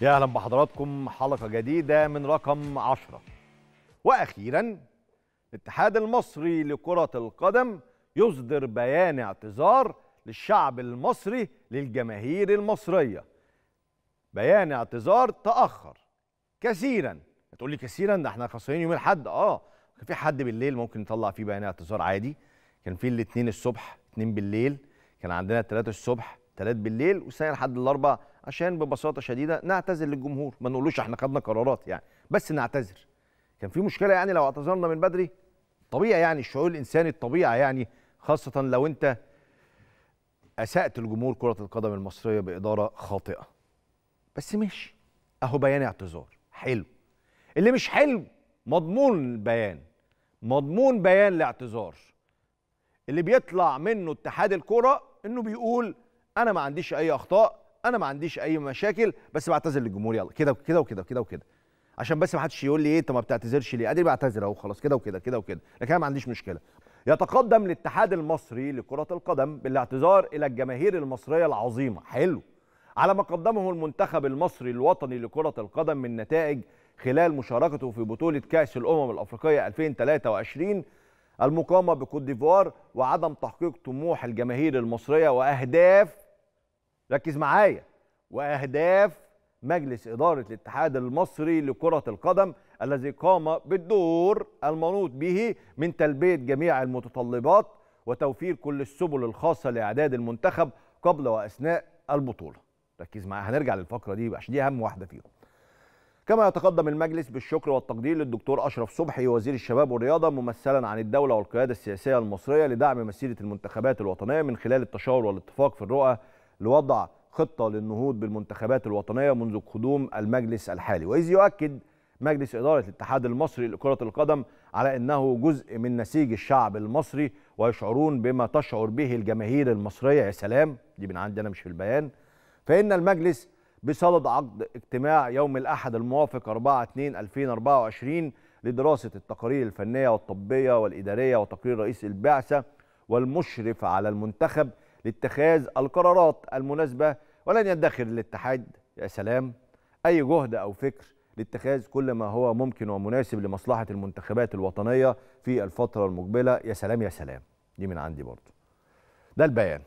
يا اهلا بحضراتكم حلقه جديده من رقم 10 واخيرا الاتحاد المصري لكره القدم يصدر بيان اعتذار للشعب المصري للجماهير المصريه بيان اعتذار تاخر كثيرا هتقول لي كثيرا ده احنا خسرانين يوم الاحد اه كان في حد بالليل ممكن نطلع فيه بيان اعتذار عادي كان في الاثنين الصبح اثنين بالليل كان عندنا الثلاثة الصبح ثلاث بالليل والسنه لحد الاربع عشان ببساطه شديده نعتذر للجمهور ما نقولوش احنا خدنا قرارات يعني بس نعتذر كان في مشكله يعني لو اعتذرنا من بدري طبيعي يعني الشعور الانساني الطبيعي يعني خاصه لو انت اسات لجمهور كره القدم المصريه باداره خاطئه بس ماشي اهو بيان اعتذار حلو اللي مش حلو مضمون البيان مضمون بيان الاعتذار اللي بيطلع منه اتحاد الكره انه بيقول انا ما عنديش اي اخطاء انا ما عنديش اي مشاكل بس بعتذر للجمهور يلا كده وكده وكده وكده وكده عشان بس ما حدش يقول لي ايه انت ما بتعتذرش ليه ادي بعتذر اهو خلاص كده وكده كده وكده لكن انا ما عنديش مشكله يتقدم الاتحاد المصري لكره القدم بالاعتذار الى الجماهير المصريه العظيمه حلو على ما قدمه المنتخب المصري الوطني لكره القدم من نتائج خلال مشاركته في بطوله كاس الامم الافريقيه 2023 المقامه بكوت ديفوار وعدم تحقيق طموح الجماهير المصريه واهداف ركز معايا واهداف مجلس اداره الاتحاد المصري لكره القدم الذي قام بالدور المنوط به من تلبيه جميع المتطلبات وتوفير كل السبل الخاصه لاعداد المنتخب قبل واثناء البطوله ركز معايا هنرجع للفقره دي عشان دي اهم واحده فيهم كما يتقدم المجلس بالشكر والتقدير للدكتور اشرف صبحي وزير الشباب والرياضه ممثلا عن الدوله والقياده السياسيه المصريه لدعم مسيره المنتخبات الوطنيه من خلال التشاور والاتفاق في الرؤى لوضع خطه للنهوض بالمنتخبات الوطنيه منذ قدوم المجلس الحالي واذ يؤكد مجلس اداره الاتحاد المصري لكره القدم على انه جزء من نسيج الشعب المصري ويشعرون بما تشعر به الجماهير المصريه يا سلام دي من عندي انا مش في البيان فان المجلس بصدد عقد اجتماع يوم الأحد الموافق 4/2/2024 لدراسة التقارير الفنية والطبية والإدارية وتقرير رئيس البعثة والمشرف على المنتخب لاتخاذ القرارات المناسبة ولن يدخر الاتحاد يا سلام أي جهد أو فكر لاتخاذ كل ما هو ممكن ومناسب لمصلحة المنتخبات الوطنية في الفترة المقبلة يا سلام يا سلام دي من عندي برضه ده البيان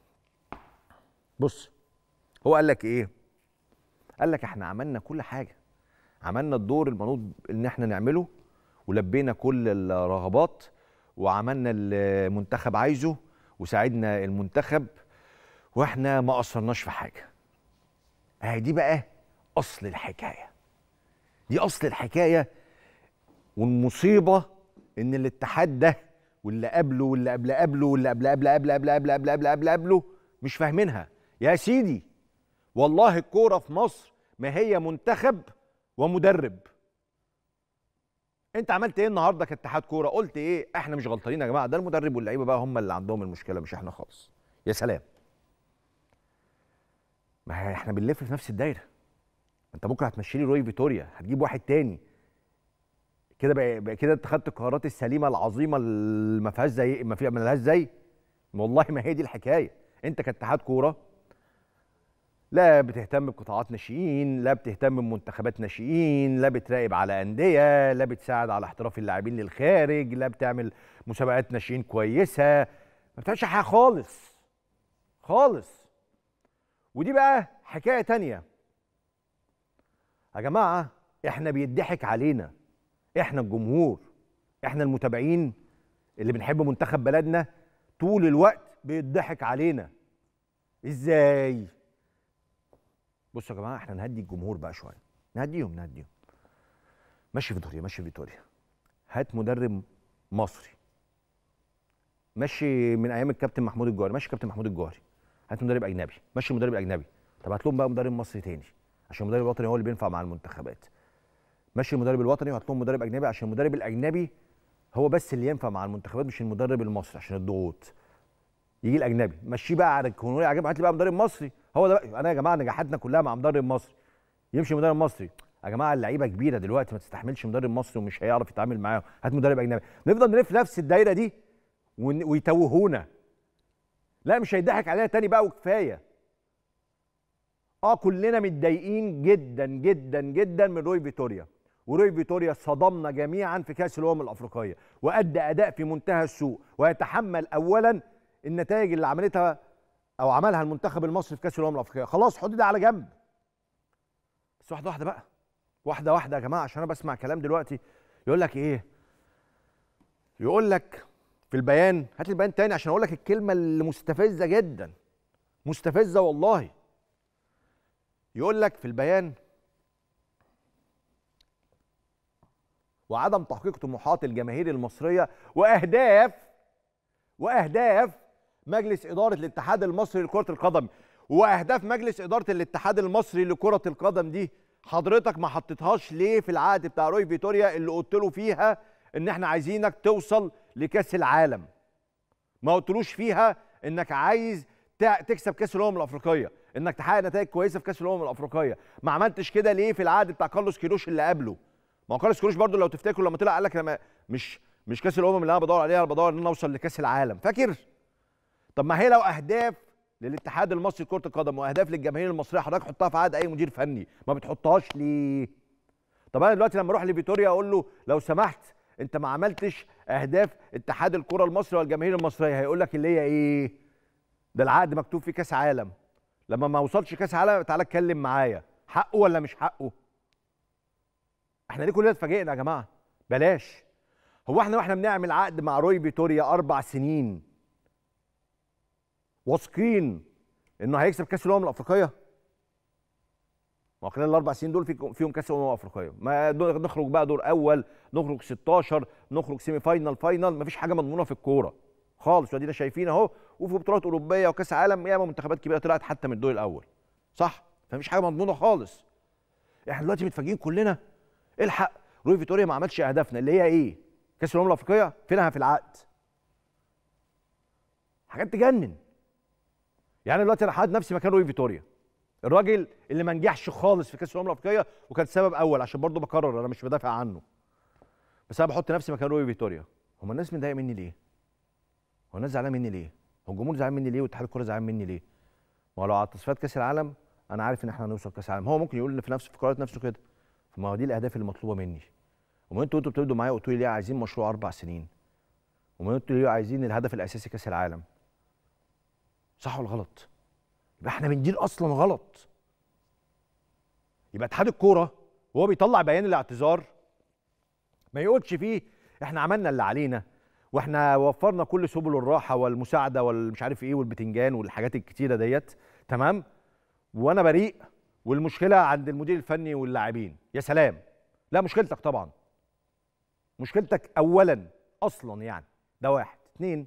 بص هو قال لك ايه قال لك احنا عملنا كل حاجه عملنا الدور المنوط ان احنا نعمله ولبينا كل الرغبات وعملنا المنتخب عايزه وساعدنا المنتخب واحنا ما قصرناش في حاجه اهي دي بقى اصل الحكايه دي اصل الحكايه والمصيبه ان الاتحاد ده واللي قبله واللي قبل قبله واللي قبل قبل قبل قبل قبل قبل قبل قبل قبله مش فاهمينها يا سيدي والله الكوره في مصر ما هي منتخب ومدرب انت عملت ايه النهارده كاتحاد كوره قلت ايه احنا مش غلطانين يا جماعه ده المدرب واللعيبه بقى هم اللي عندهم المشكله مش احنا خالص يا سلام ما احنا بنلف في نفس الدايره انت بكره هتمشي لي روي فيتوريا هتجيب واحد تاني كده بقى, بقى كده انت خدت القرارات السليمه العظيمه اللي ما فيهاش زي ما فيها ما لهاش زي والله ما هي دي الحكايه انت كاتحاد كوره لا بتهتم بقطاعات ناشئين لا بتهتم بمنتخبات ناشئين لا بتراقب على انديه لا بتساعد على احتراف اللاعبين للخارج لا بتعمل مسابقات ناشئين كويسه ما بتعملش حاجه خالص خالص ودي بقى حكايه تانية يا جماعه احنا بيضحك علينا احنا الجمهور احنا المتابعين اللي بنحب منتخب بلدنا طول الوقت بيضحك علينا ازاي بصوا يا جماعه احنا نهدي الجمهور بقى شويه نهديهم نهديهم ماشي فيتوريا ماشي فيتوريا هات مدرب مصري ماشي من ايام الكابتن محمود الجوهري ماشي كابتن محمود الجوهري هات مدرب اجنبي ماشي المدرب الاجنبي طب هات لهم بقى مدرب مصري تاني عشان المدرب الوطني هو اللي بينفع مع المنتخبات ماشي المدرب الوطني وهات لهم مدرب اجنبي عشان المدرب الاجنبي هو بس اللي ينفع مع المنتخبات مش المدرب المصري عشان الضغوط يجي الاجنبي مشيه بقى على الكونولي عجب هات لي بقى مدرب مصري هو ده بقى انا يا جماعه نجاحاتنا كلها مع مدرب مصري يمشي مدرب مصري يا جماعه اللعيبه كبيره دلوقتي ما تستحملش مدرب مصري ومش هيعرف يتعامل معاهم هات مدرب اجنبي نفضل نلف نفس الدايره دي ون- ويتوهونا لا مش هيضحك علينا تاني بقى وكفايه اه كلنا متضايقين جدا جدا جدا من روي فيتوريا وروي فيتوريا صدمنا جميعا في كاس الامم الافريقيه وادى اداء في منتهى السوء ويتحمل اولا النتائج اللي عملتها او عملها المنتخب المصري في كاس الامم الافريقيه خلاص حط ده على جنب بس واحده واحده بقى واحده واحده يا جماعه عشان انا بسمع كلام دلوقتي يقول لك ايه يقول لك في البيان هات لي البيان تاني عشان اقول لك الكلمه اللي مستفزه جدا مستفزه والله يقول لك في البيان وعدم تحقيق طموحات الجماهير المصريه واهداف واهداف مجلس اداره الاتحاد المصري لكره القدم واهداف مجلس اداره الاتحاد المصري لكره القدم دي حضرتك ما حطيتهاش ليه في العقد بتاع روي فيتوريا اللي قلت له فيها ان احنا عايزينك توصل لكاس العالم ما قلتلوش فيها انك عايز تكسب كاس الامم الافريقيه انك تحقق نتائج كويسه في كاس الامم الافريقيه ما عملتش كده ليه في العقد بتاع كارلوس كيروش اللي قبله ما هو كارلوس كيروش برضو لو تفتكروا لما طلع قال لك لما مش مش كاس الامم اللي انا بدور عليها انا بدور ان انا اوصل لكاس العالم فاكر طب ما هي لو اهداف للاتحاد المصري لكره القدم واهداف للجماهير المصريه حضرتك حطها في عقد اي مدير فني ما بتحطهاش ليه طب انا دلوقتي لما اروح لفيتوريا اقول له لو سمحت انت ما عملتش اهداف اتحاد الكره المصري والجماهير المصريه هيقول لك اللي هي ايه ده العقد مكتوب فيه كاس عالم لما ما وصلش كاس عالم تعالى اتكلم معايا حقه ولا مش حقه احنا ليه كلنا اتفاجئنا يا جماعه بلاش هو احنا واحنا بنعمل عقد مع روي فيتوريا اربع سنين واثقين انه هيكسب كاس الامم الافريقيه ما خلال الاربع سنين دول فيهم كاس الامم الافريقيه ما نخرج بقى دور اول نخرج 16 نخرج سيمي فاينال فاينال مفيش حاجه مضمونه في الكوره خالص وادينا شايفين اهو وفي بطولات اوروبيه وكاس عالم ياما منتخبات كبيره طلعت حتى من الدور الاول صح فمفيش حاجه مضمونه خالص احنا دلوقتي متفاجئين كلنا الحق روي فيتوريا ما عملش اهدافنا اللي هي ايه كاس الامم الافريقيه فينها في العقد حاجات تجنن يعني دلوقتي انا حاطط نفسي مكان روي فيتوريا الراجل اللي ما نجحش خالص في كاس الامم الافريقيه وكان سبب اول عشان برضه بكرر انا مش بدافع عنه بس انا بحط نفسي مكان روي فيتوريا هم الناس متضايقه مني ليه؟ هو الناس زعلانه مني ليه؟ هو الجمهور زعلان مني ليه واتحاد الكوره زعلان مني ليه؟ ما لو على تصفيات كاس العالم انا عارف ان احنا هنوصل كاس العالم هو ممكن يقول في نفسه في قرارات نفسه كده ما هو دي الاهداف اللي مطلوبه مني وما انتوا انتوا بتبدوا معايا قلتوا لي ليه عايزين مشروع اربع سنين وما انتوا ليه عايزين الهدف الاساسي كاس العالم صح ولا غلط؟ يبقى احنا بندير اصلا غلط يبقى اتحاد الكوره وهو بيطلع بيان الاعتذار ما يقولش فيه احنا عملنا اللي علينا واحنا وفرنا كل سبل الراحه والمساعده والمش عارف ايه والبتنجان والحاجات الكتيره ديت تمام وانا بريء والمشكله عند المدير الفني واللاعبين يا سلام لا مشكلتك طبعا مشكلتك اولا اصلا يعني ده واحد اثنين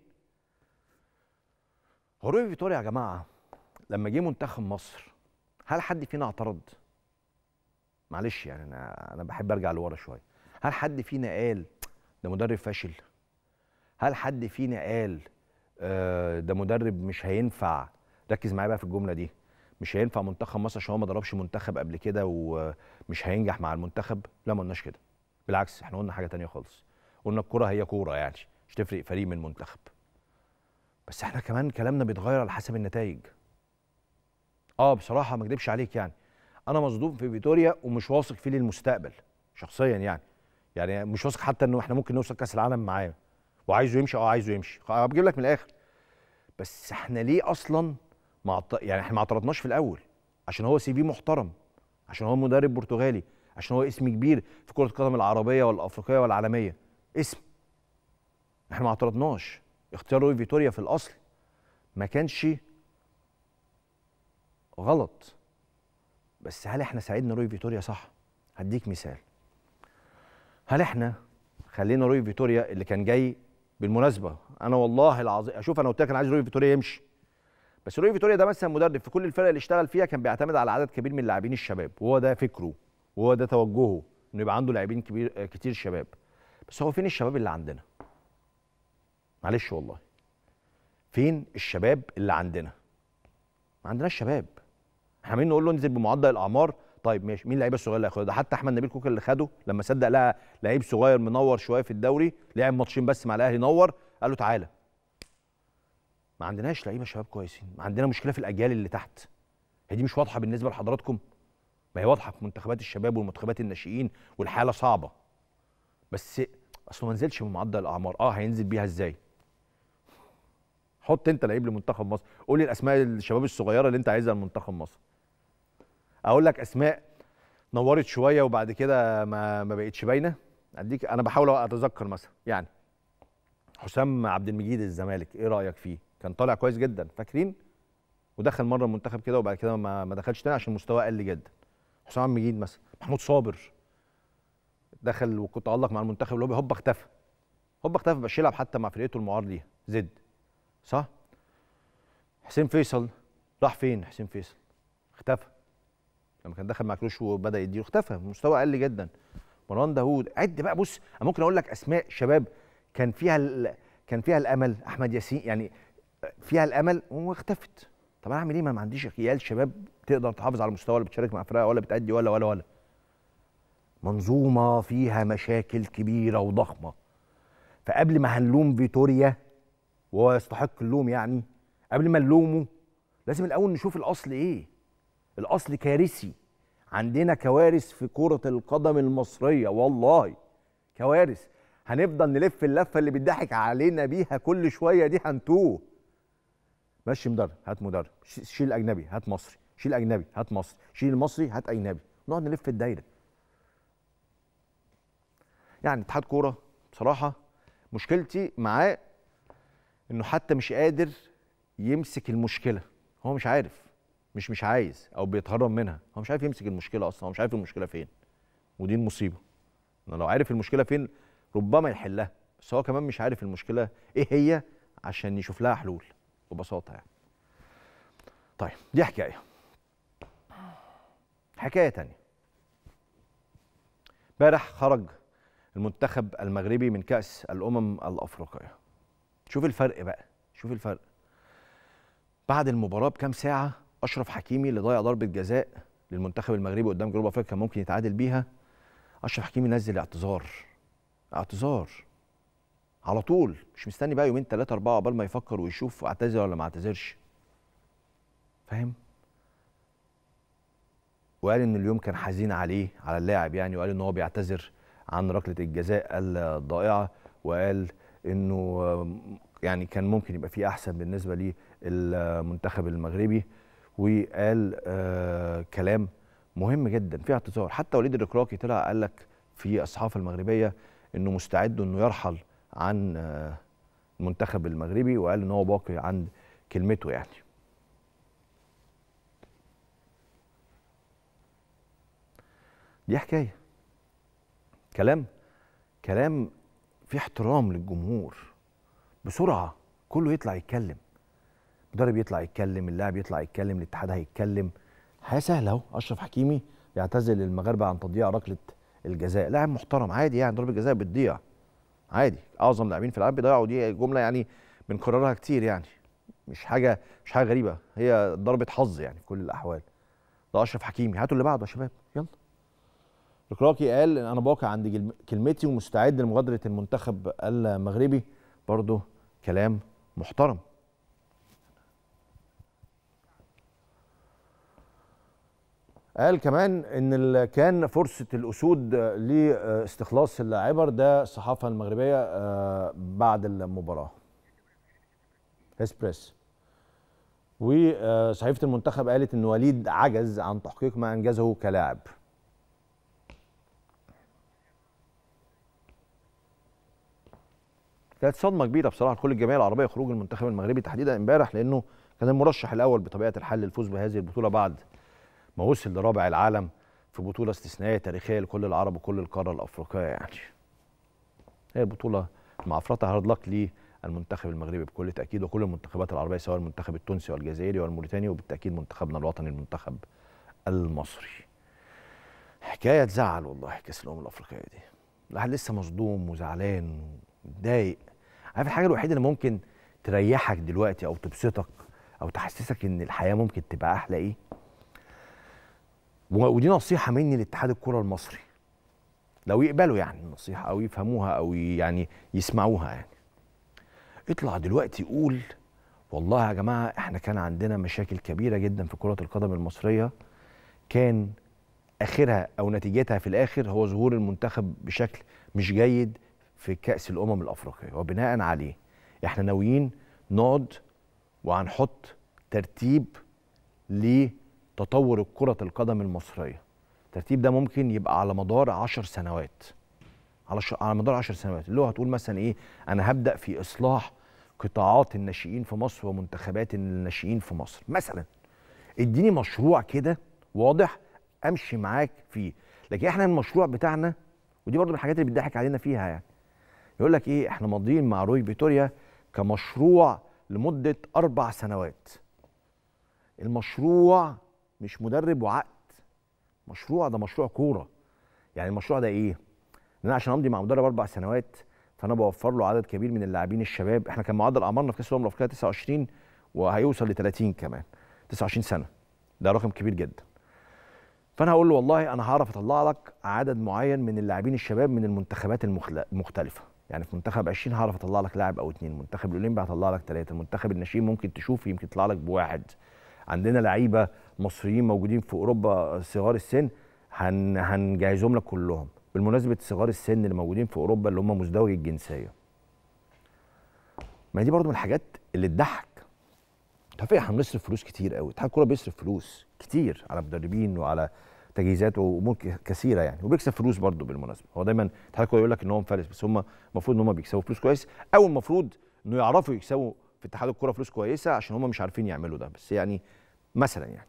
هروي فيتوريا يا جماعه لما جه منتخب مصر هل حد فينا اعترض معلش يعني انا انا بحب ارجع لورا شويه هل حد فينا قال ده مدرب فاشل هل حد فينا قال آه ده مدرب مش هينفع ركز معايا بقى في الجمله دي مش هينفع منتخب مصر عشان هو ما ضربش منتخب قبل كده ومش هينجح مع المنتخب لا ما قلناش كده بالعكس احنا قلنا حاجه تانية خالص قلنا الكره هي كوره يعني مش تفرق فريق من منتخب بس احنا كمان كلامنا بيتغير على حسب النتائج اه بصراحه ما اكذبش عليك يعني انا مصدوم في فيتوريا ومش واثق فيه للمستقبل شخصيا يعني يعني مش واثق حتى انه احنا ممكن نوصل كاس العالم معاه وعايزه يمشي اه عايزه يمشي بجيب لك من الاخر بس احنا ليه اصلا ما يعني احنا ما اعترضناش في الاول عشان هو سي في محترم عشان هو مدرب برتغالي عشان هو اسم كبير في كره القدم العربيه والافريقيه والعالميه اسم احنا ما اعترضناش اختيار روي فيتوريا في الاصل ما كانش غلط بس هل احنا ساعدنا روي فيتوريا صح هديك مثال هل احنا خلينا روي فيتوريا اللي كان جاي بالمناسبه انا والله العظيم اشوف انا قلت لك انا عايز روي فيتوريا يمشي بس روي فيتوريا ده مثلا مدرب في كل الفرق اللي اشتغل فيها كان بيعتمد على عدد كبير من اللاعبين الشباب وهو ده فكره وهو ده توجهه انه يبقى عنده لاعبين كبير كتير شباب بس هو فين الشباب اللي عندنا معلش والله فين الشباب اللي عندنا ما عندناش شباب احنا عمالين نقول له انزل بمعدل الاعمار طيب ماشي مين اللعيبه الصغير اللي هياخدها ده حتى احمد نبيل كوكا اللي خده لما صدق لقى لعيب صغير منور شويه في الدوري لعب ماتشين بس مع الاهلي نور قال له تعالى ما عندناش لعيبه شباب كويسين ما عندنا مشكله في الاجيال اللي تحت هي دي مش واضحه بالنسبه لحضراتكم ما هي واضحه في منتخبات الشباب والمنتخبات الناشئين والحاله صعبه بس اصله ما نزلش من معدل الاعمار اه هينزل بيها ازاي حط انت لعيب لمنتخب مصر قول لي الاسماء الشباب الصغيره اللي انت عايزها لمنتخب مصر اقول لك اسماء نورت شويه وبعد كده ما ما بقتش باينه اديك انا بحاول اتذكر مثلا يعني حسام عبد المجيد الزمالك ايه رايك فيه كان طالع كويس جدا فاكرين ودخل مره المنتخب كده وبعد كده ما, ما دخلش تاني عشان مستواه قل جدا حسام عبد المجيد مثلا محمود صابر دخل وكنت علق مع المنتخب اللي هوب اختفى هوب اختفى مبقاش يلعب حتى مع فرقته المعار ليها زد صح حسين فيصل راح فين حسين فيصل اختفى لما كان دخل مع كروش وبدا يديله اختفى مستوى قل جدا مروان داوود عد بقى بص انا ممكن اقول لك اسماء شباب كان فيها ال... كان فيها الامل احمد ياسين يعني فيها الامل واختفت طب انا اعمل ايه ما ما عنديش عيال شباب تقدر تحافظ على المستوى ولا بتشارك مع فرقه ولا بتأدي ولا ولا ولا منظومه فيها مشاكل كبيره وضخمه فقبل ما هنلوم فيتوريا وهو يستحق اللوم يعني قبل ما نلومه لازم الاول نشوف الاصل ايه الاصل كارثي عندنا كوارث في كره القدم المصريه والله كوارث هنفضل نلف اللفه اللي بيضحك علينا بيها كل شويه دي هنتوه مشي مدرب هات مدرب ش- شيل اجنبي هات مصري شيل اجنبي هات مصري شيل المصري هات اجنبي نقعد نلف الدايره يعني اتحاد كوره بصراحه مشكلتي معاه انه حتى مش قادر يمسك المشكله هو مش عارف مش مش عايز او بيتهرب منها هو مش عارف يمسك المشكله اصلا هو مش عارف المشكله فين ودي المصيبه انه لو عارف المشكله فين ربما يحلها بس هو كمان مش عارف المشكله ايه هي عشان يشوف لها حلول ببساطه يعني طيب دي حكايه حكايه تانية امبارح خرج المنتخب المغربي من كأس الأمم الأفريقية شوف الفرق بقى شوف الفرق بعد المباراة بكام ساعة أشرف حكيمي اللي ضيع ضربة جزاء للمنتخب المغربي قدام جنوب أفريقيا كان ممكن يتعادل بيها أشرف حكيمي نزل اعتذار اعتذار على طول مش مستني بقى يومين ثلاثة أربعة قبل ما يفكر ويشوف اعتذر ولا ما اعتذرش فاهم؟ وقال ان اليوم كان حزين عليه على اللاعب يعني وقال ان هو بيعتذر عن ركله الجزاء الضائعه وقال انه آم، يعني كان ممكن يبقى في احسن بالنسبه للمنتخب المغربي وقال آه كلام مهم جدا في اعتذار حتى وليد الركراكي طلع قال لك في الصحافه المغربيه انه مستعد انه يرحل عن آه المنتخب المغربي وقال ان هو باقي عند كلمته يعني دي حكايه كلام كلام في احترام للجمهور بسرعه كله يطلع يتكلم المدرب يطلع يتكلم اللاعب يطلع يتكلم الاتحاد هيتكلم حاجه سهله اهو اشرف حكيمي يعتذر للمغاربه عن تضييع ركله الجزاء لاعب محترم عادي يعني ضربه جزاء بتضيع عادي اعظم لاعبين في العالم بيضيعوا دي جمله يعني بنكررها كتير يعني مش حاجه مش حاجه غريبه هي ضربه حظ يعني في كل الاحوال ده اشرف حكيمي هاتوا اللي بعده يا شباب يلا ركراكي قال ان انا باقي عند جلم- كلمتي ومستعد لمغادره المنتخب المغربي برضه كلام محترم قال كمان ان ال- كان فرصه الاسود آه، لاستخلاص العبر ده الصحافه المغربيه آه، بعد المباراه اسبريس وصحيفه المنتخب قالت ان وليد عجز عن تحقيق ما انجزه كلاعب كانت صدمه كبيره بصراحه لكل الجمعيه العربيه خروج المنتخب المغربي تحديدا امبارح لانه كان المرشح الاول بطبيعه الحال للفوز بهذه البطوله بعد ما وصل لرابع العالم في بطوله استثنائيه تاريخيه لكل العرب وكل القاره الافريقيه يعني هي البطوله معفرتها هارد لك للمنتخب المغربي بكل تاكيد وكل المنتخبات العربيه سواء المنتخب التونسي والجزائري والموريتاني وبالتاكيد منتخبنا الوطني المنتخب المصري حكايه تزعل والله كاس الامم الافريقيه دي الواحد لسه مصدوم وزعلان ومتضايق عارف الحاجه الوحيده اللي ممكن تريحك دلوقتي او تبسطك او تحسسك ان الحياه ممكن تبقى احلى ايه و- ودي نصيحه مني لاتحاد الكره المصري لو يقبلوا يعني النصيحه او يفهموها او يعني يسمعوها يعني اطلع دلوقتي قول والله يا جماعه احنا كان عندنا مشاكل كبيره جدا في كره القدم المصريه كان اخرها او نتيجتها في الاخر هو ظهور المنتخب بشكل مش جيد في كاس الامم الافريقيه وبناء عليه احنا ناويين نقعد وهنحط ترتيب لتطور كره القدم المصريه الترتيب ده ممكن يبقى على مدار عشر سنوات على ش... على مدار عشر سنوات اللي هو هتقول مثلا ايه انا هبدا في اصلاح قطاعات الناشئين في مصر ومنتخبات الناشئين في مصر مثلا اديني مشروع كده واضح امشي معاك فيه لكن احنا المشروع بتاعنا ودي برضو من الحاجات اللي بيضحك علينا فيها يعني يقول لك ايه احنا ماضيين مع روي فيتوريا كمشروع لمده اربع سنوات المشروع مش مدرب وعقد مشروع ده مشروع كوره يعني المشروع ده ايه ان انا عشان امضي مع مدرب اربع سنوات فانا بوفر له عدد كبير من اللاعبين الشباب احنا كان معدل اعمارنا في كاس الامم الافريقيه 29 وهيوصل ل 30 كمان 29 سنه ده رقم كبير جدا فانا هقول له والله انا هعرف اطلع لك عدد معين من اللاعبين الشباب من المنتخبات المختلفه يعني في منتخب 20 هعرف اطلع لك لاعب او اثنين المنتخب الاولمبي هطلع لك ثلاثه المنتخب الناشئين ممكن تشوف يمكن يطلع لك بواحد عندنا لعيبه مصريين موجودين في اوروبا صغار السن هن هنجهزهم لك كلهم بالمناسبه صغار السن اللي موجودين في اوروبا اللي هم مزدوجي الجنسيه ما دي برضو من الحاجات اللي تضحك تعرف احنا بنصرف فلوس كتير قوي اتحاد الكوره بيصرف فلوس كتير على مدربين وعلى تجهيزات وامور كثيره يعني وبيكسب فلوس برضه بالمناسبه هو دايما اتحاد الكوره يقول لك ان هو مفلس بس هم المفروض ان هم بيكسبوا فلوس كويس او المفروض انه يعرفوا يكسبوا في اتحاد الكوره فلوس كويسه عشان هم مش عارفين يعملوا ده بس يعني مثلا يعني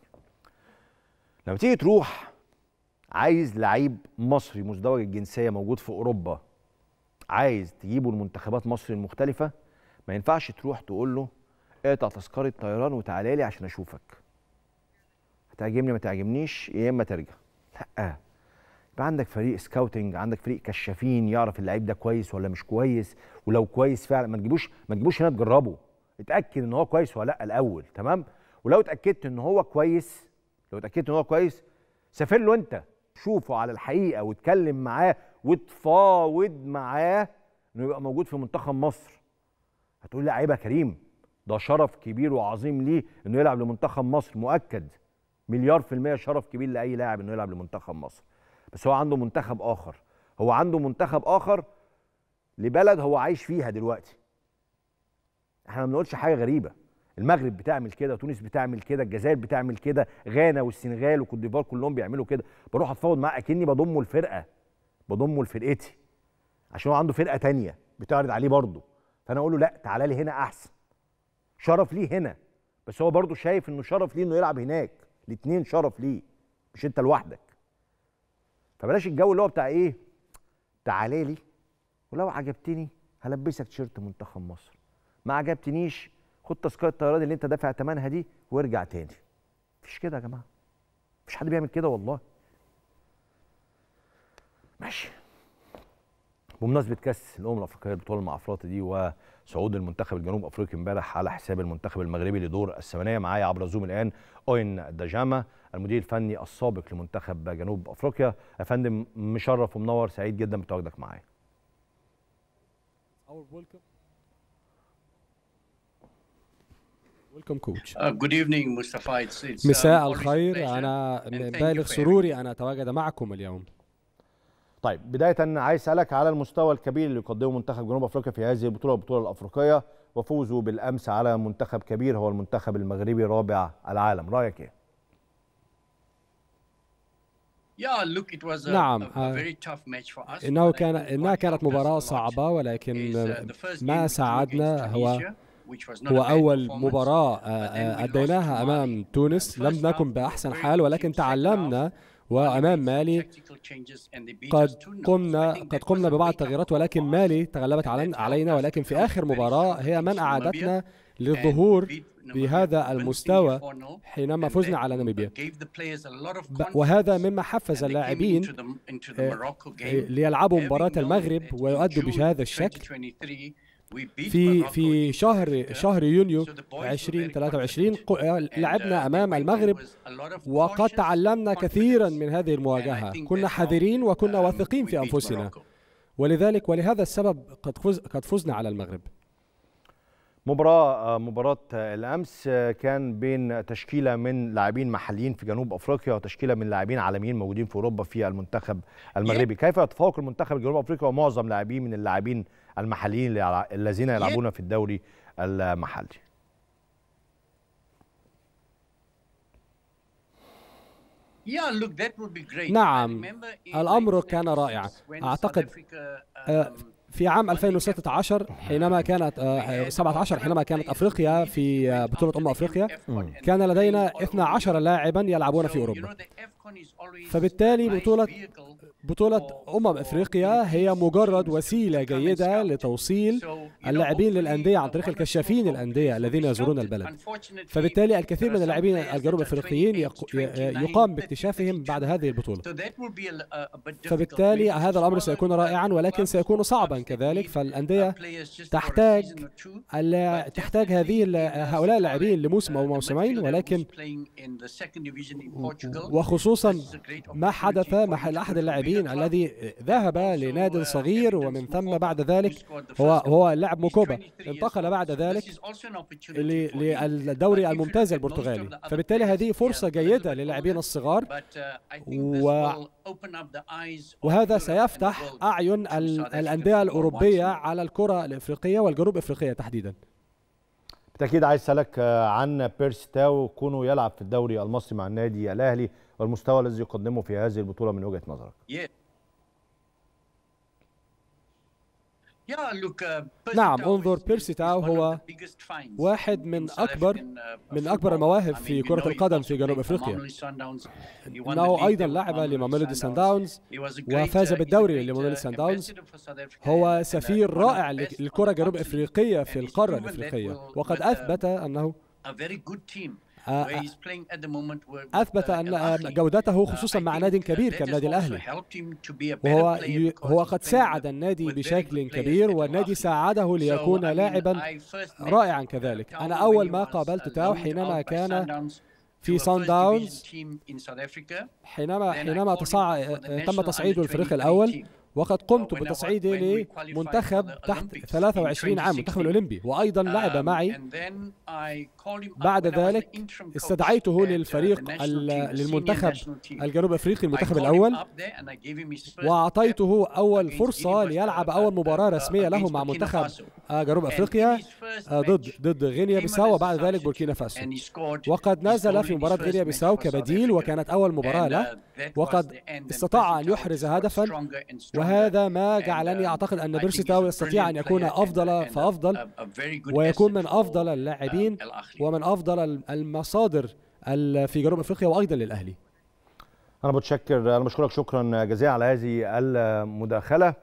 لما تيجي تروح عايز لعيب مصري مزدوج الجنسيه موجود في اوروبا عايز تجيبه المنتخبات مصر المختلفه ما ينفعش تروح تقول له اقطع تذكره طيران وتعالى لي عشان اشوفك هتعجبني ما تعجبنيش يا اما ترجع لا يبقى عندك فريق سكاوتنج عندك فريق كشافين يعرف اللعيب ده كويس ولا مش كويس ولو كويس فعلا ما تجيبوش ما تجيبوش هنا تجربه اتاكد ان هو كويس ولا لا الاول تمام ولو اتاكدت ان هو كويس لو اتاكدت ان هو كويس سافر له انت شوفه على الحقيقه واتكلم معاه وتفاوض معاه انه يبقى موجود في منتخب مصر هتقول لي عيب يا كريم ده شرف كبير وعظيم ليه انه يلعب لمنتخب مصر مؤكد مليار في المية شرف كبير لأي لاعب انه يلعب لمنتخب مصر بس هو عنده منتخب آخر هو عنده منتخب آخر لبلد هو عايش فيها دلوقتي احنا ما بنقولش حاجة غريبة المغرب بتعمل كده تونس بتعمل كده الجزائر بتعمل كده غانا والسنغال وكوت ديفوار كلهم بيعملوا كده بروح اتفاوض معاه اكني بضمه الفرقه بضمه لفرقتي عشان هو عنده فرقه تانية بتعرض عليه برضه فانا اقول له لا تعالى لي هنا احسن شرف ليه هنا بس هو برضه شايف انه شرف ليه انه يلعب هناك الاثنين شرف ليه مش انت لوحدك فبلاش الجو اللي هو بتاع ايه تعالى لي ولو عجبتني هلبسك تيشيرت منتخب مصر ما عجبتنيش خد تذكره الطيران اللي انت دافع ثمنها دي وارجع تاني مفيش كده يا جماعه مفيش حد بيعمل كده والله ماشي بمناسبه كاس الامم الافريقيه البطوله المعفرطه دي وصعود المنتخب الجنوب افريقي امبارح على حساب المنتخب المغربي لدور الثمانيه معايا عبر زوم الان اوين دجاما المدير الفني السابق لمنتخب جنوب افريقيا يا فندم مشرف ومنور سعيد جدا بتواجدك معايا ويلكم كوتش جود ايفنينج مصطفى مساء الخير انا بالغ سروري ان اتواجد معكم اليوم طيب بدايه عايز اسالك على المستوى الكبير اللي يقدمه منتخب جنوب افريقيا في هذه البطوله البطوله الافريقيه وفوزه بالامس على منتخب كبير هو المنتخب المغربي رابع العالم رايك ايه نعم انه كان انها كانت مباراه صعبه ولكن ما ساعدنا هو هو أول مباراة أديناها أمام تونس لم نكن بأحسن حال ولكن تعلمنا وأمام مالي قد قمنا قد قمنا ببعض التغييرات ولكن مالي تغلبت علينا ولكن في آخر مباراة هي من أعادتنا للظهور بهذا المستوى حينما فزنا على ناميبيا وهذا مما حفز اللاعبين ليلعبوا مباراة المغرب ويؤدوا بهذا الشكل في في شهر شهر يونيو 2023 لعبنا امام المغرب وقد تعلمنا كثيرا من هذه المواجهه كنا حذرين وكنا واثقين في انفسنا ولذلك ولهذا السبب قد فز قد فزنا على المغرب مباراة مباراة الأمس كان بين تشكيلة من لاعبين محليين في جنوب أفريقيا وتشكيلة من لاعبين عالميين موجودين في أوروبا في المنتخب المغربي كيف يتفوق المنتخب الجنوب أفريقيا ومعظم لاعبين من اللاعبين المحليين الذين يلعبون في الدوري المحلي نعم الأمر كان رائعا أعتقد في عام 2016 حينما كانت 17 حينما كانت افريقيا في بطوله امم افريقيا كان لدينا 12 لاعبا يلعبون في اوروبا فبالتالي بطوله بطولة أمم أفريقيا هي مجرد وسيلة جيدة لتوصيل اللاعبين للأندية عن طريق الكشافين الأندية الذين يزورون البلد فبالتالي الكثير من اللاعبين الجنوب أفريقيين يقام باكتشافهم بعد هذه البطولة فبالتالي هذا الأمر سيكون رائعا ولكن سيكون صعبا كذلك فالأندية تحتاج تحتاج هذه هؤلاء اللاعبين لموسم أو موسمين ولكن وخصوصا ما حدث مع أحد اللاعبين الذي ذهب لناد صغير ومن ثم بعد ذلك هو هو اللاعب موكوبا انتقل بعد ذلك للدوري الممتاز البرتغالي فبالتالي هذه فرصة جيدة للاعبين الصغار و وهذا سيفتح أعين الأندية الأوروبية على الكرة الإفريقية والجنوب إفريقية تحديدا بالتأكيد عايز أسألك عن بيرس تاو كونه يلعب في الدوري المصري مع النادي الأهلي والمستوى الذي يقدمه في هذه البطولة من وجهة نظرك نعم انظر بيرسي تاو هو واحد من اكبر من اكبر المواهب في كرة القدم في جنوب افريقيا انه ايضا لعب لماميلودي سان داونز وفاز بالدوري لماميلودي سان داونز هو سفير رائع للكرة الجنوب افريقية في القارة الافريقية وقد اثبت انه اثبت ان جودته خصوصا مع نادي كبير كالنادي الاهلي وهو هو قد ساعد النادي بشكل كبير والنادي ساعده ليكون لاعبا رائعا كذلك انا اول ما قابلت تاو حينما كان في سان داونز حينما حينما تصع... تم تصعيد الفريق الاول وقد قمت بتصعيده لمنتخب تحت 23 عام منتخب الأولمبي وأيضا لعب معي بعد ذلك استدعيته للفريق للمنتخب الجنوب أفريقي المنتخب الأول وأعطيته أول فرصة ليلعب أول مباراة رسمية له مع منتخب جنوب أفريقيا ضد ضد غينيا بيساو وبعد ذلك بوركينا فاسو وقد نزل في مباراة غينيا بيساو كبديل وكانت أول مباراة له وقد استطاع أن يحرز هدفا وهذا ما جعلني أعتقد أن بيرسيتاو يستطيع أن يكون أفضل فأفضل ويكون من أفضل اللاعبين ومن أفضل المصادر في جنوب أفريقيا وأيضا للأهلي أنا بتشكر أنا بشكرك شكرا جزيلا على هذه المداخلة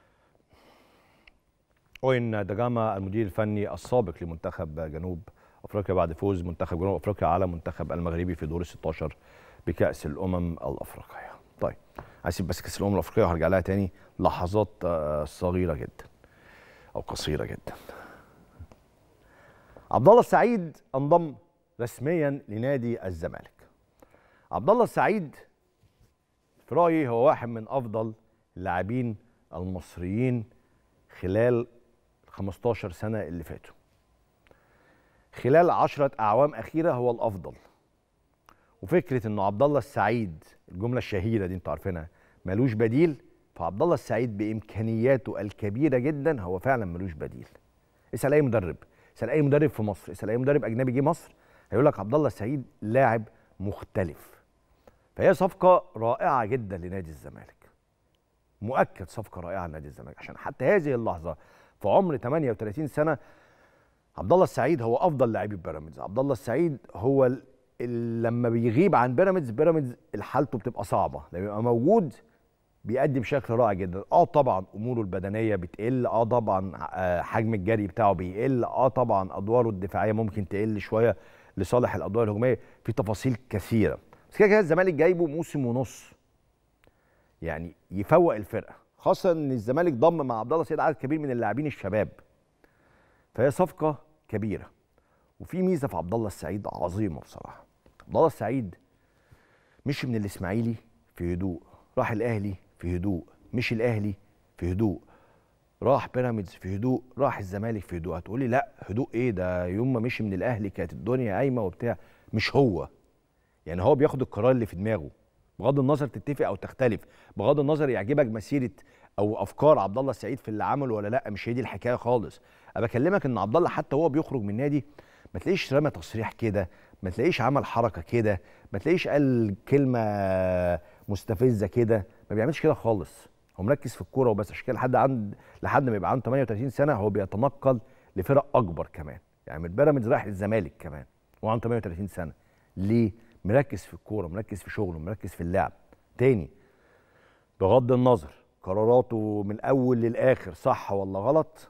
أوين دجاما المدير الفني السابق لمنتخب جنوب أفريقيا بعد فوز منتخب جنوب أفريقيا على منتخب المغربي في دور ال 16 بكأس الأمم الأفريقية طيب هسيب بس كأس الأمم الأفريقية وهرجع لها تاني لحظات صغيرة جدا أو قصيرة جدا عبد الله السعيد انضم رسميا لنادي الزمالك عبد الله السعيد في رايي هو واحد من افضل اللاعبين المصريين خلال 15 سنه اللي فاتوا خلال عشرة اعوام اخيره هو الافضل وفكره انه عبد الله السعيد الجمله الشهيره دي انتوا عارفينها ملوش بديل فعبد الله السعيد بامكانياته الكبيره جدا هو فعلا ملوش بديل اسال اي مدرب اسال اي مدرب في مصر اسال اي مدرب اجنبي جه مصر هيقول لك عبد الله السعيد لاعب مختلف فهي صفقه رائعه جدا لنادي الزمالك مؤكد صفقه رائعه لنادي الزمالك عشان حتى هذه اللحظه في عمر 38 سنه عبد الله السعيد هو افضل لاعبي بيراميدز عبد الله السعيد هو لما بيغيب عن بيراميدز بيراميدز حالته بتبقى صعبه لما يبقى موجود بيأدي بشكل رائع جدا اه طبعا اموره البدنيه بتقل اه طبعا حجم الجري بتاعه بيقل اه طبعا ادواره الدفاعيه ممكن تقل شويه لصالح الادوار الهجوميه في تفاصيل كثيره بس كده كده الزمالك جايبه موسم ونص يعني يفوق الفرقه خاصه ان الزمالك ضم مع عبد الله سعيد عدد كبير من اللاعبين الشباب فهي صفقه كبيره وفي ميزه في عبد الله السعيد عظيمه بصراحه عبد الله السعيد مشي من الاسماعيلي في هدوء راح الاهلي في هدوء مشي الاهلي في هدوء راح بيراميدز في هدوء راح الزمالك في هدوء هتقولي لا هدوء ايه ده يوم ما مشي من الاهلي كانت الدنيا قايمه وبتاع مش هو يعني هو بياخد القرار اللي في دماغه بغض النظر تتفق او تختلف بغض النظر يعجبك مسيره او افكار عبد الله السعيد في اللي عمله ولا لا مش هي دي الحكايه خالص انا بكلمك ان عبد الله حتى وهو بيخرج من النادي ما تلاقيش رمى تصريح كده ما تلاقيش عمل حركه كده ما تلاقيش قال كلمه مستفزه كده ما بيعملش كده خالص هو مركز في الكوره وبس عشان كده لحد عند لحد ما يبقى عنده 38 سنه هو بيتنقل لفرق اكبر كمان يعني من بيراميدز رايح للزمالك كمان وهو عنده 38 سنه ليه مركز في الكوره مركز في شغله مركز في اللعب تاني بغض النظر قراراته من الاول للاخر صح ولا غلط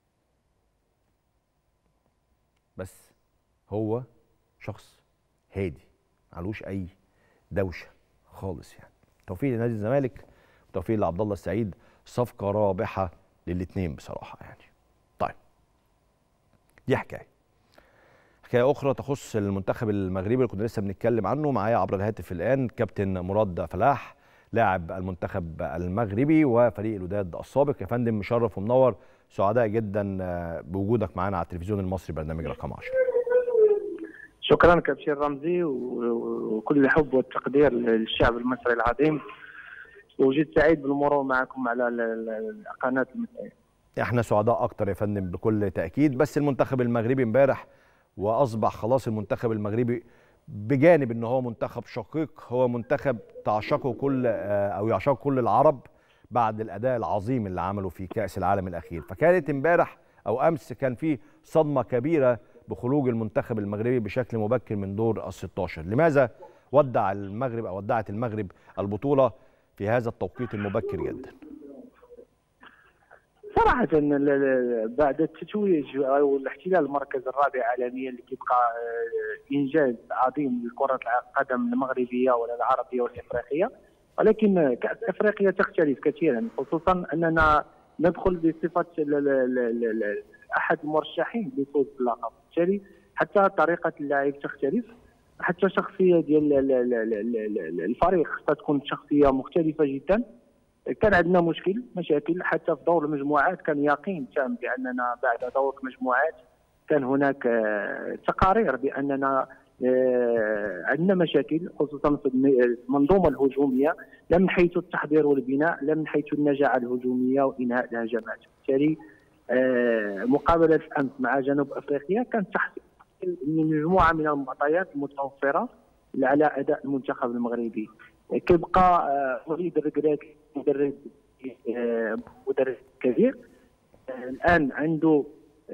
بس هو شخص هادي معلوش اي دوشه خالص يعني توفيق لنادي الزمالك وتوفيق لعبد الله السعيد صفقه رابحه للاثنين بصراحه يعني طيب دي حكايه حكايه اخرى تخص المنتخب المغربي اللي كنا لسه بنتكلم عنه معايا عبر الهاتف الان كابتن مراد فلاح لاعب المنتخب المغربي وفريق الوداد السابق يا فندم مشرف ومنور سعداء جدا بوجودك معانا على التلفزيون المصري برنامج رقم 10 شكرا كابتن رمزي وكل الحب والتقدير للشعب المصري العظيم وجد سعيد بالمرور معكم على القناه المصريه احنا سعداء اكتر يا فندم بكل تاكيد بس المنتخب المغربي امبارح واصبح خلاص المنتخب المغربي بجانب ان هو منتخب شقيق هو منتخب تعشقه كل او يعشقه كل العرب بعد الاداء العظيم اللي عمله في كاس العالم الاخير فكانت امبارح او امس كان في صدمه كبيره بخروج المنتخب المغربي بشكل مبكر من دور ال 16 لماذا ودع المغرب او ودعت المغرب البطوله في هذا التوقيت المبكر جدا صراحة بعد التتويج أو الاحتلال المركز الرابع عالميا اللي كيبقى إنجاز عظيم لكرة القدم المغربية ولا العربية والإفريقية ولكن كأس إفريقيا تختلف كثيرا خصوصا أننا ندخل بصفة أحد المرشحين لفوز باللقب بالتالي حتى طريقة اللعب تختلف حتى شخصية ديال الفريق ستكون شخصية مختلفة جدا كان عندنا مشكل مشاكل حتى في دور المجموعات كان يقين تام باننا بعد دور المجموعات كان هناك تقارير باننا عندنا مشاكل خصوصا في المنظومه الهجوميه لا من حيث التحضير والبناء لا من حيث النجاعه الهجوميه وانهاء الهجمات بالتالي مقابله امس مع جنوب افريقيا كانت تحصيل مجموعه من المعطيات المتوفره على اداء المنتخب المغربي كيبقى وليد الركراكي مدرب مدرب كبير الان عنده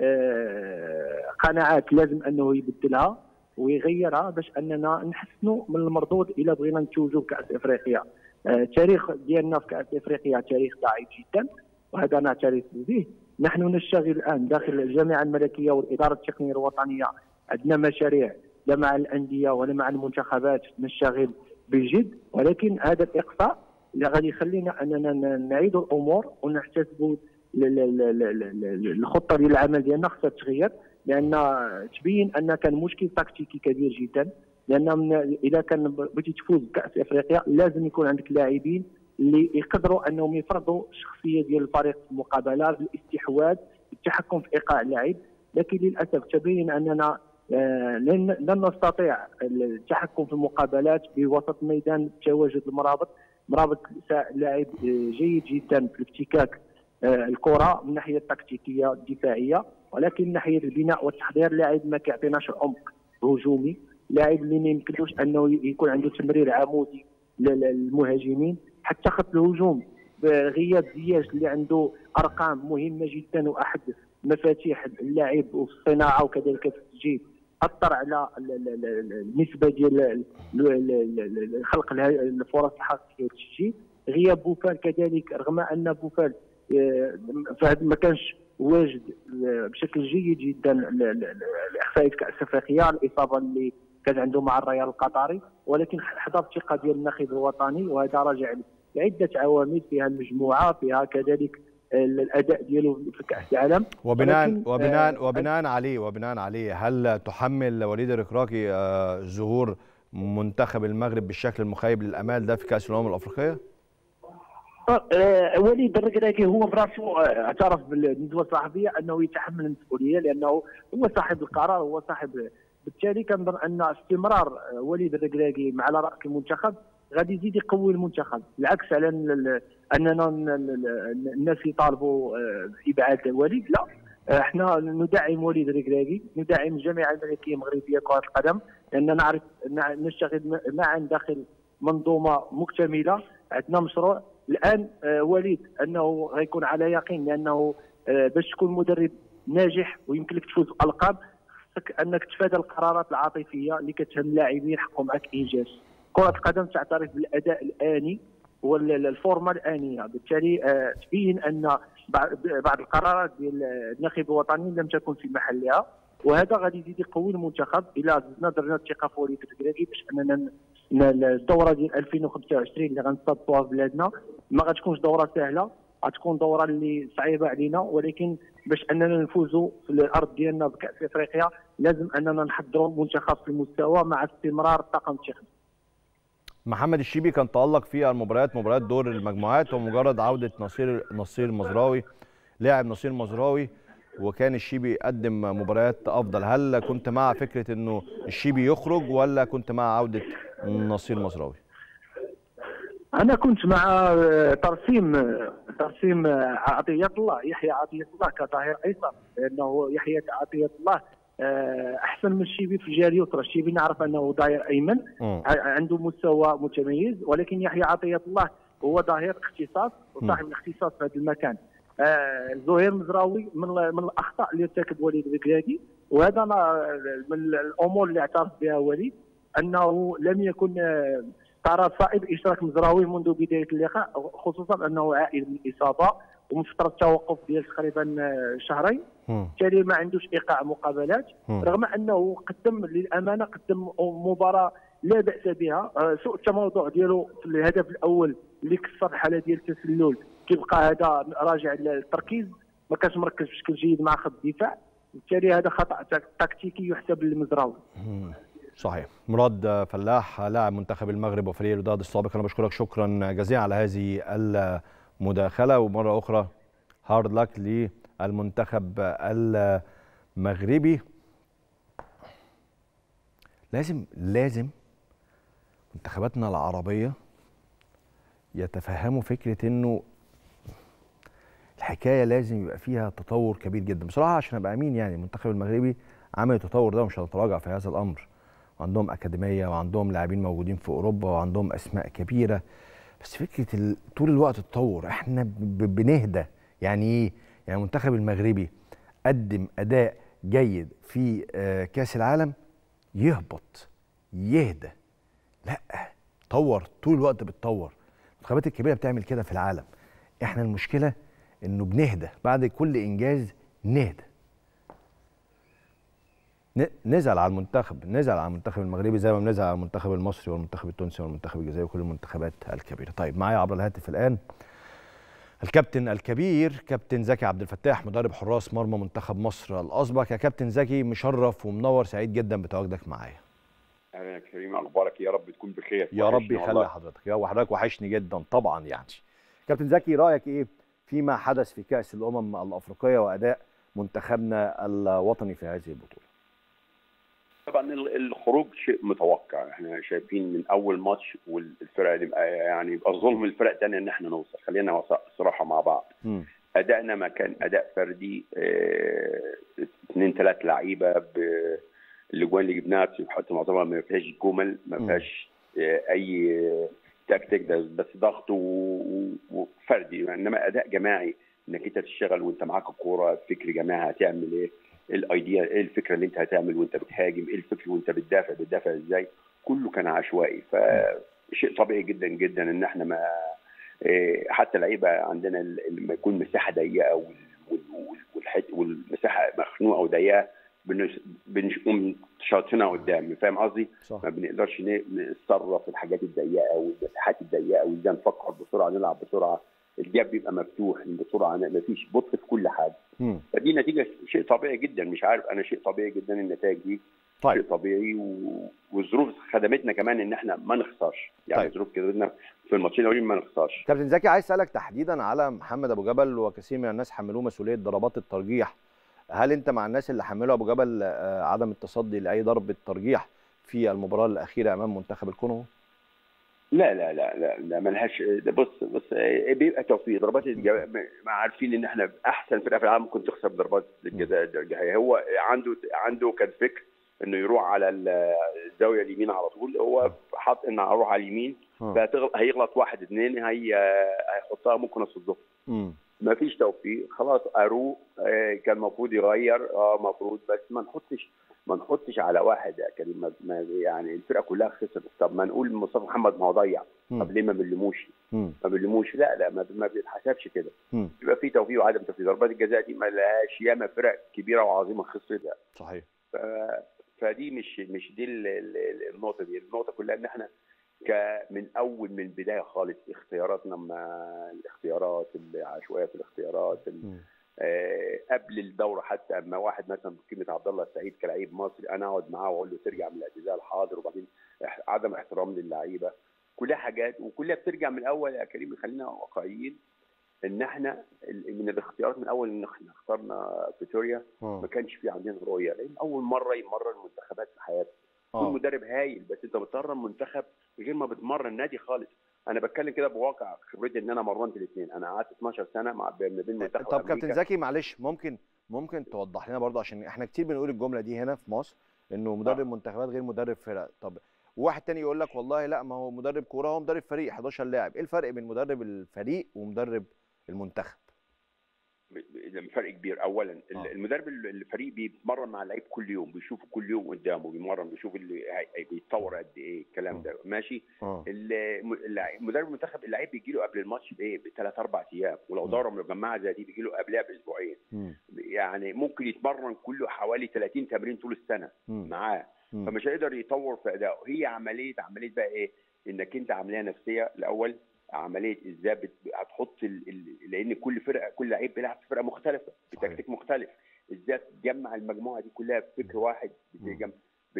قناعات لازم انه يبدلها ويغيرها باش اننا نحسنوا من المردود الى بغينا نتوجوا بكاس افريقيا التاريخ ديالنا في كاس افريقيا تاريخ ضعيف جدا وهذا نعترف به نحن نشتغل الان داخل الجامعه الملكيه والاداره التقنيه الوطنيه عندنا مشاريع لا مع الانديه ولا مع المنتخبات نشتغل بجد ولكن هذا الاقصاء اللي غادي يخلينا اننا نعيد الامور ونحتسبوا الخطه ديال العمل ديالنا خصها تغير لان تبين ان كان مشكل تكتيكي كبير جدا لان اذا كان بغيتي تفوز بكاس افريقيا لازم يكون عندك لاعبين اللي يقدروا انهم يفرضوا الشخصيه ديال الفريق في المقابله بالاستحواذ بالتحكم في ايقاع اللاعب لكن للاسف تبين اننا لن لن نستطيع التحكم في المقابلات بوسط الميدان بتواجد المرابط مرابط لاعب جيد جدا في الافتكاك الكره من الناحيه التكتيكيه الدفاعيه ولكن من ناحيه البناء والتحضير لاعب ما كيعطيناش عمق هجومي لاعب اللي ما يمكنلوش انه يكون عنده تمرير عمودي للمهاجمين حتى خط الهجوم بغياب زياش اللي عنده ارقام مهمه جدا واحد مفاتيح اللاعب وفي الصناعه وكذلك في التسجيل اثر على النسبه ديال خلق الفرص الحقيقيه والتسجيل غياب بوفال كذلك رغم ان بوفال ما كانش واجد بشكل جيد جدا لاحصائيه كاس افريقيا الاصابه اللي كان عنده مع الريال القطري ولكن حضر الثقه ديال الناخب الوطني وهذا راجع لعده عوامل فيها المجموعه فيها كذلك الاداء ديالو في كاس العالم وبناء وبناء آه وبناء عليه وبناء عليه هل تحمل وليد الركراكي آه ظهور منتخب المغرب بالشكل المخيب للامال ده في كاس الامم الافريقيه؟ آه، وليد الركراكي هو براسو اعترف بالندوه الصحفيه انه يتحمل المسؤوليه لانه هو صاحب القرار هو صاحب بالتالي كنظن ان استمرار وليد الركراكي مع راس المنتخب غادي يزيد يقوي المنتخب العكس على اننا الناس يطالبوا بابعاد وليد لا احنا ندعم وليد الركراكي ندعم الجامعه الملكيه المغربيه كره القدم لان نعرف نشتغل معا داخل منظومه مكتمله عندنا مشروع الان آه، وليد انه غيكون على يقين لانه آه، باش تكون مدرب ناجح ويمكن لك تفوز بالقاب خصك انك تفادى القرارات العاطفيه اللي كتهم اللاعبين يحققوا معك انجاز كره القدم تعترف بالاداء الاني والفورمه الانيه بالتالي آه، تبين ان بعض القرارات ديال الناخب الوطني لم تكن في محلها وهذا غادي يزيد يقوي المنتخب الى زدنا درنا الثقه في وليد الكراكي باش اننا الدوره ديال 2025 اللي غنستضفوها في بلادنا ما غتكونش دوره سهله غتكون دوره اللي صعيبه علينا ولكن باش اننا نفوزوا في الارض ديالنا بكاس افريقيا لازم اننا نحضروا منتخب في المستوى مع استمرار الطاقم التقني محمد الشيبي كان تألق في المباريات مباريات دور المجموعات ومجرد عودة نصير نصير مزراوي لاعب نصير مزراوي وكان الشيبي قدم مباريات افضل هل كنت مع فكره انه الشيبي يخرج ولا كنت مع عوده نصير مزراوي انا كنت مع ترسيم ترسيم عطيه الله يحيى عطيه الله كظهير ايسر لانه يحيى عطيه الله آه، احسن من الشيبي في الجهه اليسرى الشيبي نعرف انه ظهير ايمن عنده مستوى متميز ولكن يحيى عطيه الله هو ظهير اختصاص وصاحب الاختصاص في هذا المكان آه زهير مزراوي من من الاخطاء اللي ارتكب وليد الكراكي وهذا من الامور اللي اعترف بها وليد انه لم يكن آه، ترى صائب اشراك مزراوي منذ بدايه اللقاء خصوصا انه عائد من الاصابه ومن فتره توقف ديال تقريبا آه، شهرين بالتالي ما عندوش ايقاع مقابلات رغم انه قدم للامانه قدم مباراه لا باس بها آه، سوء التموضع ديالو في الهدف الاول اللي كسر الحاله ديال التسلل كيبقى هذا راجع للتركيز ما كانش مركز بشكل جيد مع خط الدفاع بالتالي هذا خطا تكتيكي يحسب للمزراوي صحيح مراد فلاح لاعب منتخب المغرب وفريق الوداد السابق انا بشكرك شكرا جزيلا على هذه المداخله ومره اخرى هارد لك للمنتخب المغربي لازم لازم منتخباتنا العربيه يتفهموا فكره انه الحكايه لازم يبقى فيها تطور كبير جدا بصراحه عشان ابقى امين يعني المنتخب المغربي عمل التطور ده ومش هنتراجع في هذا الامر وعندهم اكاديميه وعندهم لاعبين موجودين في اوروبا وعندهم اسماء كبيره بس فكره طول الوقت التطور احنا بنهدى يعني ايه يعني المنتخب المغربي قدم اداء جيد في آه، كاس العالم يهبط يهدى لا طور طول الوقت بتطور المنتخبات الكبيره بتعمل كده في العالم احنا المشكله انه بنهدى بعد كل انجاز نهدى نزعل على المنتخب نزعل على المنتخب المغربي زي ما بنزعل على المنتخب المصري والمنتخب التونسي والمنتخب الجزائري وكل المنتخبات الكبيره طيب معايا عبر الهاتف الان الكابتن الكبير كابتن زكي عبد الفتاح مدرب حراس مرمى منتخب مصر الاسبق يا كابتن زكي مشرف ومنور سعيد جدا بتواجدك معايا اهلا يا كريم اخبارك يا رب تكون بخير يا رب يخلي حضرتك يا وحضرتك وحشني جدا طبعا يعني كابتن زكي رايك ايه فيما حدث في كأس الأمم الأفريقية وأداء منتخبنا الوطني في هذه البطولة طبعا الخروج شيء متوقع احنا شايفين من اول ماتش والفرق دي يعني يبقى ظلم الفرق الثانيه ان احنا نوصل خلينا صراحه مع بعض م. ادائنا ما كان اداء فردي اه اثنين ثلاث لعيبه الاجوان اللي جبناها حتى معظمها ما فيهاش جمل ما فيهاش اه اي تكتيك ده بس ضغط وفردي انما اداء جماعي انك انت تشتغل وانت معاك الكوره فكر جماعي هتعمل ايه الايديا ايه الفكره اللي انت هتعمل وانت بتهاجم ايه الفكر وانت بتدافع بتدافع ازاي كله كان عشوائي فشيء طبيعي جدا جدا ان احنا ما إيه حتى لعيبه عندنا لما يكون مساحه ضيقه والمساحه مخنوقه وضيقه بنقوم شاطينها قدام فاهم قصدي؟ ما بنقدرش نتصرف الحاجات الضيقه والمساحات الضيقه وازاي نفكر بسرعه نلعب بسرعه الجاب بيبقى مفتوح بسرعه ما فيش بطء في كل حاجه مم. فدي نتيجه شيء طبيعي جدا مش عارف انا شيء طبيعي جدا النتائج دي طيب. شيء طبيعي و... والظروف خدمتنا كمان ان احنا ما نخسرش يعني طيب. ظروف كده في الماتشين الاولين ما نخسرش كابتن زكي عايز اسالك تحديدا على محمد ابو جبل وكثير من الناس حملوه مسؤوليه ضربات الترجيح هل انت مع الناس اللي حملوا ابو جبل عدم التصدي لاي ضربه ترجيح في المباراه الاخيره امام منتخب الكونغو لا لا لا لا, لا ملهاش بص بص بيبقى توفيق ضربات الجزاء عارفين ان احنا احسن فرقه في العالم ممكن تخسر ضربات الجزاء الجزائيه هو عنده عنده كان فكر انه يروح على الزاويه اليمين على طول هو حاط انه هروح على اليمين هيغلط واحد اثنين هي هيحطها ممكن اصدها ما فيش توفيق خلاص ارو كان المفروض يغير اه المفروض بس ما نحطش ما نحطش على واحد يا كريم ما يعني الفرقه كلها خسرت طب ما نقول مصطفى محمد ما هو ضيع طب ليه ما بنلموش؟ ما بنلموش لا لا ما, ما بيتحسبش كده يبقى في توفيق وعدم توفيق ضربات الجزاء دي ما لهاش ياما فرق كبيره وعظيمه خسرت لا صحيح ف... فدي مش مش دي النقطه دي النقطه كلها ان احنا من اول من البدايه خالص اختياراتنا ما الاختيارات العشوائيه في الاختيارات آه قبل الدوره حتى اما واحد مثلا بقيمه عبد الله السعيد كلاعب مصري انا اقعد معاه واقول له ترجع من الاعتزال حاضر وبعدين عدم احترام للعيبه كلها حاجات وكلها بترجع من الاول يا كريم خلينا واقعيين ان احنا من الاختيارات من اول ان احنا اخترنا فيتوريا ما كانش في عندنا رؤيه لان اول مره يمرن منتخبات في حياته يكون مدرب هايل بس انت بتمرن منتخب غير ما بتمرن نادي خالص انا بتكلم كده بواقع خبرتي ان انا مرنت الاثنين انا قعدت 12 سنه مع ما بين منتخب طب كابتن زكي معلش ممكن ممكن توضح لنا برضه عشان احنا كتير بنقول الجمله دي هنا في مصر انه مدرب آه. منتخبات غير مدرب فرق طب وواحد تاني يقول لك والله لا ما هو مدرب كوره هو مدرب فريق 11 لاعب ايه الفرق بين مدرب الفريق ومدرب المنتخب فرق كبير اولا آه. المدرب الفريق بيتمرن مع اللعيب كل يوم بيشوفه كل يوم قدامه بيمرن بيشوف اللي بيتطور قد ايه الكلام ده ماشي آه. مدرب المنتخب اللعيب بيجي له قبل الماتش بايه بثلاث اربع ايام ولو دوره مجمعه زي دي بيجي له قبلها باسبوعين يعني ممكن يتمرن كله حوالي 30 تمرين طول السنه معاه فمش هيقدر يطور في ادائه هي عمليه عمليه بقى ايه انك انت عمليه نفسيه الاول عمليه ازاي هتحط ال... ال... لان كل فرقه كل لعيب بيلعب في فرقه مختلفه بتكتيك مختلف ازاي تجمع المجموعه دي كلها بفكر واحد بتجمع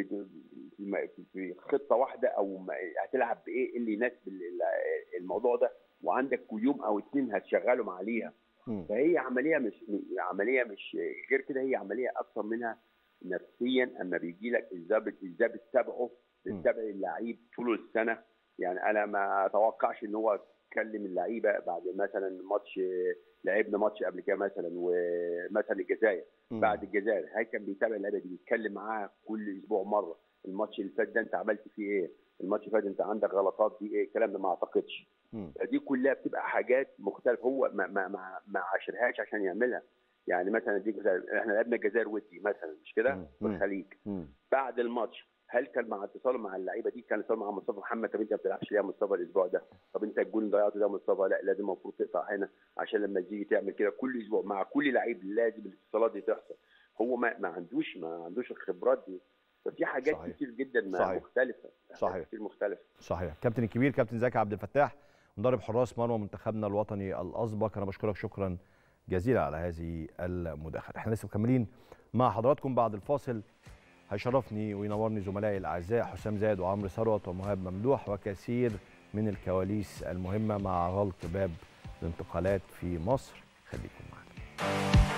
في خطه واحده او هتلعب بايه اللي يناسب الموضوع ده وعندك يوم او اتنين هتشغلهم عليها فهي عمليه مش عمليه مش غير كده هي عمليه اكثر منها نفسيا اما بيجي لك ازاي ازاي بتتابعه بتتابع اللعيب طول السنه يعني انا ما اتوقعش ان هو كلم اللعيبه بعد مثلا ماتش لعبنا ماتش قبل كده مثلا ومثلا الجزائر بعد الجزائر هل كان بيتابع اللعيبه دي بيتكلم معاها كل اسبوع مره الماتش اللي فات ده انت عملت فيه ايه الماتش اللي فات انت عندك غلطات دي ايه الكلام ده ما اعتقدش دي كلها بتبقى حاجات مختلفه هو ما ما ما, ما عاشرهاش عشان يعملها يعني مثلا دي احنا لعبنا الجزائر ودي مثلا مش كده في الخليج بعد الماتش هل كان مع اتصاله مع اللعيبه دي كان اتصال مع مصطفى محمد طب انت ما بتلعبش ليه يا مصطفى الاسبوع ده طب انت الجول اللي ضيعته ده يا مصطفى لا لازم المفروض تقطع هنا عشان لما تيجي تعمل كده كل اسبوع مع كل لعيب لازم الاتصالات دي تحصل هو ما, ما عندوش ما عندوش الخبرات دي ففي حاجات صحيح. كتير جدا صحيح. مختلفه صحيح كتير مختلفه صحيح كابتن الكبير كابتن زكي عبد الفتاح مدرب حراس مرمى منتخبنا الوطني الاسبق انا بشكرك شكرا جزيلا على هذه المداخله احنا لسه مكملين مع حضراتكم بعد الفاصل هيشرفني وينورني زملائي الاعزاء حسام زايد وعمرو ثروت ومهاب ممدوح وكثير من الكواليس المهمه مع غلق باب الانتقالات في مصر خليكم معنا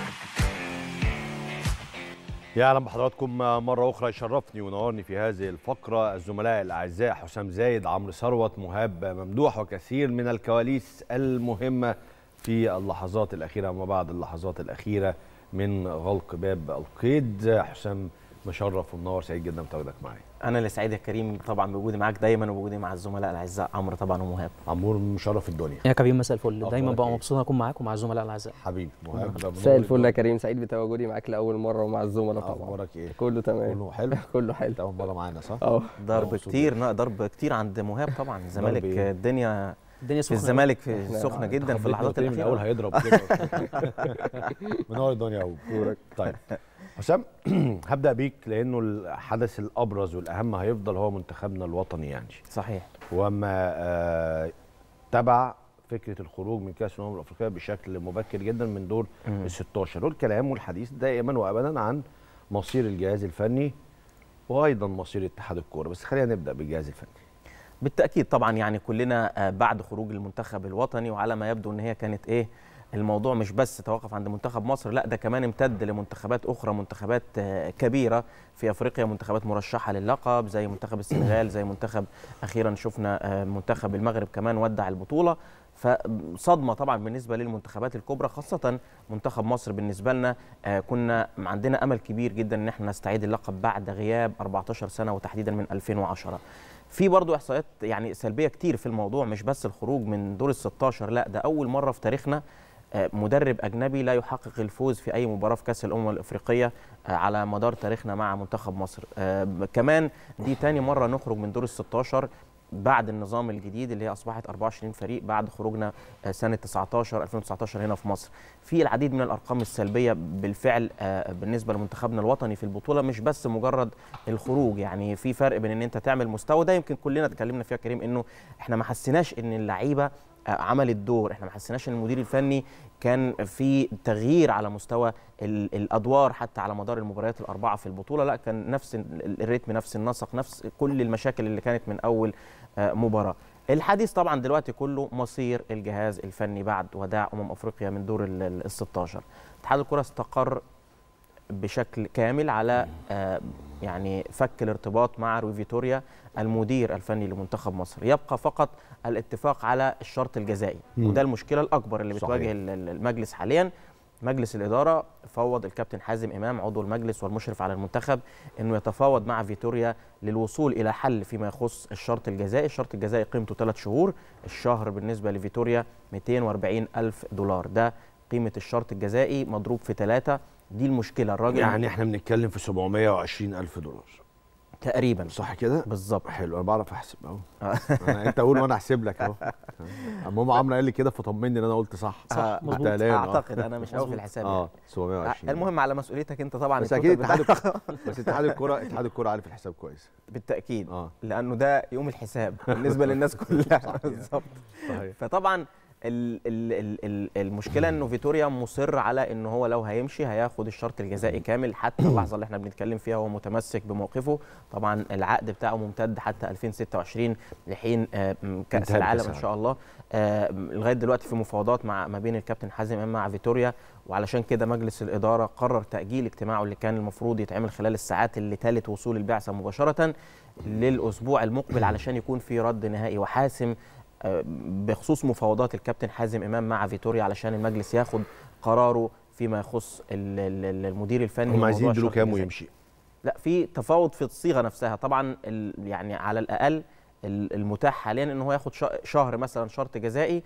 يا اهلا بحضراتكم مره اخرى يشرفني وينورني في هذه الفقره الزملاء الاعزاء حسام زايد عمرو ثروت مهاب ممدوح وكثير من الكواليس المهمه في اللحظات الاخيره وما بعد اللحظات الاخيره من غلق باب القيد حسام مشرف ومنور سعيد جدا بتواجدك معايا انا اللي سعيد يا كريم طبعا بوجودي معاك دايما وبوجودي مع الزملاء الاعزاء عمرو طبعا ومهاب عمور مشرف الدنيا يا كريم مساء الفل دايما ببقى مبسوط اكون معاك ومع الزملاء الاعزاء حبيبي مهاب مساء الفل يا كريم سعيد بتواجدي معاك لاول مره ومع الزملاء طبعا اخبارك ايه كله تمام كله حلو كله حلو اول مره معانا صح اه ضرب كتير ضرب كتير عند مهاب طبعا الزمالك الدنيا الدنيا في الزمالك في سخنه جدا في اللحظات الاخيره الاول هيضرب كده منور الدنيا يا ابو طيب حسام هبدا بيك لانه الحدث الابرز والاهم هيفضل هو منتخبنا الوطني يعني صحيح وما آه تبع فكره الخروج من كاس الامم الافريقيه بشكل مبكر جدا من دور ال 16 والكلام والحديث دائما وابدا عن مصير الجهاز الفني وايضا مصير اتحاد الكوره بس خلينا نبدا بالجهاز الفني بالتاكيد طبعا يعني كلنا بعد خروج المنتخب الوطني وعلى ما يبدو ان هي كانت ايه الموضوع مش بس توقف عند منتخب مصر لا ده كمان امتد لمنتخبات اخرى منتخبات كبيره في افريقيا منتخبات مرشحه للقب زي منتخب السنغال زي منتخب اخيرا شفنا منتخب المغرب كمان ودع البطوله فصدمه طبعا بالنسبه للمنتخبات الكبرى خاصه منتخب مصر بالنسبه لنا كنا عندنا امل كبير جدا ان احنا نستعيد اللقب بعد غياب 14 سنه وتحديدا من 2010 في برضه احصائيات يعني سلبيه كتير في الموضوع مش بس الخروج من دور ال 16 لا ده اول مره في تاريخنا مدرب اجنبي لا يحقق الفوز في اي مباراه في كاس الامم الافريقيه على مدار تاريخنا مع منتخب مصر كمان دي تاني مره نخرج من دور ال 16 بعد النظام الجديد اللي هي اصبحت 24 فريق بعد خروجنا سنه 19 2019 هنا في مصر في العديد من الارقام السلبيه بالفعل بالنسبه لمنتخبنا الوطني في البطوله مش بس مجرد الخروج يعني في فرق بين ان انت تعمل مستوى ده يمكن كلنا اتكلمنا فيها كريم انه احنا ما حسيناش ان اللعيبه عملت دور احنا ما حسيناش ان المدير الفني كان في تغيير على مستوى الادوار حتى على مدار المباريات الاربعه في البطوله لا كان نفس الريتم نفس النسق نفس كل المشاكل اللي كانت من اول مباراه الحديث طبعا دلوقتي كله مصير الجهاز الفني بعد وداع امم افريقيا من دور ال 16 اتحاد الكره استقر بشكل كامل على يعني فك الارتباط مع روي فيتوريا المدير الفني لمنتخب مصر يبقى فقط الاتفاق على الشرط الجزائي وده المشكله الاكبر اللي بتواجه صحيح. المجلس حاليا مجلس الاداره فوض الكابتن حازم امام عضو المجلس والمشرف على المنتخب انه يتفاوض مع فيتوريا للوصول الى حل فيما يخص الشرط الجزائي الشرط الجزائي قيمته ثلاث شهور الشهر بالنسبه لفيتوريا 240 الف دولار ده قيمه الشرط الجزائي مضروب في ثلاثه دي المشكله الراجل يعني احنا بنتكلم في 720 الف دولار تقريبا صح كده بالظبط حلو انا بعرف احسب اهو انت قول وانا احسب لك اهو المهم عمرو قال لي كده فطمني ان انا قلت صح صح آه مظبوط اعتقد انا مش قوي في الحساب اه 720 المهم على مسؤوليتك انت طبعا بس اكيد اتحاد بس اتحاد الكوره اتحاد الكوره عارف الحساب كويس بالتاكيد آه. لانه ده يوم الحساب بالنسبه للناس كلها بالظبط صحيح فطبعا ال ال ال المشكله انه فيتوريا مصر على ان هو لو هيمشي هياخد الشرط الجزائي كامل حتى اللحظه اللي احنا بنتكلم فيها هو متمسك بموقفه طبعا العقد بتاعه ممتد حتى 2026 لحين كاس العالم ان شاء الله لغايه دلوقتي في مفاوضات مع ما بين الكابتن حازم امام مع فيتوريا وعلشان كده مجلس الاداره قرر تاجيل اجتماعه اللي كان المفروض يتعمل خلال الساعات اللي تالت وصول البعثه مباشره للاسبوع المقبل علشان يكون في رد نهائي وحاسم بخصوص مفاوضات الكابتن حازم امام مع فيتوريا علشان المجلس ياخد قراره فيما يخص المدير الفني هم عايزين يدوا كام ويمشي لا في تفاوض في الصيغه نفسها طبعا يعني على الاقل المتاح حاليا ان هو ياخد شهر مثلا شرط جزائي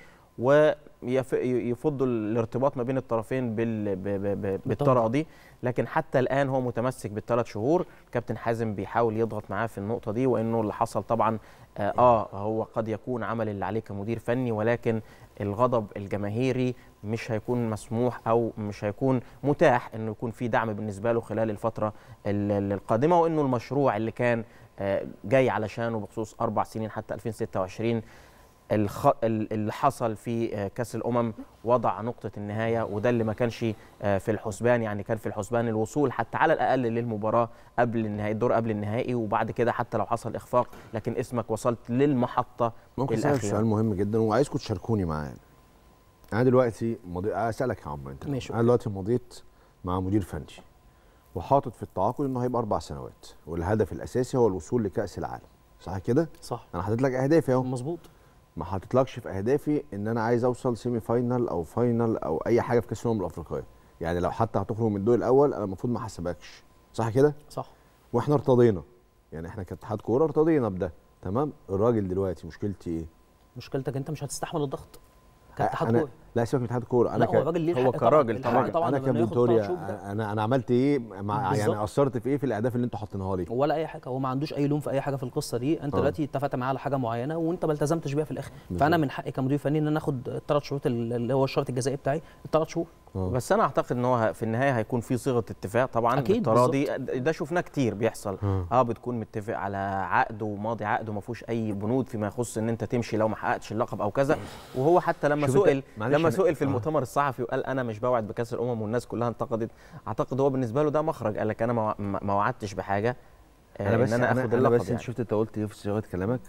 ويفض الارتباط ما بين الطرفين بالتراضي لكن حتى الان هو متمسك بالثلاث شهور كابتن حازم بيحاول يضغط معاه في النقطه دي وانه اللي حصل طبعا آه, اه هو قد يكون عمل اللي عليه كمدير فني ولكن الغضب الجماهيري مش هيكون مسموح او مش هيكون متاح انه يكون في دعم بالنسبه له خلال الفتره القادمه وانه المشروع اللي كان آه جاي علشانه بخصوص اربع سنين حتى 2026 الخ... اللي حصل في كاس الامم وضع نقطه النهايه وده اللي ما كانش في الحسبان يعني كان في الحسبان الوصول حتى على الاقل للمباراه قبل النهائي الدور قبل النهائي وبعد كده حتى لو حصل اخفاق لكن اسمك وصلت للمحطه ممكن اسالك سؤال مهم جدا وعايزكم تشاركوني معاه انا دلوقتي مضي... اسالك يا عمرو انت ماشي. انا دلوقتي مضيت مع مدير فني وحاطط في التعاقد انه هيبقى اربع سنوات والهدف الاساسي هو الوصول لكاس العالم صح كده صح انا حاطط لك اهدافي اهو مظبوط ما حاططلكش في اهدافي ان انا عايز اوصل سيمي فاينال او فاينال او اي حاجه في كاس الامم الافريقيه يعني لو حتى هتخرج من الدور الاول انا المفروض ما احاسبكش صح كده صح واحنا ارتضينا يعني احنا كاتحاد كوره ارتضينا بده تمام الراجل دلوقتي مشكلتي ايه مشكلتك انت مش هتستحمل الضغط كاتحاد أنا كوره لا سيبك من اتحاد الكوره انا لا هو الراجل ليه هو الحق كراجل طبعا طبعا. الحق طبعا انا إنه ياخد كفيكتوريا ثلاث شهور ده. انا انا عملت ايه مع يعني بالظبط. قصرت في ايه في الاهداف اللي انتوا حاطينها لي ولا اي حاجه هو ما عندوش اي لوم في اي حاجه في القصه دي انت آه. دلوقتي اتفقت معاه على حاجه معينه وانت ما التزمتش بيها في الاخر فانا من حقي كمدير فني ان انا اخد الثلاث شهور اللي هو الشرط الجزائي بتاعي الثلاث شهور بس انا اعتقد ان هو في النهايه هيكون في صيغه اتفاق طبعا أكيد، بالتراضي ده شفناه كتير بيحصل آه. اه بتكون متفق على عقد وماضي عقد وما فيهوش اي بنود فيما يخص ان انت تمشي لو ما حققتش اللقب او كذا وهو حتى لما شوف أنت- سئل معلش لما أنا- سئل في آه. المؤتمر الصحفي وقال انا مش بوعد بكاس الامم والناس كلها انتقدت اعتقد هو بالنسبه له ده مخرج قال لك انا ما- ما ما وعدتش بحاجه آه، انا بس ان انا اخد انا اللقب بس يعني. انت شفت انت قلت ايه في صياغه كلامك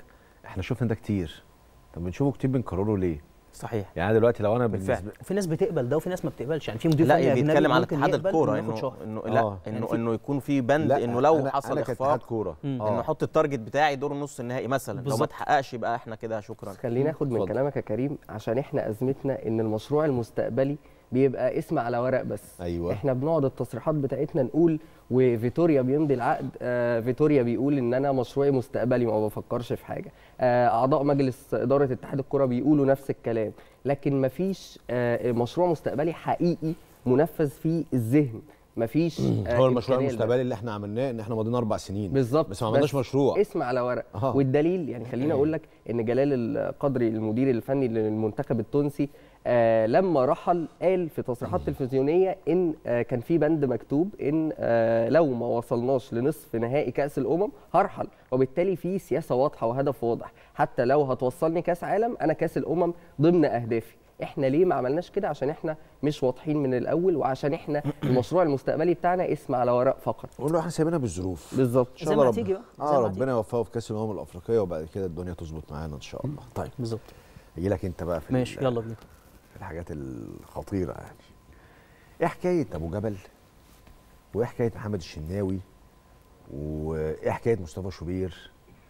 احنا شفنا ده كتير طب بنشوفه كتير بنكرره ليه صحيح يعني دلوقتي لو انا بالفعل بالنسبه وفي ناس بتقبل ده وفي ناس ما بتقبلش يعني في مدير لا فني أجنبي بيتكلم على ممكن اتحاد يقبل الكوره إنه ياخد انه شهر. انه آه. لا يعني انه في- انه يكون في بند لا انه لو أنا حصل أنا كاتحاد اخفاق كوره انه احط التارجت بتاعي دور النص النهائي مثلا لو ما بالظبط. اتحققش يبقى احنا كده شكرا بس خليني اخد من اتفضل. كلامك يا كريم عشان احنا ازمتنا ان المشروع المستقبلي بيبقى اسم على ورق بس أيوة. احنا بنقعد التصريحات بتاعتنا نقول وفيتوريا بيمضي العقد آه فيتوريا بيقول ان انا مشروعي مستقبلي ما بفكرش في حاجه آه اعضاء مجلس اداره اتحاد الكره بيقولوا نفس الكلام لكن مفيش آه مشروع مستقبلي حقيقي منفذ في الذهن مفيش آه هو المشروع إمكانية لده. المستقبلي اللي احنا عملناه ان احنا مضينا اربع سنين بالظبط بس ما عملناش مشروع اسم على ورق أها. والدليل يعني خليني اقول لك ان جلال القدري المدير الفني للمنتخب التونسي آه لما رحل قال في تصريحات تلفزيونيه ان آه كان في بند مكتوب ان آه لو ما وصلناش لنصف نهائي كاس الامم هرحل وبالتالي في سياسه واضحه وهدف واضح حتى لو هتوصلني كاس عالم انا كاس الامم ضمن اهدافي احنا ليه ما عملناش كده عشان احنا مش واضحين من الاول وعشان احنا المشروع المستقبلي بتاعنا اسم على ورق فقط قول له احنا سايبينها بالظروف بالظبط ان شاء زي الله ما رب... هتيجي بقى، زي اه ما ربنا يوفقه في كاس الامم الافريقيه وبعد كده الدنيا تظبط معانا ان شاء الله طيب بالظبط اجي لك انت بقى في ماشي ال- يلا بينا في الحاجات الخطيره يعني ايه حكايه ابو جبل وايه حكايه محمد الشناوي وايه حكايه مصطفى شوبير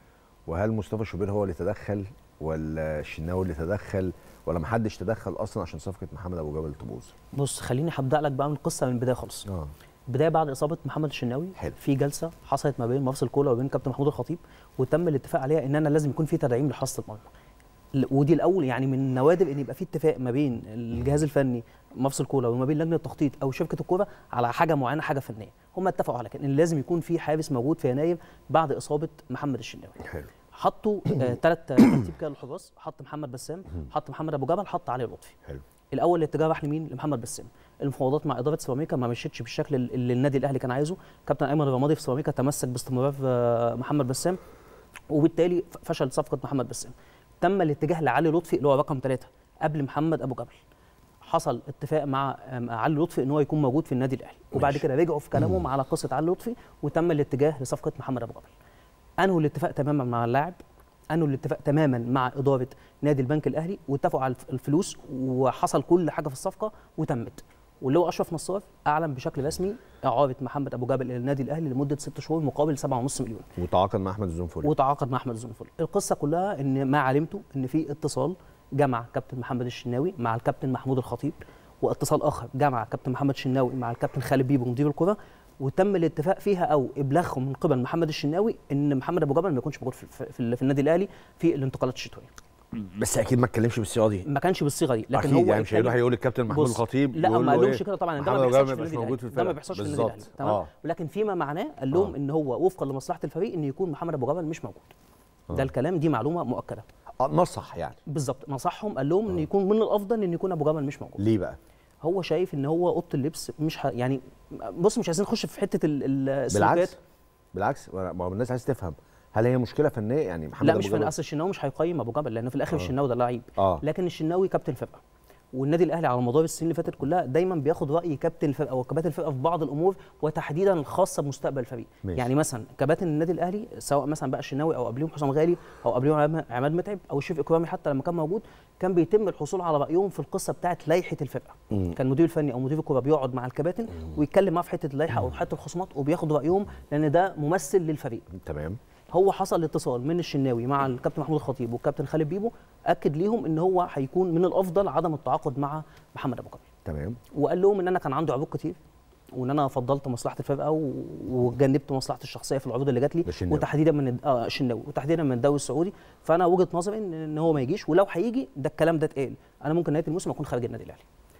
وهل مصطفى شوبير هو اللي تدخل ولا الشناوي اللي تدخل ولا محدش تدخل اصلا عشان صفقه محمد ابو جبل تبوظ بص خليني هبدا لك بقى من القصه من البدايه خالص اه بدايه بعد اصابه محمد الشناوي حلو. في جلسه حصلت ما بين مفصل كولا وبين كابتن محمود الخطيب وتم الاتفاق عليها ان انا لازم يكون في تدعيم لحراسه المرمى ل- ودي الاول يعني من النوادر ان يبقى في اتفاق ما بين الجهاز الفني مفصل كولا وما بين لجنه التخطيط او شركه الكوره على حاجه معينه حاجه فنيه هم اتفقوا على كده ان لازم يكون في حارس موجود في يناير بعد اصابه محمد الشناوي حلو حطوا ثلاث ترتيب كده للحراس حط محمد بسام حط محمد ابو جبل حط علي لطفي حلو الاول الاتجاه راح لمين لمحمد بسام المفاوضات مع اداره سيراميكا ما مشيتش بالشكل اللي النادي الاهلي كان عايزه كابتن ايمن الرمادي في سيراميكا تمسك باستمرار آه، محمد بسام وبالتالي ف- فشل صفقه محمد بسام تم الاتجاه لعلي لطفي اللي هو رقم ثلاثة قبل محمد ابو جبل حصل اتفاق مع مع علي لطفي ان هو يكون موجود في النادي الاهلي وبعد ماشي. كده رجعوا في كلامهم على قصه علي لطفي وتم الاتجاه لصفقه محمد ابو جبل انهوا الاتفاق تماما مع اللاعب انهوا الاتفاق تماما مع اداره نادي البنك الاهلي واتفقوا على الف- الفلوس وحصل كل حاجه في الصفقه وتمت واللي هو اشرف نصار اعلن بشكل رسمي اعاره محمد ابو جبل الى النادي الاهلي لمده ست شهور مقابل 7.5 مليون وتعاقد مع احمد الزنفولي وتعاقد مع احمد الزنفولي القصه كلها ان ما علمته ان في اتصال جمع كابتن محمد الشناوي مع الكابتن محمود الخطيب واتصال اخر جمع كابتن محمد الشناوي مع الكابتن خالد بيبو مدير الكره وتم الاتفاق فيها او ابلاغهم من قبل محمد الشناوي ان محمد ابو جبل ما يكونش موجود في, في, في, في النادي الاهلي في الانتقالات الشتويه بس اكيد ما اتكلمش بالصيغه دي ما كانش بالصيغه دي لكن اكيد هو يعني مش هيروح اتكلم- يقول الكابتن محمود بص، الخطيب لا يقول ما له قالهمش إيه؟ كده طبعا ده محمد ما أبو جبل بيحصلش في مش النادي موجود في الاهلي ده ما الفرقة. بيحصلش في النادي بالظبط. الاهلي تمام آه. ولكن فيما معناه قال لهم آه. ان هو وفقا لمصلحه الفريق ان يكون محمد ابو جبل مش موجود آه. ده الكلام دي معلومه مؤكده آه، نصح يعني بالظبط نصحهم قال لهم ان يكون من الافضل ان يكون ابو جبل مش موجود ليه بقى هو شايف ان هو اوضه اللبس مش ه... يعني بص مش عايزين نخش في حته ال- ال- السلوكيات بالعكس بالعكس ما هو الناس عايز تفهم هل هي مشكله فنيه يعني محمد لا أبو مش فن جبل- اصل الشناوي مش هيقيم ابو جبل لان في الاخر آه. الشناوي ده لعيب اه لكن الشناوي كابتن الفرقه والنادي الاهلي على مدار السنين اللي فاتت كلها دايما بياخد راي كابتن الفرقه او كباتن الفرقه في بعض الامور وتحديدا الخاصه بمستقبل الفريق ماشي. يعني مثلا كباتن النادي الاهلي سواء مثلا بقى الشناوي او قبليهم حسام غالي او قبليهم عماد- عماد متعب او الشريف اكرامي حتى لما كان موجود كان بيتم الحصول على رايهم في القصه بتاعه لائحه الفرقه مم. كان مدير الفني او مدير الكوره بيقعد مع الكباتن ويتكلم معاه في حته اللائحه او حته الخصومات وبياخد رايهم لان ده ممثل للفريق تمام هو حصل اتصال من الشناوي مع الكابتن محمود الخطيب والكابتن خالد بيبو اكد ليهم ان هو هيكون من الافضل عدم التعاقد مع محمد ابو جبل تمام وقال لهم ان انا كان عندي عروض كتير وان انا فضلت مصلحه الفرقه و- وجنبت مصلحتي الشخصيه في العروض اللي جات لي الشناوي. وتحديدا من الد- اه الشناوي وتحديدا من الدوري السعودي فانا وجهه نظري ان, إن هو ما يجيش ولو هيجي ده الكلام ده اتقال انا ممكن نهايه الموسم اكون خارج النادي الاهلي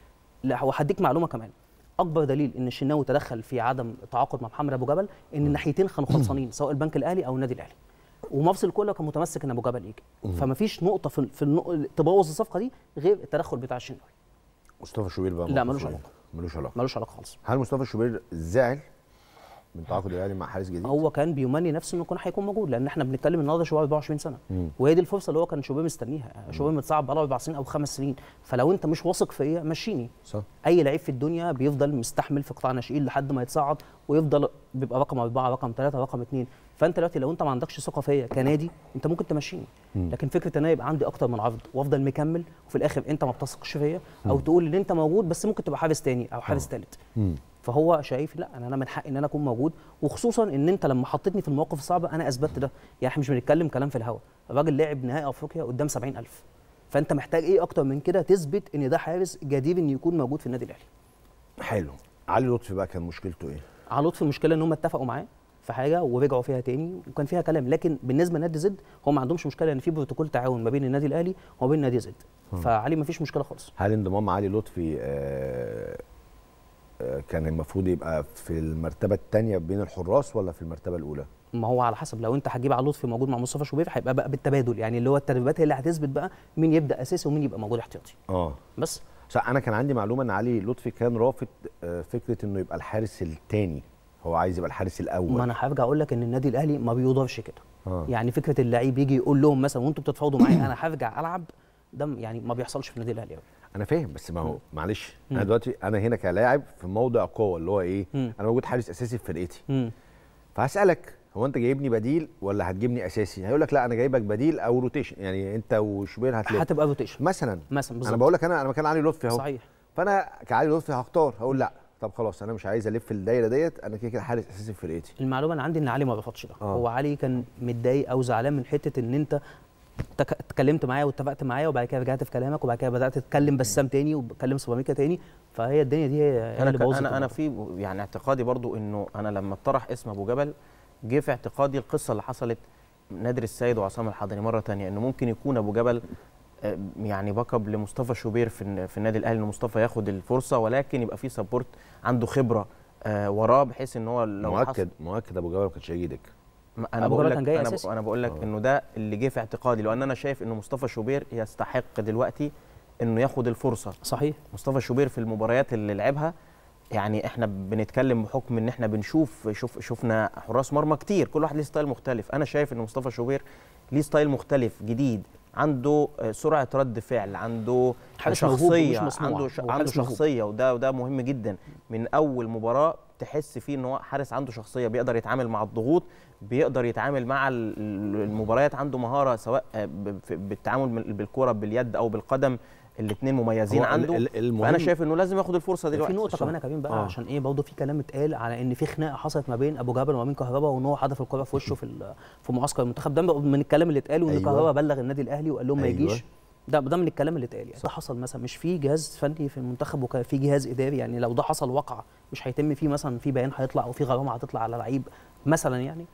لا وهديك معلومه كمان اكبر دليل ان الشناوي تدخل في عدم التعاقد مع محمد ابو جبل ان الناحيتين كانوا خلصانين سواء البنك الاهلي او النادي الاهلي ومفصل كله كان متمسك ان ابو جبل يجي فما فيش نقطه في, في النق... تبوظ الصفقه دي غير التدخل بتاع الشناوي مصطفى شوبير بقى لا، موقفه ملوش إيه؟ علاقة. ملوش علاقه ملوش علاقه خالص هل مصطفى شوبير زعل من تعاقد الاهلي مع حارس جديد هو كان بيمني نفسه انه يكون هيكون موجود لان احنا بنتكلم النهارده شباب 24 سنه مم. وهي دي الفرصه اللي هو كان شوبيه مستنيها شوبيه متصعب بقاله اربع سنين او خمس سنين فلو انت مش واثق فيا مشيني صح اي لعيب في الدنيا بيفضل مستحمل في قطاع ناشئين لحد ما يتصعد ويفضل بيبقى رقم اربعه رقم ثلاثه رقم اثنين فانت دلوقتي لو انت ما عندكش ثقه فيا كنادي انت ممكن تمشيني لكن فكره ان انا يبقى عندي اكتر من عرض وافضل مكمل وفي الاخر انت ما بتثقش فيا او تقول ان انت موجود بس ممكن تبقى حارس تاني او حارس ثالث مم. فهو شايف لا انا من حقي ان انا اكون موجود وخصوصا ان انت لما حطيتني في المواقف الصعبه انا اثبتت ده يعني احنا مش بنتكلم كلام في الهوا الراجل لعب نهائي افريقيا قدام 70000 فانت محتاج ايه اكتر من كده تثبت ان ده حارس جدير ان يكون موجود في النادي الاهلي حلو علي لطفي بقى كان مشكلته ايه على لطفي المشكله ان هم اتفقوا معاه في حاجه ورجعوا فيها تاني وكان فيها كلام لكن بالنسبه لنادي زد هو ما عندهمش مشكله ان في بروتوكول تعاون ما بين النادي الاهلي وما بين نادي زد فعلي ما فيش مشكله خالص هل انضمام علي لطفي آه آه كان المفروض يبقى في المرتبه الثانيه بين الحراس ولا في المرتبه الاولى ما هو على حسب لو انت هتجيب علي لطفي موجود مع مصطفى شوبير هيبقى بقى بالتبادل يعني اللي هو التدريبات هي اللي هتثبت بقى مين يبدا اساسي ومين يبقى موجود احتياطي اه بس صح انا كان عندي معلومه ان علي لطفي كان رافض آه فكره انه يبقى الحارس الثاني هو عايز يبقى الحارس الاول ما انا هرجع اقول لك ان النادي الاهلي ما بيقدرش كده آه. يعني فكره اللعيب يجي يقول لهم مثلا وانتوا بتتفاوضوا معايا انا هرجع العب ده يعني ما بيحصلش في النادي الاهلي أوي. انا فاهم بس ما هو مم. معلش انا مم. دلوقتي انا هنا كلاعب في موضع قوه اللي هو ايه مم. انا موجود حارس اساسي في فرقتي مم. فهسالك هو انت جايبني بديل ولا هتجيبني اساسي هيقول لك لا انا جايبك بديل او روتيشن يعني انت وشوبير هتلاقي هتبقى روتيشن مثلا مثلا انا بالظبط بقول لك انا انا مكان علي لطفي اهو صحيح فانا كعلي لطفي هختار هقول لا طب خلاص انا مش عايز الف الدايره ديت انا كده كده حارس اساسي في فرقتي المعلومه اللي عندي ان علي ما رفضش ده آه. هو علي كان متضايق او زعلان من حته ان انت تك- اتكلمت معايا واتفقت معايا وبعد كده رجعت في كلامك وبعد كده بدات تتكلم بسام تاني وبتكلم سوباميكا تاني فهي الدنيا دي هي انا اللي ك- بوظت انا انا الموضوع. في يعني اعتقادي برضو انه انا لما اطرح اسم ابو جبل جه في اعتقادي القصه اللي حصلت نادر السيد وعصام الحضري مره تانية انه ممكن يكون ابو جبل آه، يعني باك اب لمصطفى شوبير في الن- في النادي الاهلي ان مصطفى ياخد الفرصه ولكن يبقى في سبورت عنده خبره آه، وراه بحيث ان هو لو حصل مؤكد مؤكد ابو جبل ما كانش هيجي دك ما انا أبو بقول جبل لك كان جاي انا, أساسي. ب... أنا بقول لك آه. انه ده اللي جه في اعتقادي لان انا شايف انه مصطفى شوبير يستحق دلوقتي انه ياخد الفرصه صحيح مصطفى شوبير في المباريات اللي لعبها يعني احنا بنتكلم بحكم ان احنا بنشوف شوف شفنا حراس مرمى كتير كل واحد ليه ستايل مختلف انا شايف ان مصطفى شوبير ليه ستايل مختلف جديد عنده آه، سرعه رد فعل عنده حارس موهوب شخصيه ومش مصنوع. عنده ش... هو عنده حارس موهوب. شخصيه وده وده مهم جدا من اول مباراه تحس فيه ان هو حارس عنده شخصيه بيقدر يتعامل مع الضغوط بيقدر يتعامل مع ال- ال- المباريات عنده مهاره سواء آه، ب- في- بالتعامل من- بالكره باليد او بالقدم الاثنين مميزين هو ال- عنده ال- المهم- فانا شايف انه لازم ياخد الفرصه في دلوقتي نقطه كمان يا كريم بقى آه. عشان ايه برضه في كلام اتقال على ان في خناقه حصلت ما بين ابو جبل وما بين كهربا وان هو حدف الكره في وشه في ال- في معسكر المنتخب ده من الكلام اللي اتقال وان أيوة. كهربا بلغ النادي الاهلي وقال لهم ما أيوة. يجيش ده ده من الكلام اللي اتقال يعني ده حصل مثلا مش في جهاز فني في المنتخب وكان في جهاز اداري يعني لو ده حصل وقع مش هيتم فيه مثلا في بيان هيطلع او في غرامه هتطلع على لعيب مثلا يعني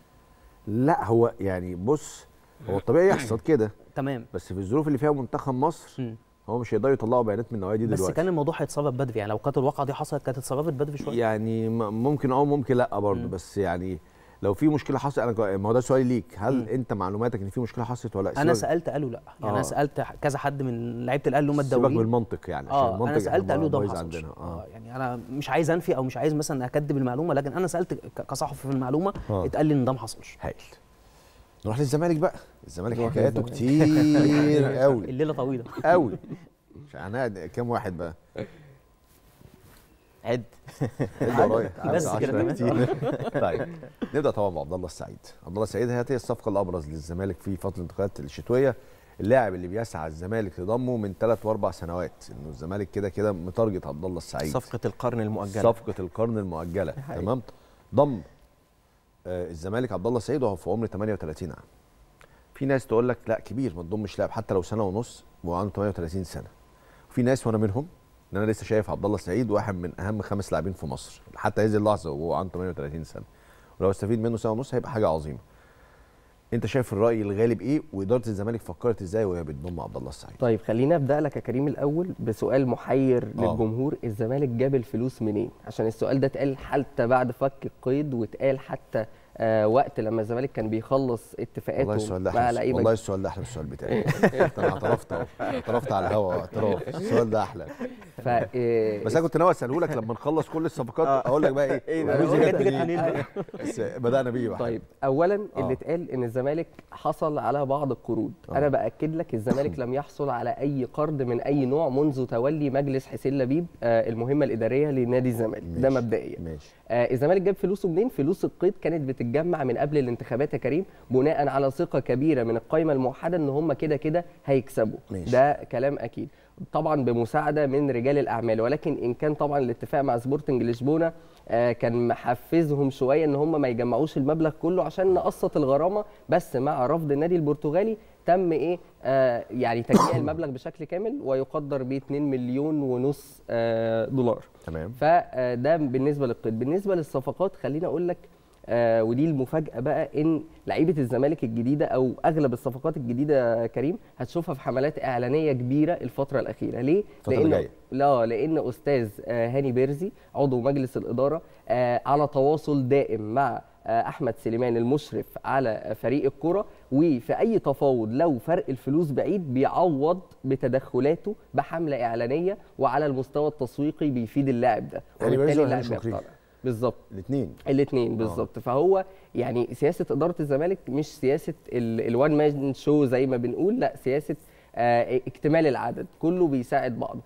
لا هو يعني بص هو الطبيعي يحصل كده تمام بس في الظروف اللي فيها منتخب مصر مم. هو مش هيقدروا يطلعوا بيانات من النوعيه دي بس دلوقتي كان الموضوع هيتصرف بدري يعني لو كانت الواقعه دي حصلت كانت اتصرفت بدري شويه يعني م- ممكن اه ممكن لا برضه مم. بس يعني لو في مشكله حصلت انا كو- ما هو ده سؤالي ليك هل مم. انت معلوماتك ان في مشكله حصلت ولا لا انا سيبك- سالت قالوا لا يعني آه. انا سالت كذا حد من لعيبه الاهلي اللي هم سيبك الدوليين بالمنطق يعني عشان اه المنطق انا سالت هيبقى قالوا ده ما بايظ حصلش عندنا اه اه يعني انا مش عايز انفي او مش عايز مثلا اكذب المعلومه لكن انا سالت ك- كصحفي في المعلومه آه. اتقال لي ان ده ما حصلش هايل نروح للزمالك بقى الزمالك نروح حكاياته للزمالك. كتير قوي الليله طويله قوي مش هنقعد كام واحد بقى عد عد ورايا بس عد كده عشرة تمام. كتير. طيب نبدا طبعا بعبد الله السعيد عبد الله السعيد هي الصفقه الابرز للزمالك في فتره الانتقالات الشتويه اللاعب اللي بيسعى الزمالك لضمه من ثلاث واربع سنوات انه الزمالك كده كده متارجت عبد الله السعيد صفقه القرن المؤجله صفقه القرن المؤجله حقيقي. تمام ضم آه، الزمالك عبد الله السعيد وهو في عمر 38 عام في ناس تقول لك لا كبير ما تضمش لاعب حتى لو سنه ونص وهو عنده 38 سنه وفي ناس وانا منهم ان انا لسه شايف عبد الله السعيد واحد من اهم خمس لاعبين في مصر حتى هذه اللحظه وهو عنده 38 سنه ولو استفيد منه سنه ونص هيبقى حاجه عظيمه انت شايف الراي الغالب ايه واداره الزمالك فكرت ازاي وهي بتضم عبد الله السعيد طيب خلينا ابدا لك يا كريم الاول بسؤال محير آه. للجمهور الزمالك جاب الفلوس منين عشان السؤال ده اتقال حتى بعد فك القيد واتقال حتى آه وقت لما الزمالك كان بيخلص اتفاقاته مع لعيبه والله السؤال ده احلى من السؤال بتاعي انا اعترفت اهو اعترفت على الهوا اعتراف السؤال ده احلى ف إيه بس انا كنت ناوي اساله لك لما نخلص كل الصفقات اقول لك بقى ايه ايه بس بدانا بيه طيب اولا اللي اتقال ان الزمالك حصل على بعض القروض انا باكد لك الزمالك لم يحصل على اي قرض من اي نوع منذ تولي مجلس حسين لبيب آه المهمه الاداريه لنادي الزمالك ده مبدئيا ماشي آه الزمالك جاب فلوسه منين فلوس القيد كانت بتتجمع من قبل الانتخابات يا كريم بناء على ثقه كبيره من القائمه الموحده ان هم كده كده هيكسبوا ماشي. ده كلام اكيد طبعا بمساعده من رجال الاعمال ولكن ان كان طبعا الاتفاق مع سبورتنج لشبونه آه كان محفزهم شويه ان هم ما يجمعوش المبلغ كله عشان نقسط الغرامه بس مع رفض النادي البرتغالي تم ايه آه يعني تجميع المبلغ بشكل كامل ويقدر ب 2 مليون ونص آه دولار تمام فده بالنسبه للقيد بالنسبه للصفقات خليني اقول لك آه ودي المفاجاه بقى ان لعيبه الزمالك الجديده او اغلب الصفقات الجديده كريم هتشوفها في حملات اعلانيه كبيره الفتره الاخيره ليه لان لا لان استاذ آه هاني بيرزي عضو مجلس الاداره آه على تواصل دائم مع احمد سليمان المشرف على فريق الكره وفي اي تفاوض لو فرق الفلوس بعيد بيعوض بتدخلاته بحمله اعلانيه وعلى المستوى التسويقي بيفيد اللاعب ده وبالتالي اللاعب بيقتنع بالظبط الاثنين الاثنين بالظبط فهو يعني سياسه اداره الزمالك مش سياسه الوان مان شو زي ما بنقول لا سياسه آه اكتمال العدد كله بيساعد بعضه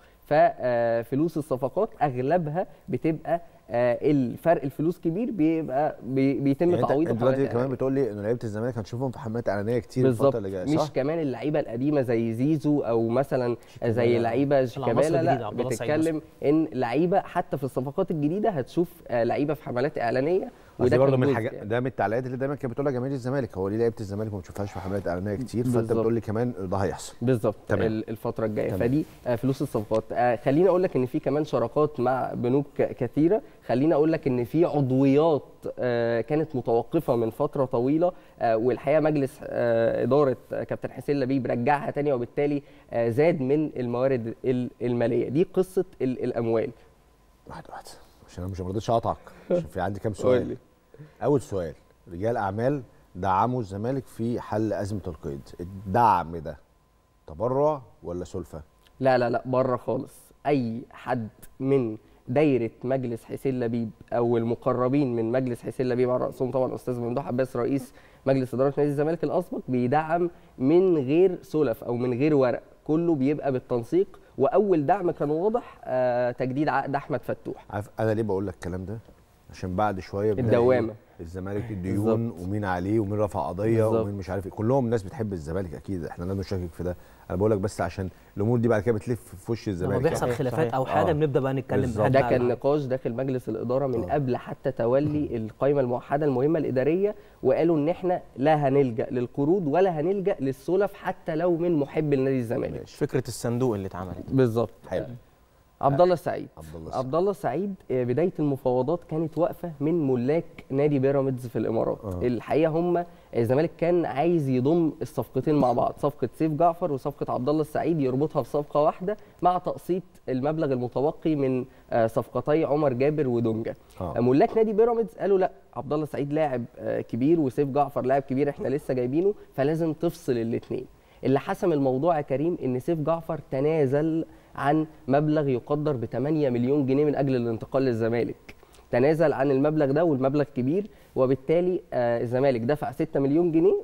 ففلوس الصفقات اغلبها بتبقى آه الفرق الفلوس كبير بيبقى بي بيتم يعني تعويضه انت دلوقتي كمان بتقول لي ان لعيبه الزمالك هنشوفهم في حملات اعلانيه كتير الفتره اللي جايه مش كمان اللعيبه القديمه زي زيزو او مثلا زي لعيبه شيكابالا لا بتتكلم ان لعيبه حتى في الصفقات الجديده هتشوف آه لعيبه في حملات اعلانيه وده برضه من الحاجات يعني. ده من التعليقات اللي دايما كانت بتقولها جماهير الزمالك هو ليه لعيبه الزمالك ما بتشوفهاش في حملات اعلانيه كتير فانت بتقول لي كمان ده هيحصل بالظبط الفتره الجايه فدي آه فلوس الصفقات آه خليني اقول لك ان في كمان شراكات مع بنوك كثيره خليني اقول لك ان في عضويات آه كانت متوقفه من فتره طويله آه والحقيقه مجلس آه اداره كابتن حسين لبيب رجعها تاني وبالتالي آه زاد من الموارد الماليه دي قصه الاموال واحد واحد عشان انا مش رضيتش اقطعك عشان في عندي كام سؤال اول سؤال رجال اعمال دعموا الزمالك في حل ازمه القيد الدعم ده تبرع ولا سلفه لا لا لا بره خالص اي حد من دايره مجلس حسين لبيب او المقربين من مجلس حسين لبيب على راسهم طبعا استاذ ممدوح عباس رئيس مجلس اداره نادي الزمالك الاسبق بيدعم من غير سلف او من غير ورق كله بيبقى بالتنسيق واول دعم كان واضح آه تجديد عقد احمد فتوح عارف انا ليه بقول لك الكلام ده عشان بعد شويه الدوامه الزمالك الديون ومين عليه ومين رفع قضيه بالزبط. ومين مش عارف ايه كلهم ناس بتحب الزمالك اكيد احنا لا نشكك في ده انا بقول لك بس عشان الامور دي بعد كده بتلف في وش الزمالك لما بيحصل خلافات او حاجه بنبدا بقى نتكلم ده كان نقاش داخل مجلس الاداره من أوه. قبل حتى تولي القائمه الموحده المهمه الاداريه وقالوا ان احنا لا هنلجا للقروض ولا هنلجا للسلف حتى لو من محب النادي الزمالك فكره الصندوق اللي اتعملت بالظبط حلو عبد الله السعيد عبد الله عبد الله السعيد بدايه المفاوضات كانت واقفه من ملاك نادي بيراميدز في الامارات آه. الحقيقه هم الزمالك كان عايز يضم الصفقتين مع بعض صفقه سيف جعفر وصفقه عبد الله السعيد يربطها في صفقه واحده مع تقسيط المبلغ المتبقي من صفقتي عمر جابر ودونجا آه. ملاك نادي بيراميدز قالوا لا عبد الله السعيد لاعب كبير وسيف جعفر لاعب كبير احنا لسه جايبينه فلازم تفصل الاثنين اللي حسم الموضوع يا كريم ان سيف جعفر تنازل عن مبلغ يقدر ب 8 مليون جنيه من اجل الانتقال للزمالك تنازل عن المبلغ ده والمبلغ كبير وبالتالي آه الزمالك دفع 6 مليون جنيه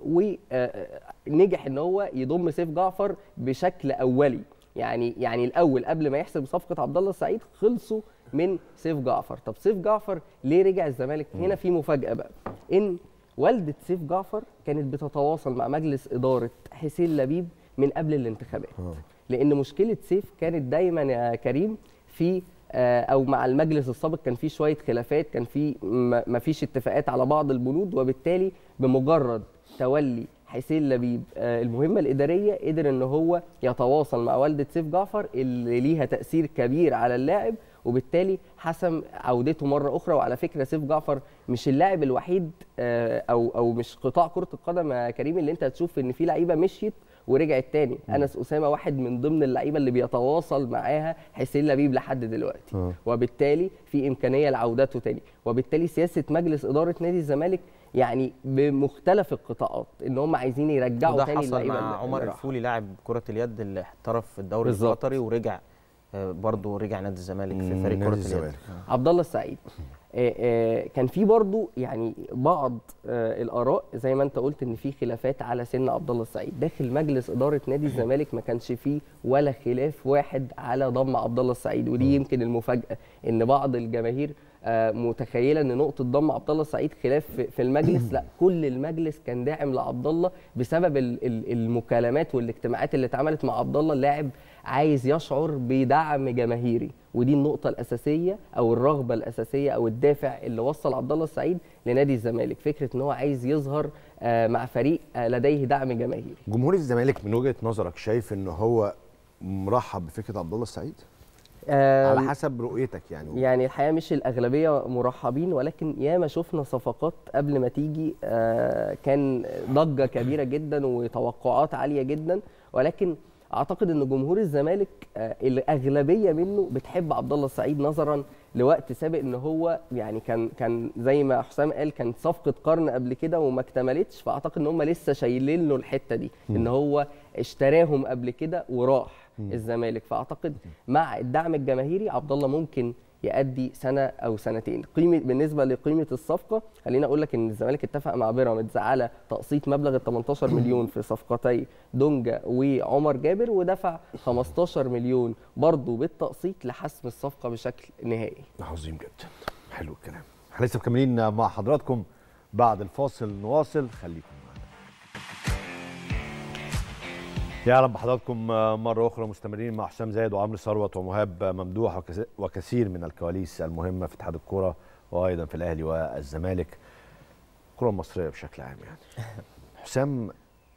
ونجح ان هو يضم سيف جعفر بشكل اولي يعني يعني الاول قبل ما يحسب صفقه عبد الله السعيد خلصوا من سيف جعفر طب سيف جعفر ليه رجع الزمالك هنا في مفاجاه بقى ان والده سيف جعفر كانت بتتواصل مع مجلس اداره حسين لبيب من قبل الانتخابات لان مشكله سيف كانت دايما يا كريم في او مع المجلس السابق كان في شويه خلافات كان في ما فيش اتفاقات على بعض البنود وبالتالي بمجرد تولي حسين لبيب المهمه الاداريه قدر ان هو يتواصل مع والده سيف جعفر اللي ليها تاثير كبير على اللاعب وبالتالي حسم عودته مره اخرى وعلى فكره سيف جعفر مش اللاعب الوحيد او او مش قطاع كره القدم يا كريم اللي انت هتشوف ان في لعيبه مشيت ورجعت تاني انس اسامه واحد من ضمن اللعيبه اللي بيتواصل معاها حسين لبيب لحد دلوقتي آه. وبالتالي في امكانيه لعودته تاني وبالتالي سياسه مجلس اداره نادي الزمالك يعني بمختلف القطاعات ان هم عايزين يرجعوا وده تاني حصل اللعيبه مع اللي- عمر اللي راحوا. الفولي لاعب كره اليد اللي احترف في الدوري بالظبط. القطري ورجع آه، برضه رجع نادي الزمالك في فريق نادي كره اليد الزمالك. عبد الله السعيد آه، آه، كان في برضو يعني بعض آه، الاراء زي ما انت قلت ان في خلافات على سن عبد الله السعيد داخل مجلس اداره نادي الزمالك ما كانش فيه ولا خلاف واحد على ضم عبد الله السعيد ودي يمكن المفاجاه ان بعض الجماهير آه، متخيله ان نقطه ضم عبد الله السعيد خلاف في- في المجلس لا كل المجلس كان داعم لعبد الله بسبب ال- ال- المكالمات والاجتماعات اللي اتعملت مع عبد الله اللاعب عايز يشعر بدعم جماهيري ودي النقطة الأساسية أو الرغبة الأساسية أو الدافع اللي وصل عبد الله السعيد لنادي الزمالك فكرة إن هو عايز يظهر آه، مع فريق آه، لديه دعم جماهيري جمهور الزمالك من وجهه نظرك شايف ان هو مرحب بفكره عبد الله السعيد آه، على حسب رؤيتك يعني يعني الحقيقه مش الاغلبيه مرحبين ولكن ياما شفنا صفقات قبل ما تيجي آه، كان ضجه كبيره جدا وتوقعات عاليه جدا ولكن اعتقد ان جمهور الزمالك آه، الاغلبيه منه بتحب عبد الله السعيد نظرا لوقت سابق ان هو يعني كان كان زي ما حسام قال كان صفقه قرن قبل كده وما اكتملتش فاعتقد ان هم لسه شايلين له الحته دي ان هو اشتراهم قبل كده وراح الزمالك فاعتقد مع الدعم الجماهيري عبد الله ممكن يأدي سنه او سنتين قيمه بالنسبه لقيمه الصفقه خليني اقول لك ان الزمالك اتفق مع بيراميدز على تقسيط مبلغ ال 18 مليون في صفقتي دونجا وعمر جابر ودفع 15 مليون برضه بالتقسيط لحسم الصفقه بشكل نهائي عظيم جدا حلو الكلام احنا لسه مكملين مع حضراتكم بعد الفاصل نواصل خليكم معنا يا اهلا بحضراتكم مره اخرى مستمرين مع حسام زايد وعمرو ثروت ومهاب ممدوح وكس- وكثير من الكواليس المهمه في اتحاد الكره وايضا في الاهلي والزمالك الكره المصريه بشكل عام يعني حسام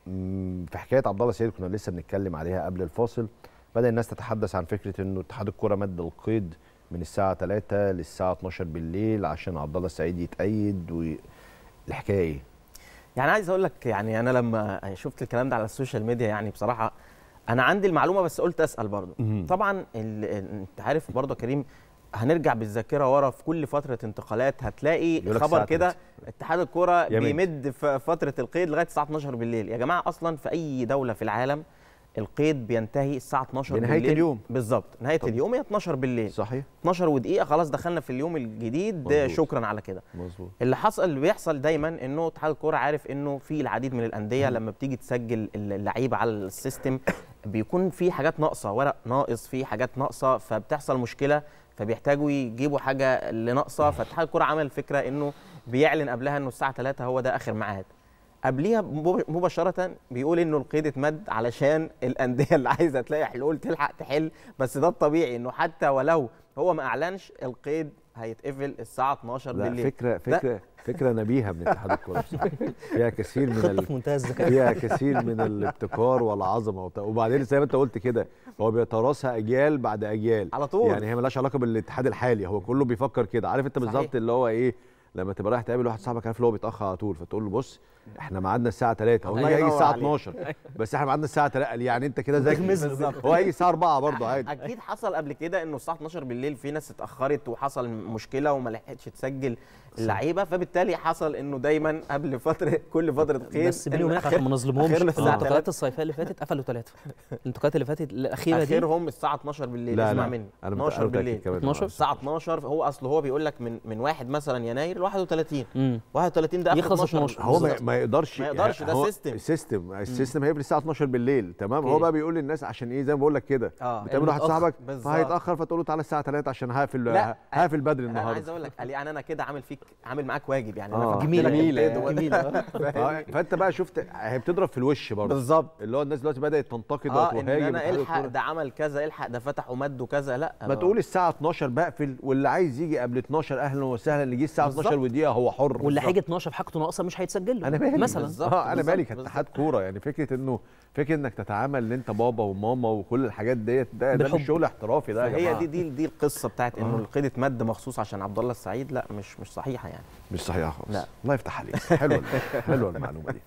مم، في حكايه عبد الله سعيد كنا لسه بنتكلم عليها قبل الفاصل بدا الناس تتحدث عن فكره انه اتحاد الكره مد القيد من الساعه 3 للساعه 12 بالليل عشان عبد الله السعيد يتأيد والحكايه ايه؟ يعني عايز اقول لك يعني انا لما شفت الكلام ده على السوشيال ميديا يعني بصراحه انا عندي المعلومه بس قلت اسال برضه مهم. طبعا ال- انت عارف برضه يا كريم هنرجع بالذاكره ورا في كل فتره انتقالات هتلاقي يقول لك خبر الساعة كده 3. اتحاد الكوره يمد. بيمد في فتره القيد لغايه الساعه 12 بالليل يا جماعه اصلا في اي دوله في العالم القيد بينتهي الساعه 12 بنهاية بالليل اليوم. بالظبط نهايه طب. اليوم هي 12 بالليل صحيح 12 ودقيقه خلاص دخلنا في اليوم الجديد مظبوط. شكرا على كده مظبوط اللي حصل اللي بيحصل دايما انه اتحاد الكوره عارف انه في العديد من الانديه لما بتيجي تسجل اللعيبه على السيستم بيكون في حاجات ناقصه ورق ناقص في حاجات ناقصه فبتحصل مشكله فبيحتاجوا يجيبوا حاجه اللي ناقصه فاتحاد الكوره عمل فكره انه بيعلن قبلها انه الساعه 3 هو ده اخر ميعاد قبليها مب- مباشرة بيقول انه القيد اتمد علشان الاندية اللي عايزة تلاقي حلول تلحق تحل بس ده الطبيعي انه حتى ولو هو ما اعلنش القيد هيتقفل الساعة 12 لا بالليل فكره فكره فكره نبيهه من اتحاد الكوره بصراحة. فيها كثير من خطه ال... في منتهى الذكاء فيها كثير من الابتكار والعظمه وبتاع. وبعدين زي ما انت قلت كده هو بيتراثها اجيال بعد اجيال على طول. يعني هي ملهاش علاقه بالاتحاد الحالي هو كله بيفكر كده عارف انت صحيح. بالظبط اللي هو ايه لما تبقى رايح تقابل واحد صاحبك عارف اللي هو بيتاخر على طول فتقول له بص احنا ميعادنا الساعه 3 والله الله هيجي ينور الساعه عليك. 12 بس احنا ميعادنا الساعه 3 قال يعني انت كده ذكي بالظبط. هو هيجي الساعه 4 برضه عادي اكيد حصل قبل كده انه الساعه 12 بالليل في ناس اتاخرت وحصل مشكله وما لحقتش تسجل اللعيبه فبالتالي حصل انه دايما قبل فتره كل فتره قيد بس بيني إنه وبينك آخر- عشان ما نظلمهمش آخرنا في الساعة الانتقالات 3. الصيفيه اللي فاتت قفلوا ثلاثه الانتقالات اللي فاتت الاخيره دي اخرهم الساعه 12 بالليل لا اسمع لا مني انا 12 متأكد بالليل كمان. 12 الساعه 12 هو اصل هو بيقول لك من من 1 مثلا يناير ل 31 امم 31 ده آخر يخلص 12 12. هو ما, بالظبط. ما يقدرش ما يقدرش، ده هو سيستم. السيستم السيستم هيقفل الساعه 12 بالليل تمام هو أوكي. بقى بيقول للناس عشان ايه زي ما بقول لك كده آه، بتقابل واحد المتأخر. صاحبك بالظبط. فهيتاخر فتقول له تعالى الساعه 3 عشان هقفل لا، هقفل بدري انا عايز النهارده اقول لك قال يعني انا كده عامل فيك عامل معاك واجب يعني انا آه. فتحت جميلة. لك جميلة. القيد وأنا- جميلة. آه، فانت بقى شفت هي بتضرب في الوش برضه بالظبط اللي هو الناس دلوقتي بدات تنتقد اه ان وتهاجم انا اتحاد الحق الكورة. ده عمل كذا الحق ده فتح ومد وكذا لا ما تقول الساعه 12 بقفل واللي عايز يجي قبل 12 اهلا وسهلا يجي الساعه 12 بالظبط. ودقيقه هو حر واللي هيجي 12 في حاجته ناقصه مش هيتسجل له انا مالي مثلا بالظبط. اه انا مالي بالظبط. كاتحاد كوره يعني فكره انه فكره انك تتعامل ان انت بابا وماما وكل الحاجات ديت ده ده بالحب. مش شغل احترافي ده يا هي جماعه دي دي دي القصه بتاعت انه القيد اتمد مخصوص عشان عبد الله السعيد لا مش مش صحيحه يعني مش صحيحه خالص لا. الله يفتح عليك حلوه حلوه المعلومه دي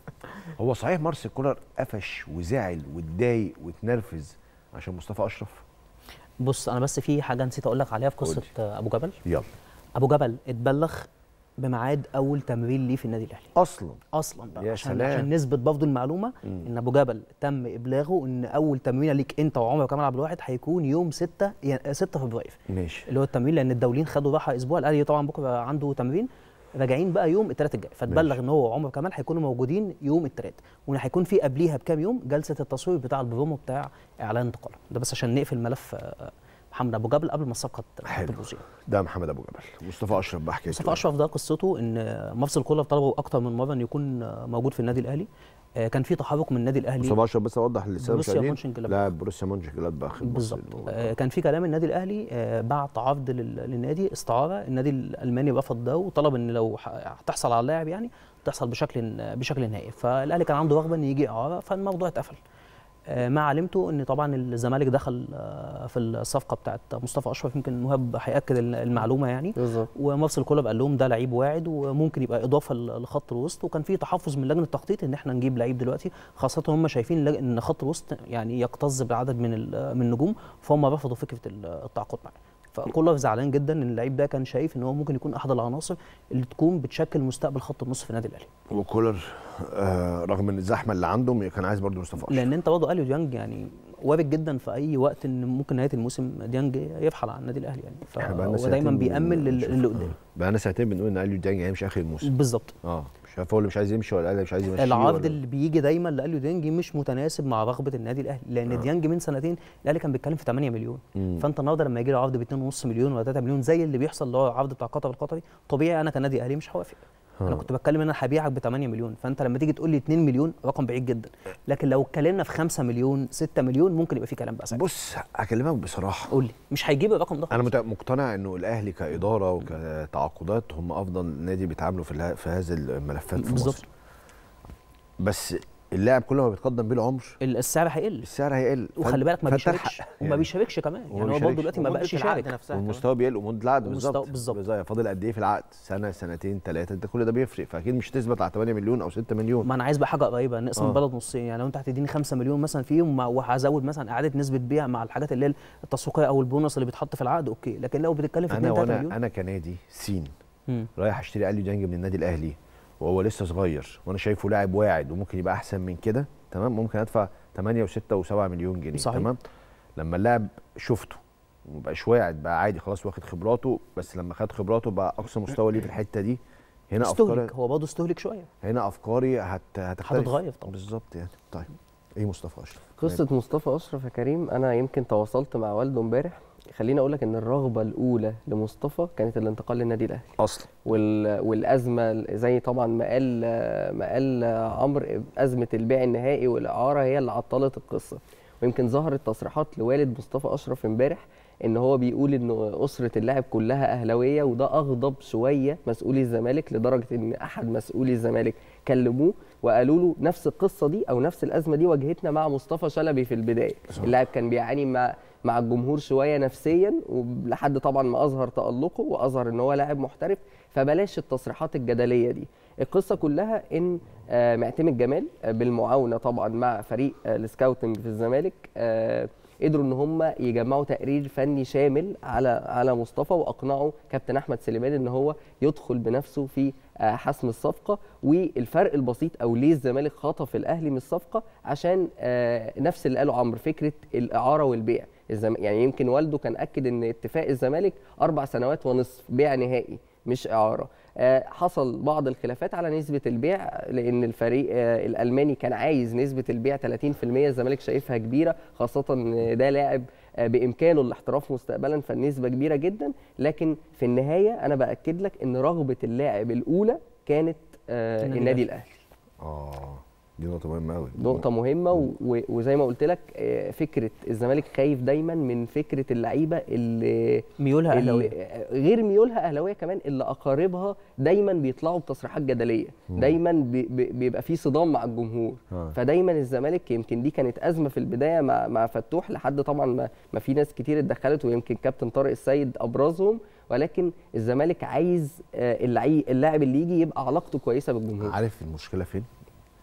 هو صحيح مارسيل كولر قفش وزعل واتضايق واتنرفز عشان مصطفى اشرف بص انا بس في حاجه نسيت اقول لك عليها في قصه قولي. ابو جبل يلا ابو جبل اتبلغ بميعاد اول تمرين ليه في النادي الاهلي اصلا اصلا بقى يا عشان سلام. عشان نثبت برضه المعلومه مم. ان ابو جبل تم ابلاغه ان اول تمرين ليك انت وعمر كمال عبد الواحد هيكون يوم 6 يعني 6 فبراير ماشي اللي هو التمرين لان الدولين خدوا راحه اسبوع الاهلي طبعا بكره عنده تمرين راجعين بقى يوم الثلاث الجاي فاتبلغ ماشي. ان هو وعمر كمال هيكونوا موجودين يوم الثلاث وان هيكون في قبليها بكام يوم جلسه التصوير بتاع البرومو بتاع اعلان انتقاله ده بس عشان نقفل ملف آه، محمد ابو جبل قبل ما سقط حلو. البوزيه ده محمد ابو جبل مصطفى اشرف بقى حكايته مصطفى اشرف ده قصته ان مفصل كولر طلبه اكتر من مره ان يكون موجود في النادي الاهلي آه، كان في تحرك من النادي الاهلي مصطفى اشرف بس اوضح للساده بروسيا المشاهدين مونشنجلادباخ. لا بروسيا مونشنجلادباخ بالظبط آه، كان في كلام النادي الاهلي آه، بعت عرض لل- للنادي استعاره النادي الالماني رفض ده وطلب ان لو ح- هتحصل على اللاعب يعني تحصل بشكل بشكل نهائي فالاهلي كان عنده رغبه ان يجي اعاره فالموضوع اتقفل آه، ما علمته ان طبعا الزمالك دخل آه، في الصفقه بتاعت مصطفى اشرف يمكن مهاب هياكد المعلومه يعني بالظبط ومفصل كولر قال لهم ده لعيب واعد وممكن يبقى اضافه ل- لخط الوسط وكان في تحفظ من لجنه التخطيط ان احنا نجيب لعيب دلوقتي خاصه هم شايفين لج- ان خط الوسط يعني يكتظ بعدد من ال- من النجوم فهم رفضوا فكره ال- التعاقد معاه فكولر زعلان جدا ان اللعيب ده كان شايف ان هو ممكن يكون احد العناصر اللي تكون بتشكل مستقبل خط النص في النادي الاهلي وكولر آه رغم ان الزحمه اللي عنده كان عايز برضه مصطفى اشرف لان انت برضه اليو ديانج يعني وارد جدا في اي وقت ان ممكن نهايه الموسم ديانج يفحل عن النادي الاهلي يعني إحنا بقالنا فهو دايما سنتين بيامن لل- بنشوف- للي قدام آه. بقالنا سنتين بنقول ان اليو ديانج هيمشي اخر الموسم بالظبط اه مش عارف هو اللي مش عايز يمشي ولا الاهلي مش عايز يمشي العرض ولا- اللي بيجي دايما لاليو ديانج مش متناسب مع رغبه النادي الاهلي لان آه. آه. ديانج من سنتين الاهلي كان بيتكلم في 8 مليون مم. فانت النهارده لما يجي لي عرض ب 2.5 مليون ولا 3 مليون زي اللي بيحصل اللي هو العرض بتاع قطر القطري طبيعي انا كنادي اهلي مش هوافق انا آه. كنت بتكلم ان انا هبيعك ب 8 مليون فانت لما تيجي تقول لي 2 مليون رقم بعيد جدا لكن لو اتكلمنا في 5 مليون 6 مليون ممكن يبقى في كلام بقى ساعتها بص هكلمك بصراحه قول لي مش هيجيب الرقم ده انا خالص. مت- مقتنع انه الاهلي كاداره وكتعاقدات هم افضل نادي بيتعاملوا في اله- في هذه الملفات في بالظبط. مصر بس اللاعب كل ما بيتقدم بيه العمر ال- السعر هيقل السعر هيقل وخلي بالك ما فأنت بيشاركش تلحق وما يعني. بيشاركش كمان وما يعني هو برضه بيشاركش. دلوقتي ما ومدة بقاش العقد يشارك نفسها كمان. والمستوى بيقل ومده العقد والمستوى- بالظبط بالظبط. فاضل قد ايه في العقد سنه سنتين ثلاثه انت كل ده بيفرق فاكيد مش تثبت على 8 مليون او 6 مليون ما انا عايز بقى حاجه قريبه نقسم آه. البلد نصين يعني لو انت هتديني 5 مليون مثلا فيهم وهزود مثلا اعاده نسبه بيع مع الحاجات اللي هي التسويقيه او البونص اللي بيتحط في العقد اوكي لكن لو بتتكلم في انا 2 3 وانا مليون انا كنادي سين مم. رايح اشتري اليو ديانج من النادي الاهلي وهو لسه صغير وانا شايفه لاعب واعد وممكن يبقى احسن من كده تمام ممكن ادفع 8 و6 و7 مليون جنيه صحيح. تمام لما اللاعب شفته ومبقاش واعد بقى عادي خلاص واخد خبراته بس لما خد خبراته بقى اقصى مستوى ليه في الحته دي هنا افكاري استهلك هو برضه استهلك شويه هنا افكاري هت هتختلف هتتغير طبعا. بالظبط يعني طيب ايه مصطفى اشرف قصة مصطفى أشرف يا كريم أنا يمكن تواصلت مع والده امبارح خليني أقول لك إن الرغبة الأولى لمصطفى كانت الانتقال للنادي الأهلي اصلا وال... والازمه زي طبعا ما قال ما قال عمرو ازمه البيع النهائي والاعاره هي اللي عطلت القصه ويمكن ظهرت تصريحات لوالد مصطفى اشرف امبارح ان هو بيقول ان اسره اللاعب كلها اهلاويه وده اغضب شويه مسؤولي الزمالك لدرجه ان احد مسؤولي الزمالك كلموه وقالوا له نفس القصه دي او نفس الازمه دي واجهتنا مع مصطفى شلبي في البدايه اللاعب كان بيعاني مع مع الجمهور شويه نفسيا ولحد طبعا ما اظهر تالقه واظهر ان هو لاعب محترف فبلاش التصريحات الجدليه دي القصه كلها ان آه، معتمد جمال آه، بالمعاونه طبعا مع فريق آه، السكاوتنج في الزمالك آه، قدروا ان هم يجمعوا تقرير فني شامل على على مصطفى واقنعوا كابتن احمد سليمان ان هو يدخل بنفسه في آه، حسم الصفقه والفرق البسيط او ليه الزمالك خطف الاهلي من الصفقه عشان آه، نفس اللي قاله عمرو فكره الاعاره والبيع الزم... يعني يمكن والده كان اكد ان اتفاق الزمالك اربع سنوات ونصف بيع نهائي مش اعاره آه، حصل بعض الخلافات على نسبه البيع لان الفريق آه، الالماني كان عايز نسبه البيع 30% الزمالك شايفها كبيره خاصه ان ده لاعب آه، بامكانه الاحتراف مستقبلا فالنسبه كبيره جدا لكن في النهايه انا باكد لك ان رغبه اللاعب الاولى كانت آه، النادي النادي الأهلي. الاهلي اه دي نقطه مهمه قوي نقطة مهمة و- و- وزي ما قلت لك آه، فكرة الزمالك خايف دايما من فكرة اللعيبة اللي ميولها اهلاويه اللي غير ميولها اهلاويه كمان اللي اقاربها دايما بيطلعوا بتصريحات جدليه دايما بي- بي- بيبقى في صدام مع الجمهور آه. فدايما الزمالك يمكن دي كانت ازمه في البدايه مع مع فتوح لحد طبعا ما, ما في ناس كتير اتدخلت ويمكن كابتن طارق السيد ابرزهم ولكن الزمالك عايز آه، اللعي- اللاعب اللي يجي يبقى علاقته كويسه بالجمهور عارف المشكله فين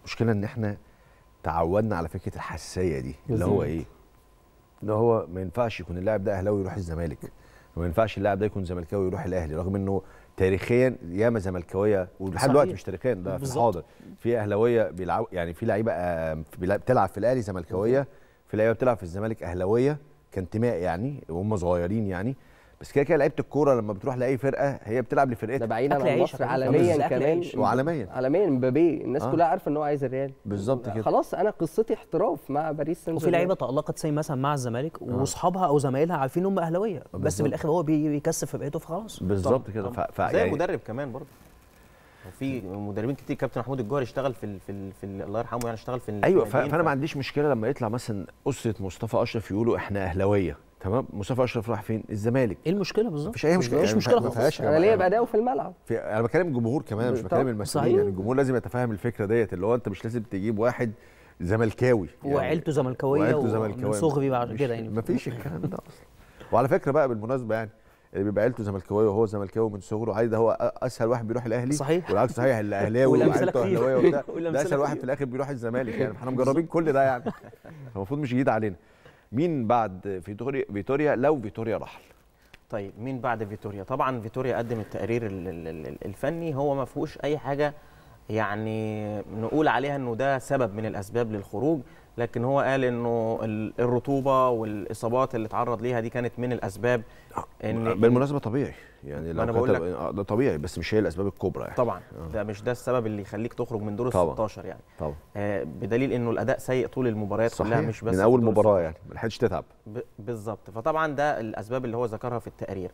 المشكله ان احنا تعودنا على فكره الحساسيه دي اللي هو ايه اللي هو ما ينفعش يكون اللاعب ده اهلاوي يروح الزمالك وما ينفعش اللاعب ده يكون زملكاوي يروح الاهلي رغم انه تاريخيا ياما زملكاويه ولحد دلوقتي مش تاريخيا ده في الحاضر في اهلاويه بيلعبوا يعني في لعيبه بتلعب في الاهلي زملكاويه في لعيبه بتلعب في الزمالك اهلاويه كانتماء يعني وهم صغيرين يعني بس كده كده لعيبه الكوره لما بتروح لاي فرقه هي بتلعب لفرقتها ده بعيدا عن مصر عالميا كمان وعالميا عالميا مبابي الناس آه. كلها عارفه ان هو عايز الريال بالظبط كده خلاص انا قصتي احتراف مع باريس سان وفي لعيبه تالقت زي مثلا مع الزمالك آه. واصحابها او زمايلها عارفين ان هم اهلاويه بس في الاخر هو بيكسب في بقيته فخلاص بالظبط كده ف... ف... زي يعني المدرب كمان برضه في مدربين كتير كابتن محمود الجوهري اشتغل في ال في, ال في ال الله يرحمه يعني اشتغل في ايوه فانا ما عنديش مشكله لما يطلع مثلا اسره مصطفى اشرف يقولوا احنا اهلاويه تمام مصطفى اشرف راح فين الزمالك ايه المشكله بالظبط مفيش اي مشكله مفيش يعني مشكله خالص انا ليا باداء في الملعب في انا بكلم الجمهور كمان مش بكلم المسؤولين يعني الجمهور لازم يتفهم الفكره ديت اللي هو انت مش لازم تجيب واحد زملكاوي يعني وعيلته زملكاويه وعيلته زملكاويه من صغري بعد كده يعني مفيش الكلام ده اصلا وعلى فكره بقى بالمناسبه يعني اللي بيبقى عيلته زملكاويه وهو زملكاوي من صغره عادي ده هو اسهل واحد بيروح الاهلي صحيح والعكس صحيح اللي اهلاوي وعيلته اهلاويه وبتاع ده اسهل واحد في الاخر بيروح الزمالك يعني احنا مجربين كل ده يعني المفروض مش جديد علينا مين بعد فيتوريا فيتوريا لو فيتوريا رحل طيب مين بعد فيتوريا طبعا فيتوريا قدم التقرير الفني هو ما فيهوش اي حاجه يعني نقول عليها انه ده سبب من الاسباب للخروج لكن هو قال انه الرطوبه والاصابات اللي اتعرض ليها دي كانت من الاسباب ان بالمناسبه طبيعي يعني لو أنا بقول لك ده طبيعي بس مش هي الاسباب الكبرى يعني طبعا آه. ده مش ده السبب اللي يخليك تخرج من دور ال 16 يعني طبعا آه بدليل انه الاداء سيء طول المباريات صحيح. كلها مش بس من اول مباراه يعني ما لحقتش تتعب بالظبط فطبعا ده الاسباب اللي هو ذكرها في التقرير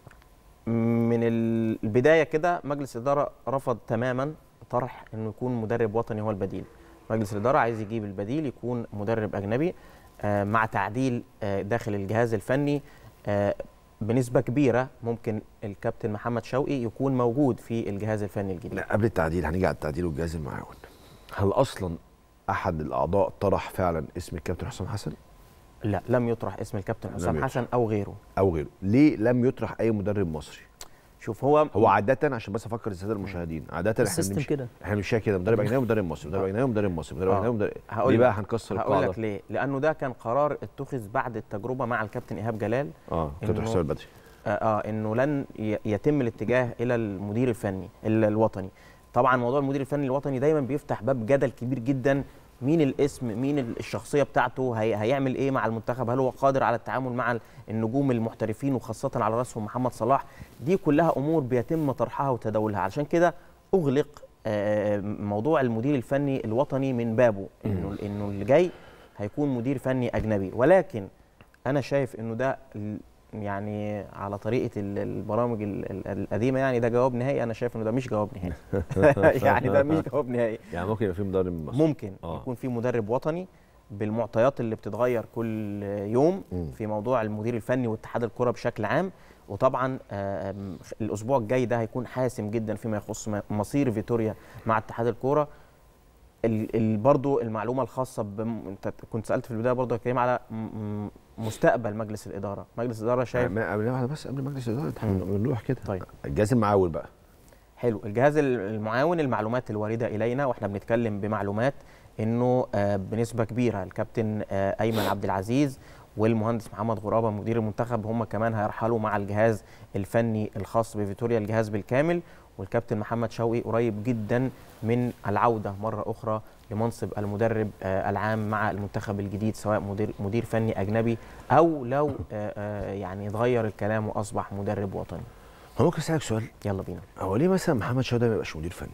من البدايه كده مجلس الاداره رفض تماما طرح انه يكون مدرب وطني هو البديل مجلس الاداره عايز يجيب البديل يكون مدرب اجنبي آه مع تعديل آه داخل الجهاز الفني آه بنسبه كبيره ممكن الكابتن محمد شوقي يكون موجود في الجهاز الفني الجديد لا قبل التعديل هنيجي على التعديل والجهاز المعاون هل اصلا احد الاعضاء طرح فعلا اسم الكابتن حسام حسن لا لم يطرح اسم الكابتن حسام حسن او غيره او غيره ليه لم يطرح اي مدرب مصري شوف هو هو عاده عشان بس افكر الساده المشاهدين عاده احنا السيستم كده احنا مش كده مدرب اجنبي ومدرب مصري مدرب اجنبي ومدرب مصري مدرب اجنبي ومدرب هقول ليه بقى هنكسر هقول القاعده لك ليه لانه ده كان قرار اتخذ بعد التجربه مع الكابتن ايهاب جلال اه كابتن حسام البدري آه, اه انه لن يتم الاتجاه الى المدير الفني الوطني طبعا موضوع المدير الفني الوطني دايما بيفتح باب جدل كبير جدا مين الاسم مين الشخصيه بتاعته هي هيعمل ايه مع المنتخب هل هو قادر على التعامل مع النجوم المحترفين وخاصه على راسهم محمد صلاح دي كلها امور بيتم طرحها وتداولها علشان كده اغلق موضوع المدير الفني الوطني من بابه انه انه اللي جاي هيكون مدير فني اجنبي ولكن انا شايف انه ده يعني على طريقه البرامج القديمه يعني ده جواب نهائي انا شايف انه ده مش جواب نهائي يعني ده مش جواب نهائي يعني ممكن يبقى في مدرب مصري ممكن آه. يكون في مدرب وطني بالمعطيات اللي بتتغير كل يوم م. في موضوع المدير الفني واتحاد الكره بشكل عام وطبعا الاسبوع الجاي ده هيكون حاسم جدا فيما يخص مصير فيتوريا مع اتحاد الكوره برضو المعلومه الخاصه بم... انت كنت سالت في البدايه برضو يا كريم على مستقبل مجلس الاداره مجلس الاداره شايف قبل بس قبل مجلس الاداره بنروح كده طيب الجهاز المعاون بقى حلو الجهاز المعاون المعلومات الوارده الينا واحنا بنتكلم بمعلومات انه بنسبه كبيره الكابتن ايمن عبد العزيز والمهندس محمد غرابه مدير المنتخب هم كمان هيرحلوا مع الجهاز الفني الخاص بفيتوريا الجهاز بالكامل والكابتن محمد شوقي قريب جدا من العوده مره اخرى لمنصب المدرب العام مع المنتخب الجديد سواء مدير مدير فني اجنبي او لو يعني اتغير الكلام واصبح مدرب وطني. هو ممكن اسالك سؤال؟ يلا بينا. هو ليه مثلا محمد شوقي ما يبقاش مدير فني؟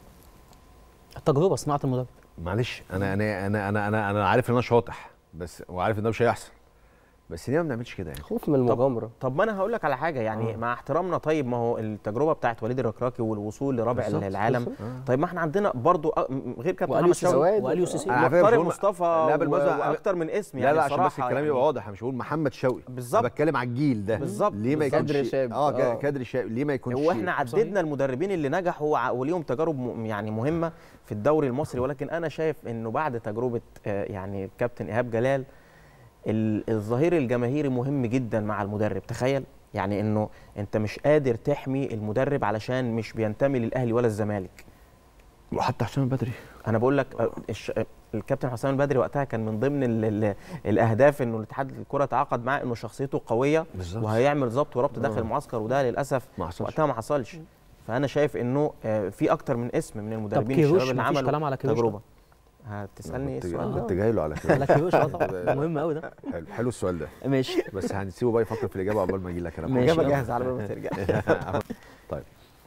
التجربه صناعه المدرب. معلش انا انا انا انا انا, أنا عارف ان انا شاطح بس وعارف ان ده مش هيحصل. بس ليه ما بنعملش كده يعني؟ خوف من المغامره طب, طب ما انا هقول لك على حاجه يعني آه. مع احترامنا طيب ما هو التجربه بتاعت وليد الركراكي والوصول لرابع بالزبط العالم بالزبط. آه. طيب ما احنا عندنا برضو غير كابتن محمد شوقي واليو سيسي طارق مصطفى واكتر من اسم يعني لا لا عشان بس الكلام يبقى يعني واضح مش هقول محمد شوقي بالظبط بتكلم على الجيل ده بالظبط ليه ما يكونش كادر شاب اه كادر شاب ليه ما يكونش هو احنا عددنا المدربين اللي نجحوا وليهم تجارب يعني مهمه في الدوري المصري ولكن انا شايف انه بعد تجربه يعني كابتن ايهاب جلال الظهير الجماهيري مهم جدا مع المدرب تخيل يعني انه انت مش قادر تحمي المدرب علشان مش بينتمي للاهلي ولا الزمالك وحتى حسام البدري انا بقول لك الش... الكابتن حسام البدري وقتها كان من ضمن ال ال الاهداف انه الاتحاد الكره تعاقد معاه انه شخصيته قويه بالزبط. وهيعمل ضبط وربط داخل المعسكر وده للاسف ما وقتها ما حصلش فانا شايف انه في اكتر من اسم من المدربين الشباب اللي عملوا كلام على تجربه هتسالني ايه السؤال ده؟ كنت جاي له على كده على كيروش طبعا مهم قوي ده حلو حلو السؤال ده ماشي بس هنسيبه بقى يفكر في الاجابه عقبال ما اجي لك انا الاجابه جاهزه على ما ترجع طيب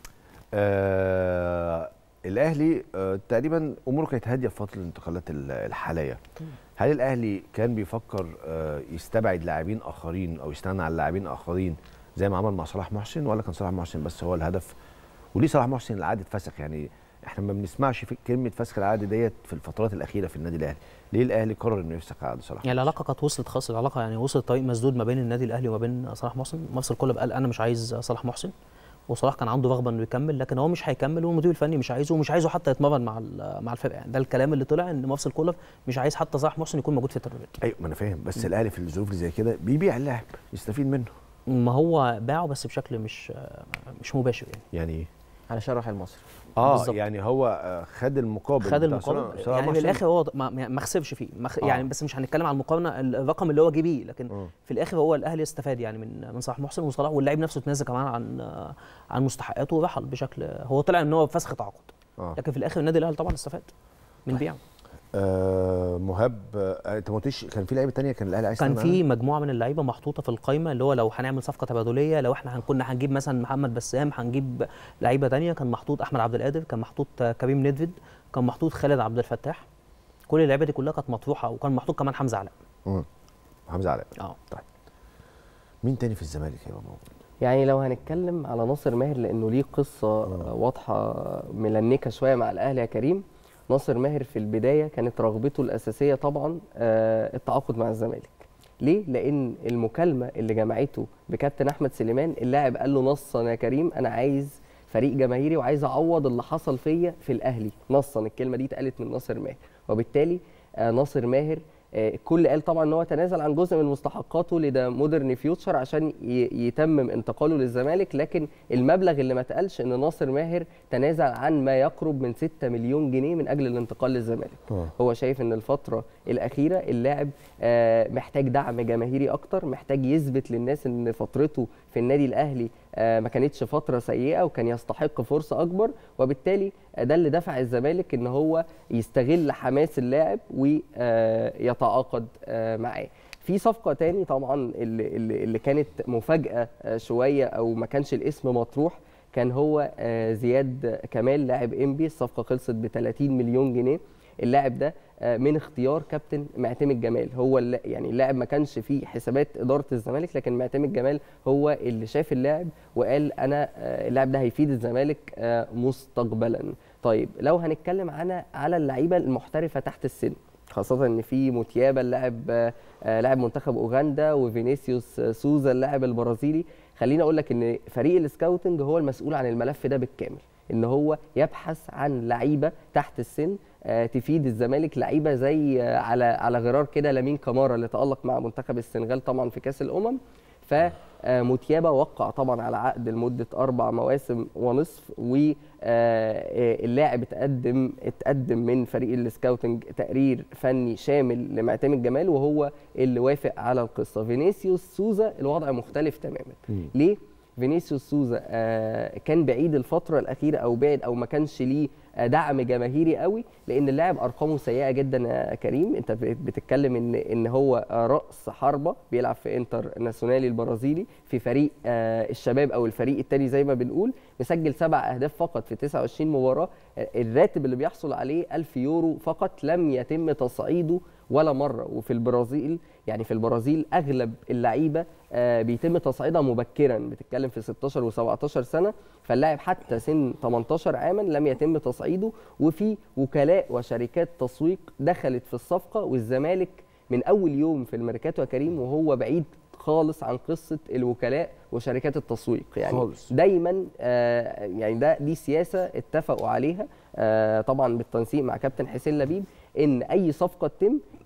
آه الاهلي آه تقريبا اموره كانت هاديه في فتره الانتقالات الحاليه هل الاهلي كان بيفكر آه يستبعد لاعبين اخرين او يستنى على لاعبين اخرين زي ما عمل مع صلاح محسن ولا كان صلاح محسن بس هو الهدف وليه صلاح محسن العقد اتفسخ يعني احنا ما بنسمعش في كلمه فسخ العقد ديت في الفترات الاخيره في النادي الاهلي ليه الاهلي قرر انه يفسخ عقد صلاح يعني العلاقه كانت وصلت خاص العلاقه يعني وصلت طريق مسدود ما بين النادي الاهلي وما بين صلاح محسن مصر كله قال انا مش عايز صلاح محسن وصلاح كان عنده رغبه انه يكمل لكن هو مش هيكمل والمدير الفني مش عايزه ومش عايزه حتى يتمرن مع مع الفرقه يعني ده الكلام اللي طلع ان مفصل كولر مش عايز حتى صلاح محسن يكون موجود في التدريبات ايوه ما انا فاهم بس الاهلي في الظروف اللي زي كده بيبيع اللاعب يستفيد منه ما هو باعه بس بشكل مش مش مباشر يعني يعني ايه على راح المصري اه بالزبط. يعني هو خد المقابل خد المقابل يعني من الاخر هو ما خسرش فيه مخ... آه. يعني بس مش هنتكلم عن المقارنه الرقم اللي هو جه بيه لكن آه. في الاخر هو الاهلي استفاد يعني من من صلاح محسن وصلاح واللاعب نفسه اتنازل كمان عن عن مستحقاته ورحل بشكل هو طلع ان هو فسخ تعاقد آه. لكن في الاخر النادي الاهلي طبعا استفاد من بيعه آه مهاب آه انت ما قلتش كان في لعيبه ثانيه كان الاهلي عايز كان في مجموعه من اللعيبه محطوطه في القائمه اللي هو لو هنعمل صفقه تبادليه لو احنا كنا هنجيب مثلا محمد بسام هنجيب لعيبه ثانيه كان محطوط احمد عبد القادر كان محطوط كريم نيدفيد كان محطوط خالد عبد الفتاح كل اللعيبه دي كلها كانت مطروحه وكان محطوط كمان حمزه علاء امم حمزه علاء اه طيب مين تاني في الزمالك هيبقى موجود يعني لو هنتكلم على ناصر ماهر لانه ليه قصه واضحه ملنكه شويه مع الاهلي يا كريم ناصر ماهر في البدايه كانت رغبته الاساسيه طبعا التعاقد مع الزمالك ليه لان المكالمه اللي جمعته بكابتن احمد سليمان اللاعب قال له نصا يا كريم انا عايز فريق جماهيري وعايز اعوض اللي حصل فيا في الاهلي نصا الكلمه دي اتقالت من ناصر ماهر وبالتالي ناصر ماهر الكل قال طبعا ان هو تنازل عن جزء من مستحقاته لده مودرن فيوتشر عشان يتمم انتقاله للزمالك لكن المبلغ اللي ما اتقالش ان ناصر ماهر تنازل عن ما يقرب من 6 مليون جنيه من اجل الانتقال للزمالك أوه. هو شايف ان الفتره الاخيره اللاعب محتاج دعم جماهيري اكتر محتاج يثبت للناس ان فترته في النادي الاهلي ما كانتش فتره سيئه وكان يستحق فرصه اكبر وبالتالي ده اللي دفع الزمالك ان هو يستغل حماس اللاعب ويتعاقد معاه في صفقه تاني طبعا اللي, اللي كانت مفاجاه شويه او ما كانش الاسم مطروح كان هو زياد كمال لاعب انبي الصفقه خلصت ب 30 مليون جنيه اللاعب ده من اختيار كابتن معتمد جمال هو يعني اللاعب ما كانش في حسابات اداره الزمالك لكن معتمد جمال هو اللي شاف اللاعب وقال انا اللاعب ده هيفيد الزمالك مستقبلا طيب لو هنتكلم عن على اللعيبه المحترفه تحت السن خاصة ان في موتيابا اللاعب لاعب منتخب اوغندا وفينيسيوس سوزا اللاعب البرازيلي خليني اقول لك ان فريق السكاوتنج هو المسؤول عن الملف ده بالكامل ان هو يبحث عن لعيبه تحت السن تفيد الزمالك لعيبه زي على على غرار كده لامين كمارا اللي تالق مع منتخب السنغال طبعا في كاس الامم فموتيابا وقع طبعا على عقد لمده اربع مواسم ونصف واللاعب اتقدم اتقدم من فريق السكاوتنج تقرير فني شامل لمعتمد جمال وهو اللي وافق على القصه فينيسيوس سوزا الوضع مختلف تماما ليه فينيسيوس سوزا آه كان بعيد الفتره الاخيره او بعد او ما كانش ليه آه دعم جماهيري قوي لان اللاعب ارقامه سيئه جدا يا كريم انت بتتكلم ان ان هو راس حربه بيلعب في انتر ناسيونالي البرازيلي في فريق آه الشباب او الفريق الثاني زي ما بنقول مسجل سبع اهداف فقط في 29 مباراه الراتب اللي بيحصل عليه 1000 يورو فقط لم يتم تصعيده ولا مره وفي البرازيل يعني في البرازيل اغلب اللعيبه آه بيتم تصعيدها مبكرا بتتكلم في 16 و17 سنه فاللاعب حتى سن 18 عاما لم يتم تصعيده وفي وكلاء وشركات تسويق دخلت في الصفقه والزمالك من اول يوم في الميركاتو يا كريم وهو بعيد خالص عن قصه الوكلاء وشركات التسويق يعني خالص. دايما آه يعني ده دي سياسه اتفقوا عليها آه طبعا بالتنسيق مع كابتن حسين لبيب ان اي صفقه تتم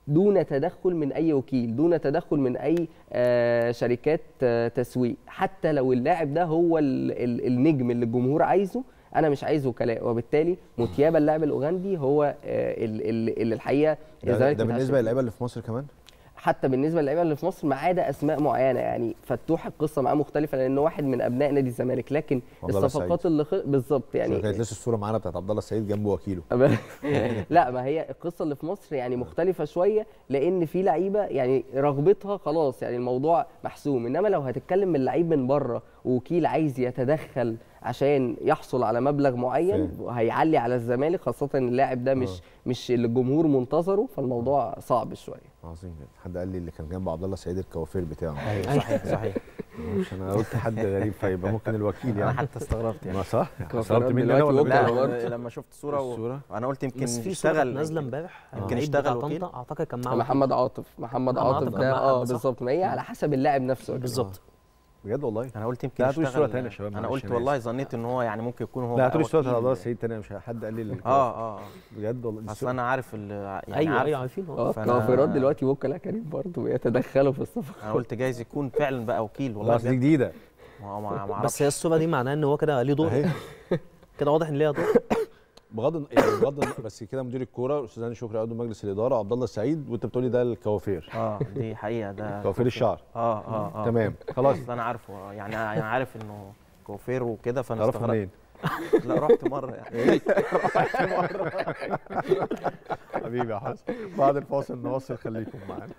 دون تدخل من اي وكيل دون تدخل من اي آه شركات آه تسويق حتى لو اللاعب ده هو ال ال النجم اللي الجمهور عايزه انا مش عايز وكلاء وبالتالي موتيابا اللاعب الاوغندي هو آه اللي الحقيقه ده, ده بالنسبه للعيبه اللي في مصر كمان حتى بالنسبه للعيبه اللي في مصر ما عدا اسماء معينه يعني فتوح القصه معاه مختلفه لانه واحد من ابناء نادي الزمالك لكن الصفقات اللي خ... بالظبط يعني كانت لسه الصوره معانا بتاعت عبد الله السعيد جنب وكيله لا ما هي القصه اللي في مصر يعني مختلفه شويه لان في لعيبه يعني رغبتها خلاص يعني الموضوع محسوم انما لو هتتكلم من لعيب من بره ووكيل عايز يتدخل عشان يحصل على مبلغ معين وهيعلي على الزمالك خاصه ان اللاعب ده مش أوه. مش اللي الجمهور منتظره فالموضوع صعب شويه عظيم جدا حد قال لي اللي كان جنب عبد الله السعيد الكوافير بتاعه ايوه صحيح صحيح مش انا قلت حد غريب فيبقى ممكن الوكيل يعني انا حتى استغربت يعني ما صح استغربت مين انا ولا لا لما شفت الصوره و... انا قلت يمكن يشتغل نازله امبارح يمكن يشتغل وكيل اعتقد كان معاه محمد عاطف محمد عاطف ده اه بالظبط ما هي على حسب اللاعب نفسه بالظبط بجد والله انا قلت يمكن لا هاتوا الصوره ثانيه يا شباب انا قلت والله ظنيت ان هو يعني ممكن يكون هو لا هاتوا الصوره بتاعت عبد الله السعيد ثانيه مش حد قال لي اه اه بجد والله اصل انا عارف يعني ايوه عارف ايوه عارفين اه الكوافيرات دلوقتي وكلاء كريم برضه بيتدخلوا في الصفقات انا قلت جايز يكون فعلا بقى وكيل والله دي جديده ما ما بس هي الصوره دي معناها ان هو كده ليه دور كده واضح ان ليه دور بغض يعني بغض بس كده مدير الكوره استاذ هاني شكري عضو مجلس الاداره عبد الله السعيد وانت بتقولي ده الكوافير اه دي حقيقه ده كوافير الشعر اه اه اه تمام خلاص انا عارفه يعني انا عارف انه كوافير وكده فانا تعرفه منين؟ لا رحت مره يعني رحت مره حبيبي يا حسن بعد الفاصل نواصل خليكم معانا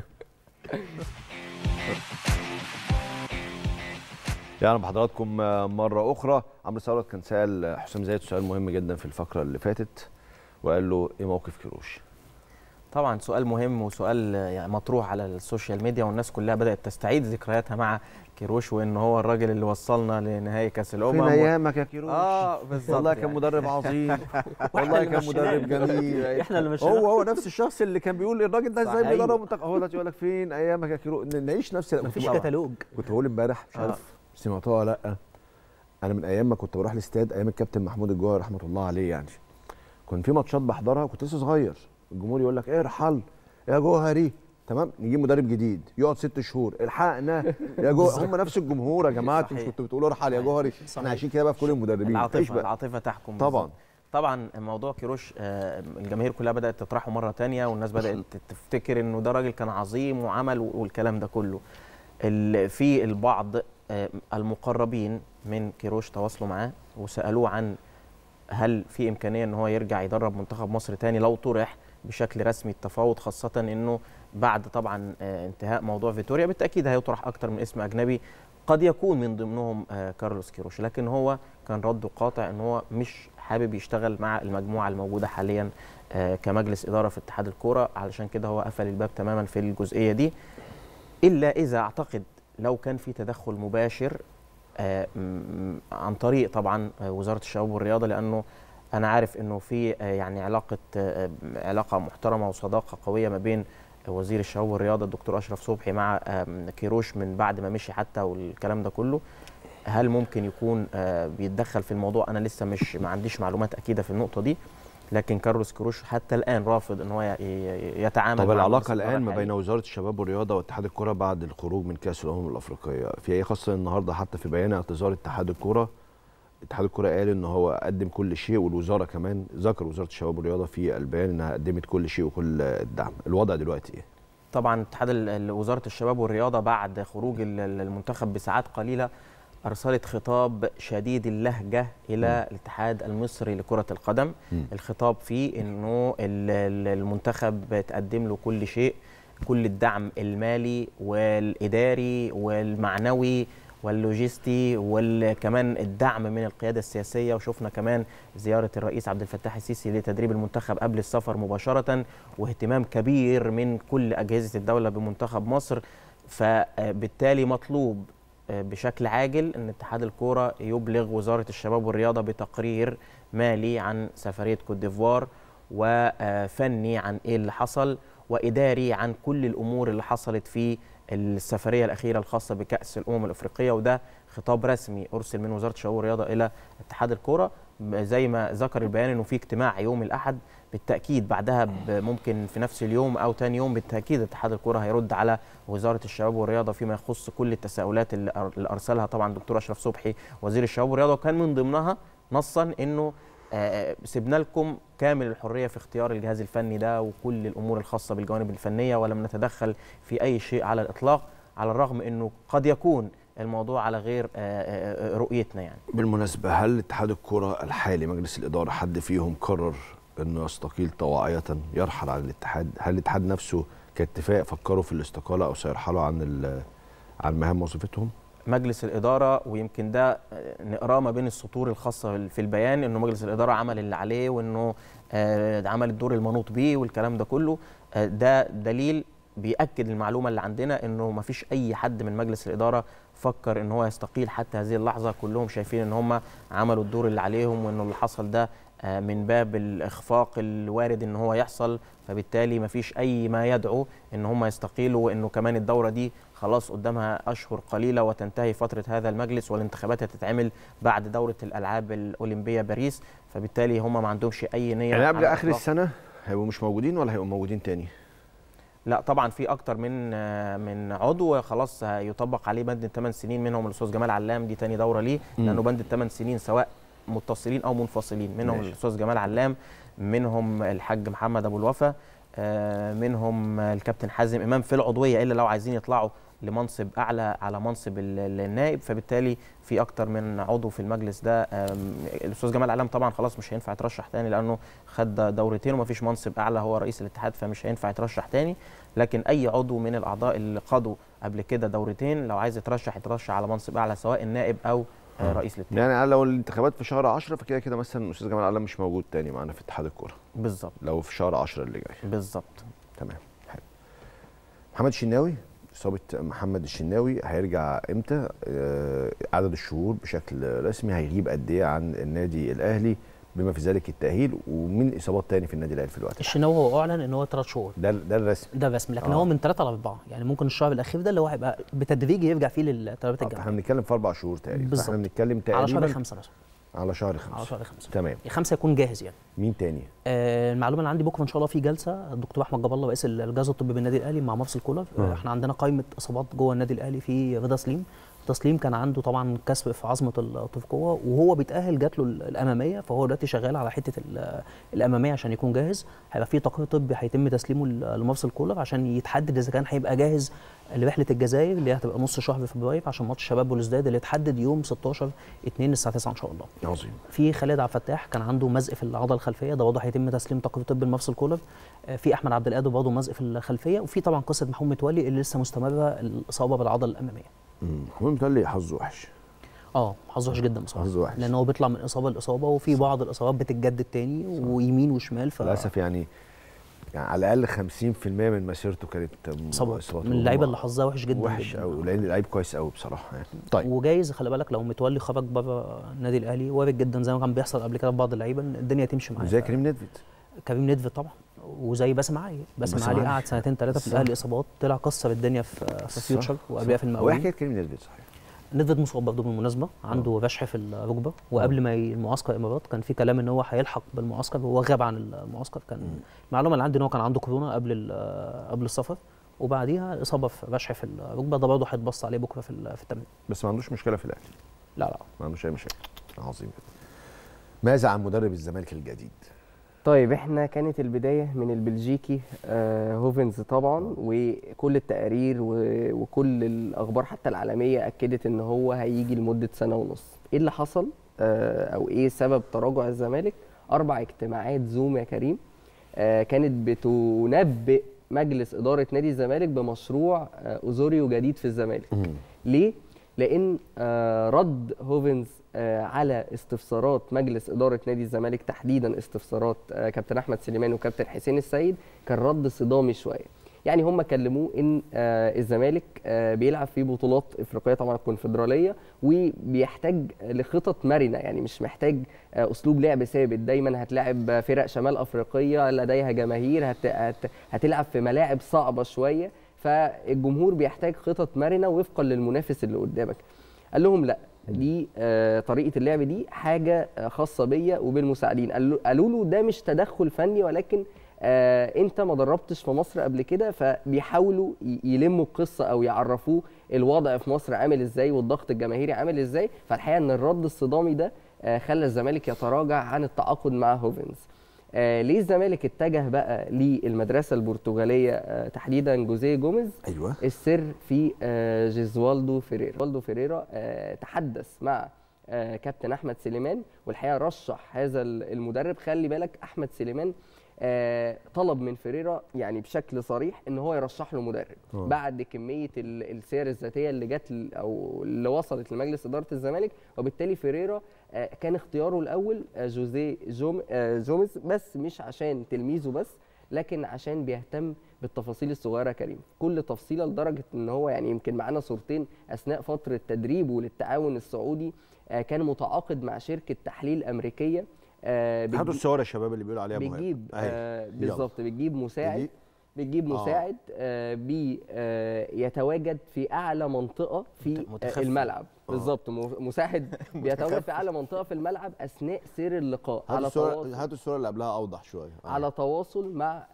يعني بحضراتكم مرة أخرى عمرو ثروت كان سأل حسام زايد سؤال مهم جدا في الفقرة اللي فاتت وقال له إيه موقف كيروش؟ طبعا سؤال مهم وسؤال يعني مطروح على السوشيال ميديا والناس كلها بدأت تستعيد ذكرياتها مع كيروش وإن هو الراجل اللي وصلنا لنهائي كأس الأمم فين أيامك يا كيروش؟ اه بالظبط والله كان مدرب عظيم والله كان مدرب جميل احنا اللي مشينا هو هو نفس الشخص اللي كان بيقول الراجل ده ازاي بيدرب منتخب هو دلوقتي يقول لك فين أيامك يا كيروش نعيش نفس مفيش كتالوج كنت بقول امبارح مش عارف سمعتوها ولا لا انا من ايام ما كنت بروح الاستاد ايام الكابتن محمود الجوهري رحمه الله عليه يعني كان في ماتشات بحضرها كنت لسه صغير الجمهور يقول لك ارحل يا جوهري تمام نجيب مدرب جديد يقعد ست شهور الحقنا يا جوهري هم نفس الجمهور يا جماعه مش كنتوا بتقولوا ارحل يا جوهري احنا عايشين كده بقى في كل المدربين العاطفه العاطفه تحكم طبعا طبعا موضوع كيروش الجماهير كلها بدات تطرحه مره تانية والناس بدات تفتكر انه ده راجل كان عظيم وعمل والكلام ده كله في البعض المقربين من كيروش تواصلوا معاه وسالوه عن هل في امكانيه ان هو يرجع يدرب منتخب مصر تاني لو طرح بشكل رسمي التفاوض خاصه انه بعد طبعا انتهاء موضوع فيتوريا بالتاكيد هيطرح اكتر من اسم اجنبي قد يكون من ضمنهم كارلوس كيروش لكن هو كان رده قاطع ان هو مش حابب يشتغل مع المجموعه الموجوده حاليا كمجلس اداره في اتحاد الكوره علشان كده هو قفل الباب تماما في الجزئيه دي الا اذا اعتقد لو كان في تدخل مباشر عن طريق طبعا وزاره الشباب والرياضه لانه انا عارف انه في يعني علاقه علاقه محترمه وصداقه قويه ما بين وزير الشباب والرياضه الدكتور اشرف صبحي مع كيروش من بعد ما مشي حتى والكلام ده كله هل ممكن يكون بيتدخل في الموضوع انا لسه مش ما عنديش معلومات اكيده في النقطه دي لكن كارلوس كروش حتى الان رافض ان هو يتعامل طب العلاقه الان ما بين وزاره الشباب والرياضه واتحاد الكره بعد الخروج من كاس الامم الافريقيه في ايه خاصه النهارده حتى في بيان اعتذار اتحاد الكره اتحاد الكره قال ان هو قدم كل شيء والوزاره كمان ذكر وزاره الشباب والرياضه في البيان انها قدمت كل شيء وكل الدعم الوضع دلوقتي ايه طبعا اتحاد وزاره الشباب والرياضه بعد خروج المنتخب بساعات قليله ارسلت خطاب شديد اللهجه الى الاتحاد المصري لكره القدم م. الخطاب فيه انه المنتخب تقدم له كل شيء كل الدعم المالي والاداري والمعنوي واللوجستي وكمان الدعم من القياده السياسيه وشفنا كمان زياره الرئيس عبد الفتاح السيسي لتدريب المنتخب قبل السفر مباشره واهتمام كبير من كل اجهزه الدوله بمنتخب مصر فبالتالي مطلوب بشكل عاجل ان اتحاد الكوره يبلغ وزاره الشباب والرياضه بتقرير مالي عن سفريه كوت ديفوار وفني عن ايه اللي حصل واداري عن كل الامور اللي حصلت في السفريه الاخيره الخاصه بكاس الامم الافريقيه وده خطاب رسمي ارسل من وزاره الشباب والرياضه الى اتحاد الكوره زي ما ذكر البيان انه في اجتماع يوم الاحد بالتاكيد بعدها ممكن في نفس اليوم او ثاني يوم بالتاكيد اتحاد الكره هيرد على وزاره الشباب والرياضه فيما يخص كل التساؤلات اللي ارسلها طبعا دكتور اشرف صبحي وزير الشباب والرياضه وكان من ضمنها نصا انه سيبنا لكم كامل الحريه في اختيار الجهاز الفني ده وكل الامور الخاصه بالجوانب الفنيه ولم نتدخل في اي شيء على الاطلاق على الرغم انه قد يكون الموضوع على غير رؤيتنا يعني بالمناسبه هل اتحاد الكره الحالي مجلس الاداره حد فيهم قرر انه يستقيل طواعيه يرحل عن الاتحاد هل الاتحاد نفسه كاتفاق فكروا في الاستقاله او سيرحلوا عن عن مهام وظيفتهم مجلس الاداره ويمكن ده نقراه ما بين السطور الخاصه في البيان انه مجلس الاداره عمل اللي عليه وانه عمل الدور المنوط بيه والكلام ده كله ده دليل بياكد المعلومه اللي عندنا انه ما فيش اي حد من مجلس الاداره فكر ان هو يستقيل حتى هذه اللحظه كلهم شايفين ان هم عملوا الدور اللي عليهم وانه اللي حصل ده من باب الاخفاق الوارد ان هو يحصل فبالتالي ما فيش اي ما يدعو ان هم يستقيلوا وانه كمان الدوره دي خلاص قدامها اشهر قليله وتنتهي فتره هذا المجلس والانتخابات هتتعمل بعد دوره الالعاب الاولمبيه باريس فبالتالي هم ما عندهمش اي نيه يعني قبل اخر السنه هيبقوا مش موجودين ولا هيبقوا موجودين تاني؟ لا طبعا في اكتر من من عضو خلاص يطبق عليه بند الثمان سنين منهم الاستاذ جمال علام دي تاني دوره ليه لانه بند الثمان سنين سواء متصلين او منفصلين منهم الاستاذ جمال علام منهم الحاج محمد ابو الوفا منهم الكابتن حازم امام في العضويه الا لو عايزين يطلعوا لمنصب اعلى على منصب النائب فبالتالي في اكتر من عضو في المجلس ده الاستاذ جمال علام طبعا خلاص مش هينفع يترشح تاني لانه خد دورتين ومفيش منصب اعلى هو رئيس الاتحاد فمش هينفع يترشح تاني لكن اي عضو من الاعضاء اللي قضوا قبل كده دورتين لو عايز يترشح يترشح على منصب اعلى سواء النائب او رئيس الاتحاد يعني لو الانتخابات في شهر 10 فكده كده مثلا الاستاذ جمال علام مش موجود تاني معانا في اتحاد الكوره بالظبط لو في شهر 10 اللي جاي بالظبط تمام حلو محمد الشناوي اصابه محمد الشناوي هيرجع امتى آه عدد الشهور بشكل رسمي هيغيب قد ايه عن النادي الاهلي بما في ذلك التاهيل ومن اصابات تاني في النادي الاهلي في الوقت الشناوي هو اعلن ان هو ثلاث شهور ده ده الرسمي ده الرسمي لكن آه. هو من ثلاثه لاربعه يعني ممكن الشهر الاخير ده اللي هو هيبقى بالتدريج يرجع فيه للتدريبات الجماعيه احنا بنتكلم في اربع شهور تقريبا بالظبط احنا بنتكلم تقريبا على شهر خمسه مثلا على شهر خمسة على شهر خمسة تمام خمسة يكون جاهز يعني مين تاني؟ آه المعلومة اللي عندي بكرة إن شاء الله في جلسة الدكتور أحمد جاب الله رئيس الجهاز الطبي بالنادي الأهلي مع مارسيل كولر آه. احنا عندنا قائمة إصابات جوه النادي الأهلي في رضا سليم تسليم كان عنده طبعا كسر في عظمه الطفقوه وهو بيتاهل جات له الاماميه فهو دلوقتي شغال على حته الاماميه عشان يكون جاهز هيبقى في تقرير طبي هيتم تسليمه لمارسيل كولر عشان يتحدد اذا كان هيبقى جاهز لرحله الجزائر اللي هتبقى نص شهر فبراير عشان ماتش شباب بولوزداد اللي اتحدد يوم 16 2 الساعه 9 ان شاء الله. عظيم. في خالد عبد الفتاح كان عنده مزق في العضله الخلفيه ده برضه هيتم تسليم تقرير طبي لمارسيل كولر. في احمد عبد القادر برضه مزق في الخلفيه وفي طبعا قصه محمود متولي اللي لسه مستمره الاصابه بالعضله الاماميه. محمود متولي حظه وحش. اه حظه وحش جدا بصراحه حظه وحش لان هو بيطلع من اصابه لاصابه وفي بعض الاصابات بتتجدد تاني ويمين وشمال ف للاسف يعني يعني على الاقل 50% من مسيرته كانت اصابات من اللعيبه اللي حظها وحش جدا وحش قوي لان لعيب كويس قوي بصراحه يعني طيب وجايز خلي بالك لو متولي خرج بره النادي الاهلي وارد جدا زي ما كان بيحصل قبل كده في بعض اللعيبه الدنيا تمشي معاه زي كريم نيدفيد كريم نيدفيد طبعا وزي باسم علي باسم علي قعد سنتين ثلاثه في الاهلي اصابات طلع كسر الدنيا في في فيوتشر وقبلها في المقاولين هو حكايه كريم نيدفيد صحيح نيدفيد مصاب برضه بالمناسبه عنده رشح في الركبه وقبل ما المعسكر الامارات كان في كلام ان هو هيلحق بالمعسكر وهو غاب عن المعسكر كان المعلومه اللي عندي ان هو كان عنده كورونا قبل قبل السفر وبعديها اصابه في رشح في الركبه ده برضه هيتبص عليه بكره في في التمرين بس ما عندوش مشكله في الاهلي لا لا ما عندوش اي مشاكل عظيم ماذا عن مدرب الزمالك الجديد طيب احنا كانت البدايه من البلجيكي آه هوفنز طبعا وكل التقارير وكل الاخبار حتى العالميه اكدت ان هو هيجي لمده سنه ونص ايه اللي حصل آه او ايه سبب تراجع الزمالك اربع اجتماعات زوم يا كريم آه كانت بتنبئ مجلس اداره نادي الزمالك بمشروع آه اوزوريو جديد في الزمالك ليه لان آه رد هوفنز على استفسارات مجلس اداره نادي الزمالك تحديدا استفسارات كابتن احمد سليمان وكابتن حسين السيد كان رد صدامي شويه يعني هم كلموه ان الزمالك بيلعب في بطولات افريقيه طبعا الكونفدراليه وبيحتاج لخطط مرنه يعني مش محتاج اسلوب لعب ثابت دايما هتلاعب فرق شمال افريقيه لديها جماهير هت... هت... هتلعب في ملاعب صعبه شويه فالجمهور بيحتاج خطط مرنه وفقا للمنافس اللي قدامك قال لهم لا دي آه طريقه اللعب دي حاجه خاصه بيا وبالمساعدين قالوا له ده مش تدخل فني ولكن آه انت ما دربتش في مصر قبل كده فبيحاولوا يلموا القصه او يعرفوه الوضع في مصر عامل ازاي والضغط الجماهيري عامل ازاي فالحقيقه ان الرد الصدامي ده آه خلى الزمالك يتراجع عن التعاقد مع هوفنز آه ليه الزمالك اتجه بقى للمدرسه البرتغاليه آه تحديدا جوزيه جوميز ايوه السر في آه جيزوالدو فيريرا جيزوالدو فيريرا آه تحدث مع آه كابتن احمد سليمان والحقيقه رشح هذا المدرب خلي بالك احمد سليمان آه طلب من فيريرا يعني بشكل صريح ان هو يرشح له مدرب أوه. بعد كميه السير الذاتيه اللي جت او اللي وصلت لمجلس اداره الزمالك وبالتالي فيريرا آه كان اختياره الاول آه جوزيه جوم جوميز بس مش عشان تلميذه بس لكن عشان بيهتم بالتفاصيل الصغيره كريم كل تفصيله لدرجه ان هو يعني يمكن معانا صورتين اثناء فتره تدريبه للتعاون السعودي كان متعاقد مع شركه تحليل امريكيه آه هاتوا الصور يا شباب اللي بيقولوا عليها بتجيب آه بالظبط بتجيب مساعد بتجيب مساعد آه بي آه يتواجد في اعلى منطقه في متخفف. الملعب آه. بالظبط مساعد بيتواجد في اعلى منطقه في الملعب اثناء سير اللقاء على تواصل هاتوا الصوره اللي قبلها اوضح شويه آه. على تواصل مع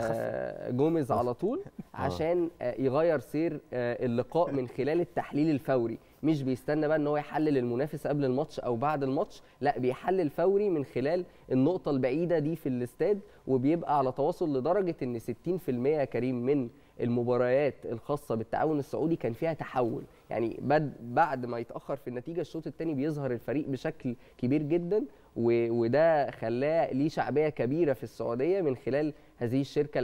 آه جوميز على طول عشان آه يغير سير آه اللقاء من خلال التحليل الفوري مش بيستنى بقى ان هو يحلل المنافس قبل الماتش او بعد الماتش لا بيحلل فوري من خلال النقطه البعيده دي في الاستاد وبيبقى على تواصل لدرجه ان 60% يا كريم من المباريات الخاصه بالتعاون السعودي كان فيها تحول يعني بعد ما يتاخر في النتيجه الشوط الثاني بيظهر الفريق بشكل كبير جدا وده خلاه ليه شعبيه كبيره في السعوديه من خلال هذه الشركه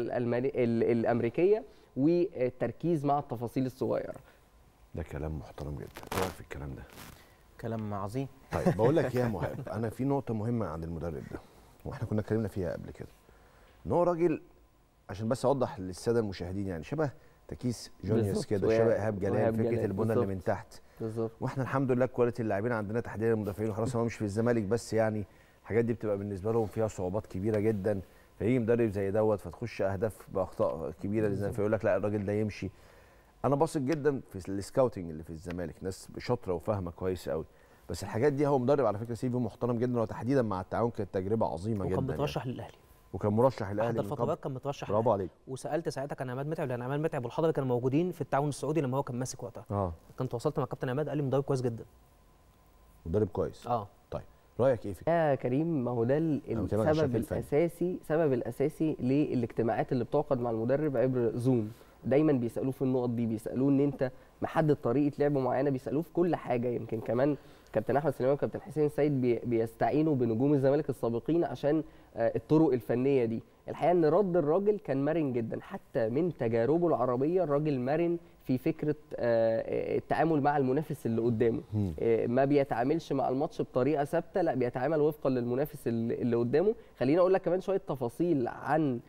الامريكيه والتركيز مع التفاصيل الصغيره ده كلام محترم جدا ايه رايك في الكلام ده كلام عظيم طيب بقول لك يا مهاب انا في نقطه مهمه عن المدرب ده واحنا كنا اتكلمنا فيها قبل كده ان هو راجل عشان بس اوضح للساده المشاهدين يعني شبه تكيس جونيوس كده شبه ايهاب جلال فكره البنى اللي من تحت بالظبط واحنا الحمد لله كواليتي اللاعبين عندنا تحديدا المدافعين وخلاص هو مش في الزمالك بس يعني الحاجات دي بتبقى بالنسبه لهم فيها صعوبات كبيره جدا فيجي مدرب زي دوت فتخش اهداف باخطاء كبيره فيقول لك لا الراجل ده يمشي انا باثق جدا في السكاوتنج اللي في الزمالك ناس شاطره وفاهمه كويس قوي بس الحاجات دي هو مدرب على فكره سي في محترم جدا وتحديدا مع التعاون كانت تجربه عظيمه جدا وكان مترشح يعني. للاهلي وكان مرشح الاهلي احد الفترات كان مترشح برافو عليك وسالت ساعتها كان عماد متعب لان عماد متعب والحضري كانوا موجودين في التعاون السعودي لما هو كان ماسك وقتها اه كنت تواصلت مع كابتن عماد قال لي مدرب كويس جدا مدرب كويس اه طيب رايك ايه في يا كريم ما هو ده السبب الاساسي السبب الاساسي للاجتماعات اللي بتعقد مع المدرب عبر زوم دايما بيسالوه في النقط دي بيسالوه ان انت محدد طريقه لعب معينه بيسالوه في كل حاجه يمكن كمان كابتن احمد سليمان وكابتن حسين السيد بي بيستعينوا بنجوم الزمالك السابقين عشان الطرق الفنيه دي الحقيقه ان رد الراجل كان مرن جدا حتى من تجاربه العربيه الراجل مرن في فكره التعامل مع المنافس اللي قدامه ما بيتعاملش مع الماتش بطريقه ثابته لا بيتعامل وفقا للمنافس اللي قدامه خليني اقول لك كمان شويه تفاصيل عن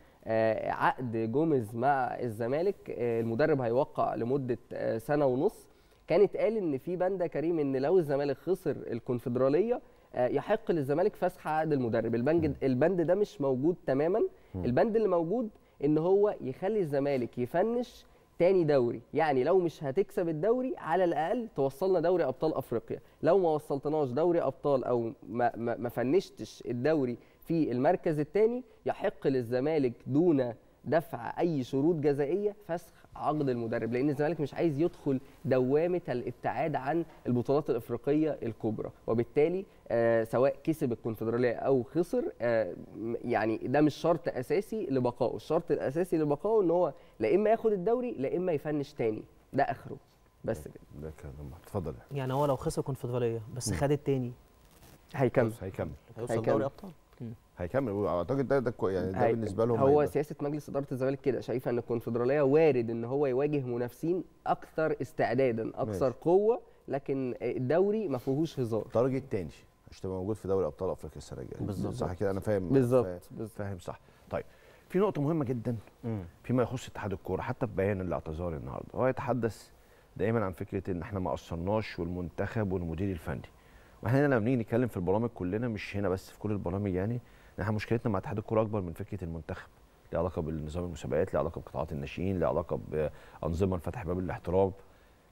عقد جوميز مع الزمالك المدرب هيوقع لمده سنه ونص كانت قال ان في بند كريم ان لو الزمالك خسر الكونفدراليه يحق للزمالك فسخ عقد المدرب البند البند ده مش موجود تماما البند اللي موجود ان هو يخلي الزمالك يفنش تاني دوري يعني لو مش هتكسب الدوري على الاقل توصلنا دوري ابطال افريقيا لو ما وصلتناش دوري ابطال او ما, ما, ما فنشتش الدوري في المركز الثاني يحق للزمالك دون دفع اي شروط جزائيه فسخ عقد المدرب لان الزمالك مش عايز يدخل دوامه الابتعاد عن البطولات الافريقيه الكبرى وبالتالي آه سواء كسب الكونفدراليه او خسر آه يعني ده مش شرط اساسي لبقائه الشرط الاساسي لبقائه ان هو لا اما ياخد الدوري لا اما يفنش تاني ده اخره بس كده ده كلام اتفضل يعني هو لو خسر الكونفدراليه بس خد التاني هيكمل هيكمل هيوصل دوري ابطال هيكمل اعتقد ده ده يعني ده بالنسبه لهم هو سياسه مجلس اداره الزمالك كده شايفه ان الكونفدراليه وارد ان هو يواجه منافسين اكثر استعدادا اكثر ماشي. قوه لكن الدوري ما فيهوش هزار تارجت تاني عشان تبقى موجود في دوري ابطال افريقيا السنه الجايه بالظبط صح كده انا فاهم بالظبط فاهم صح طيب في نقطه مهمه جدا مم. فيما يخص اتحاد الكوره حتى في بيان الاعتذار النهارده هو يتحدث دايما عن فكره ان احنا ما قصرناش والمنتخب والمدير الفني واحنا هنا لما بنيجي نتكلم في البرامج كلنا مش هنا بس في كل البرامج يعني احنا مشكلتنا مع اتحاد الكوره اكبر من فكره المنتخب ليه علاقه بالنظام المسابقات ليه علاقه بقطاعات الناشئين ليه علاقه بانظمه فتح باب الاحتراف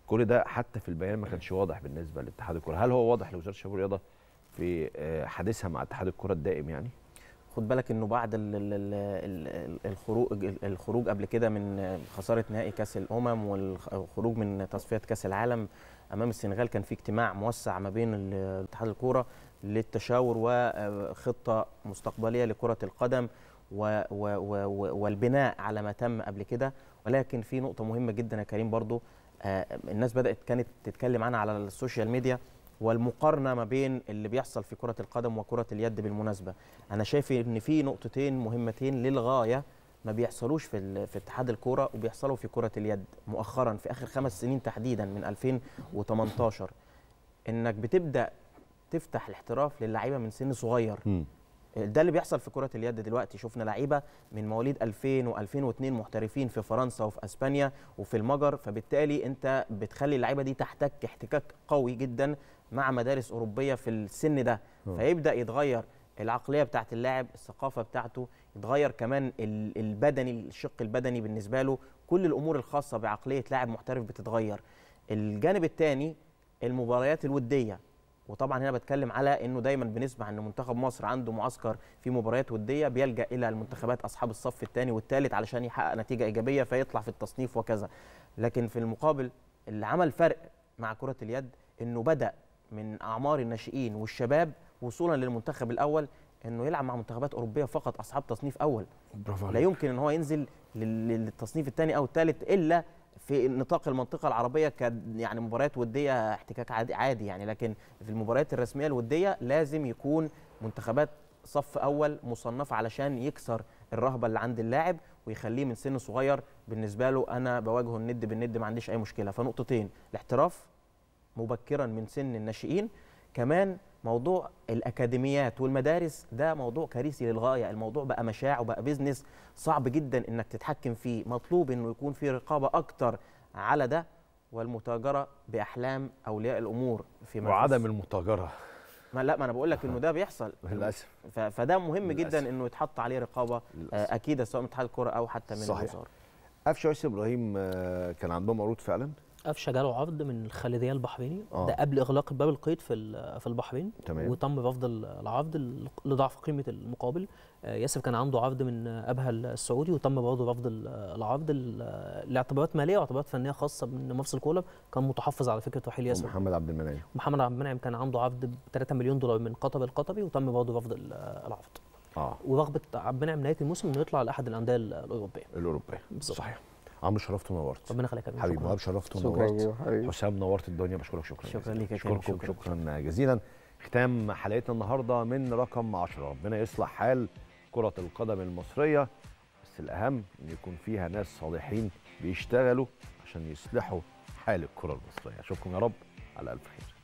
كل ده حتى في البيان ما كانش واضح بالنسبه لاتحاد الكره هل هو واضح لوزاره الشباب والرياضه في حديثها مع اتحاد الكره الدائم يعني خد بالك انه بعد ال ال ال الخروج الخروج قبل كده من خساره نهائي كاس الامم والخروج من تصفيه كاس العالم امام السنغال كان في اجتماع موسع ما بين اتحاد الكوره للتشاور وخطه مستقبليه لكره القدم و و و والبناء على ما تم قبل كده ولكن في نقطه مهمه جدا يا كريم برضو الناس بدات كانت تتكلم عنها على السوشيال ميديا والمقارنه ما بين اللي بيحصل في كره القدم وكره اليد بالمناسبه انا شايف ان في نقطتين مهمتين للغايه ما بيحصلوش في في اتحاد الكوره وبيحصلوا في كره اليد مؤخرا في اخر خمس سنين تحديدا من 2018 انك بتبدا تفتح الاحتراف للعيبه من سن صغير م. ده اللي بيحصل في كره اليد دلوقتي شفنا لعيبه من مواليد 2000 و2002 محترفين في فرنسا وفي اسبانيا وفي المجر فبالتالي انت بتخلي اللعيبه دي تحتك احتكاك قوي جدا مع مدارس اوروبيه في السن ده م. فيبدا يتغير العقليه بتاعت اللاعب الثقافه بتاعته يتغير كمان البدني الشق البدني بالنسبه له كل الامور الخاصه بعقليه لاعب محترف بتتغير الجانب الثاني المباريات الوديه وطبعا هنا بتكلم على انه دايما بنسمع ان منتخب مصر عنده معسكر في مباريات وديه بيلجا الى المنتخبات اصحاب الصف الثاني والثالث علشان يحقق نتيجه ايجابيه فيطلع في التصنيف وكذا لكن في المقابل اللي عمل فرق مع كره اليد انه بدا من اعمار الناشئين والشباب وصولا للمنتخب الاول انه يلعب مع منتخبات اوروبيه فقط اصحاب تصنيف اول برافو لا يمكن ان هو ينزل للتصنيف الثاني او الثالث الا في نطاق المنطقه العربيه ك يعني مباريات وديه احتكاك عادي, عادي يعني لكن في المباريات الرسميه الوديه لازم يكون منتخبات صف اول مصنفه علشان يكسر الرهبه اللي عند اللاعب ويخليه من سن صغير بالنسبه له انا بواجهه الند بالند ما عنديش اي مشكله فنقطتين الاحتراف مبكرا من سن الناشئين كمان موضوع الاكاديميات والمدارس ده موضوع كارثي للغايه الموضوع بقى مشاع وبقى بيزنس صعب جدا انك تتحكم فيه مطلوب انه يكون في رقابه اكتر على ده والمتاجره باحلام اولياء الامور في وعدم المتاجره ما لا ما انا بقول لك انه ده بيحصل للاسف فده مهم للأسف. جدا انه يتحط عليه رقابه للأسف. اكيد سواء من اتحاد الكره او حتى من الوزاره قفشه يوسف ابراهيم كان عندهم عروض فعلا قفشه جاله عرض من الخالديه البحريني آه. ده قبل اغلاق باب القيد في في البحرين تمام. وتم رفض العرض لضعف قيمه المقابل ياسر كان عنده عرض من ابها السعودي وتم برضه رفض العرض لاعتبارات ماليه واعتبارات فنيه خاصه من مفصل كولر كان متحفظ على فكره رحيل ياسر محمد عبد المنعم محمد عبد المنعم كان عنده عرض ب 3 مليون دولار من قطر القطري وتم برضه رفض العرض اه ورغبه عبد المنعم نهايه الموسم انه يطلع لاحد الانديه الاوروبيه الاوروبيه صحيح عمرو شرفت ونورت ربنا يخليك حبيبي مهاب شرفت ونورت حسام نورت الدنيا بشكرك شكرا شكرا ليك شكرا شكرا جزيلا ختام حلقتنا النهارده من رقم 10 ربنا يصلح حال كرة القدم المصرية بس الأهم إن يكون فيها ناس صالحين بيشتغلوا عشان يصلحوا حال الكرة المصرية أشوفكم يا رب على ألف خير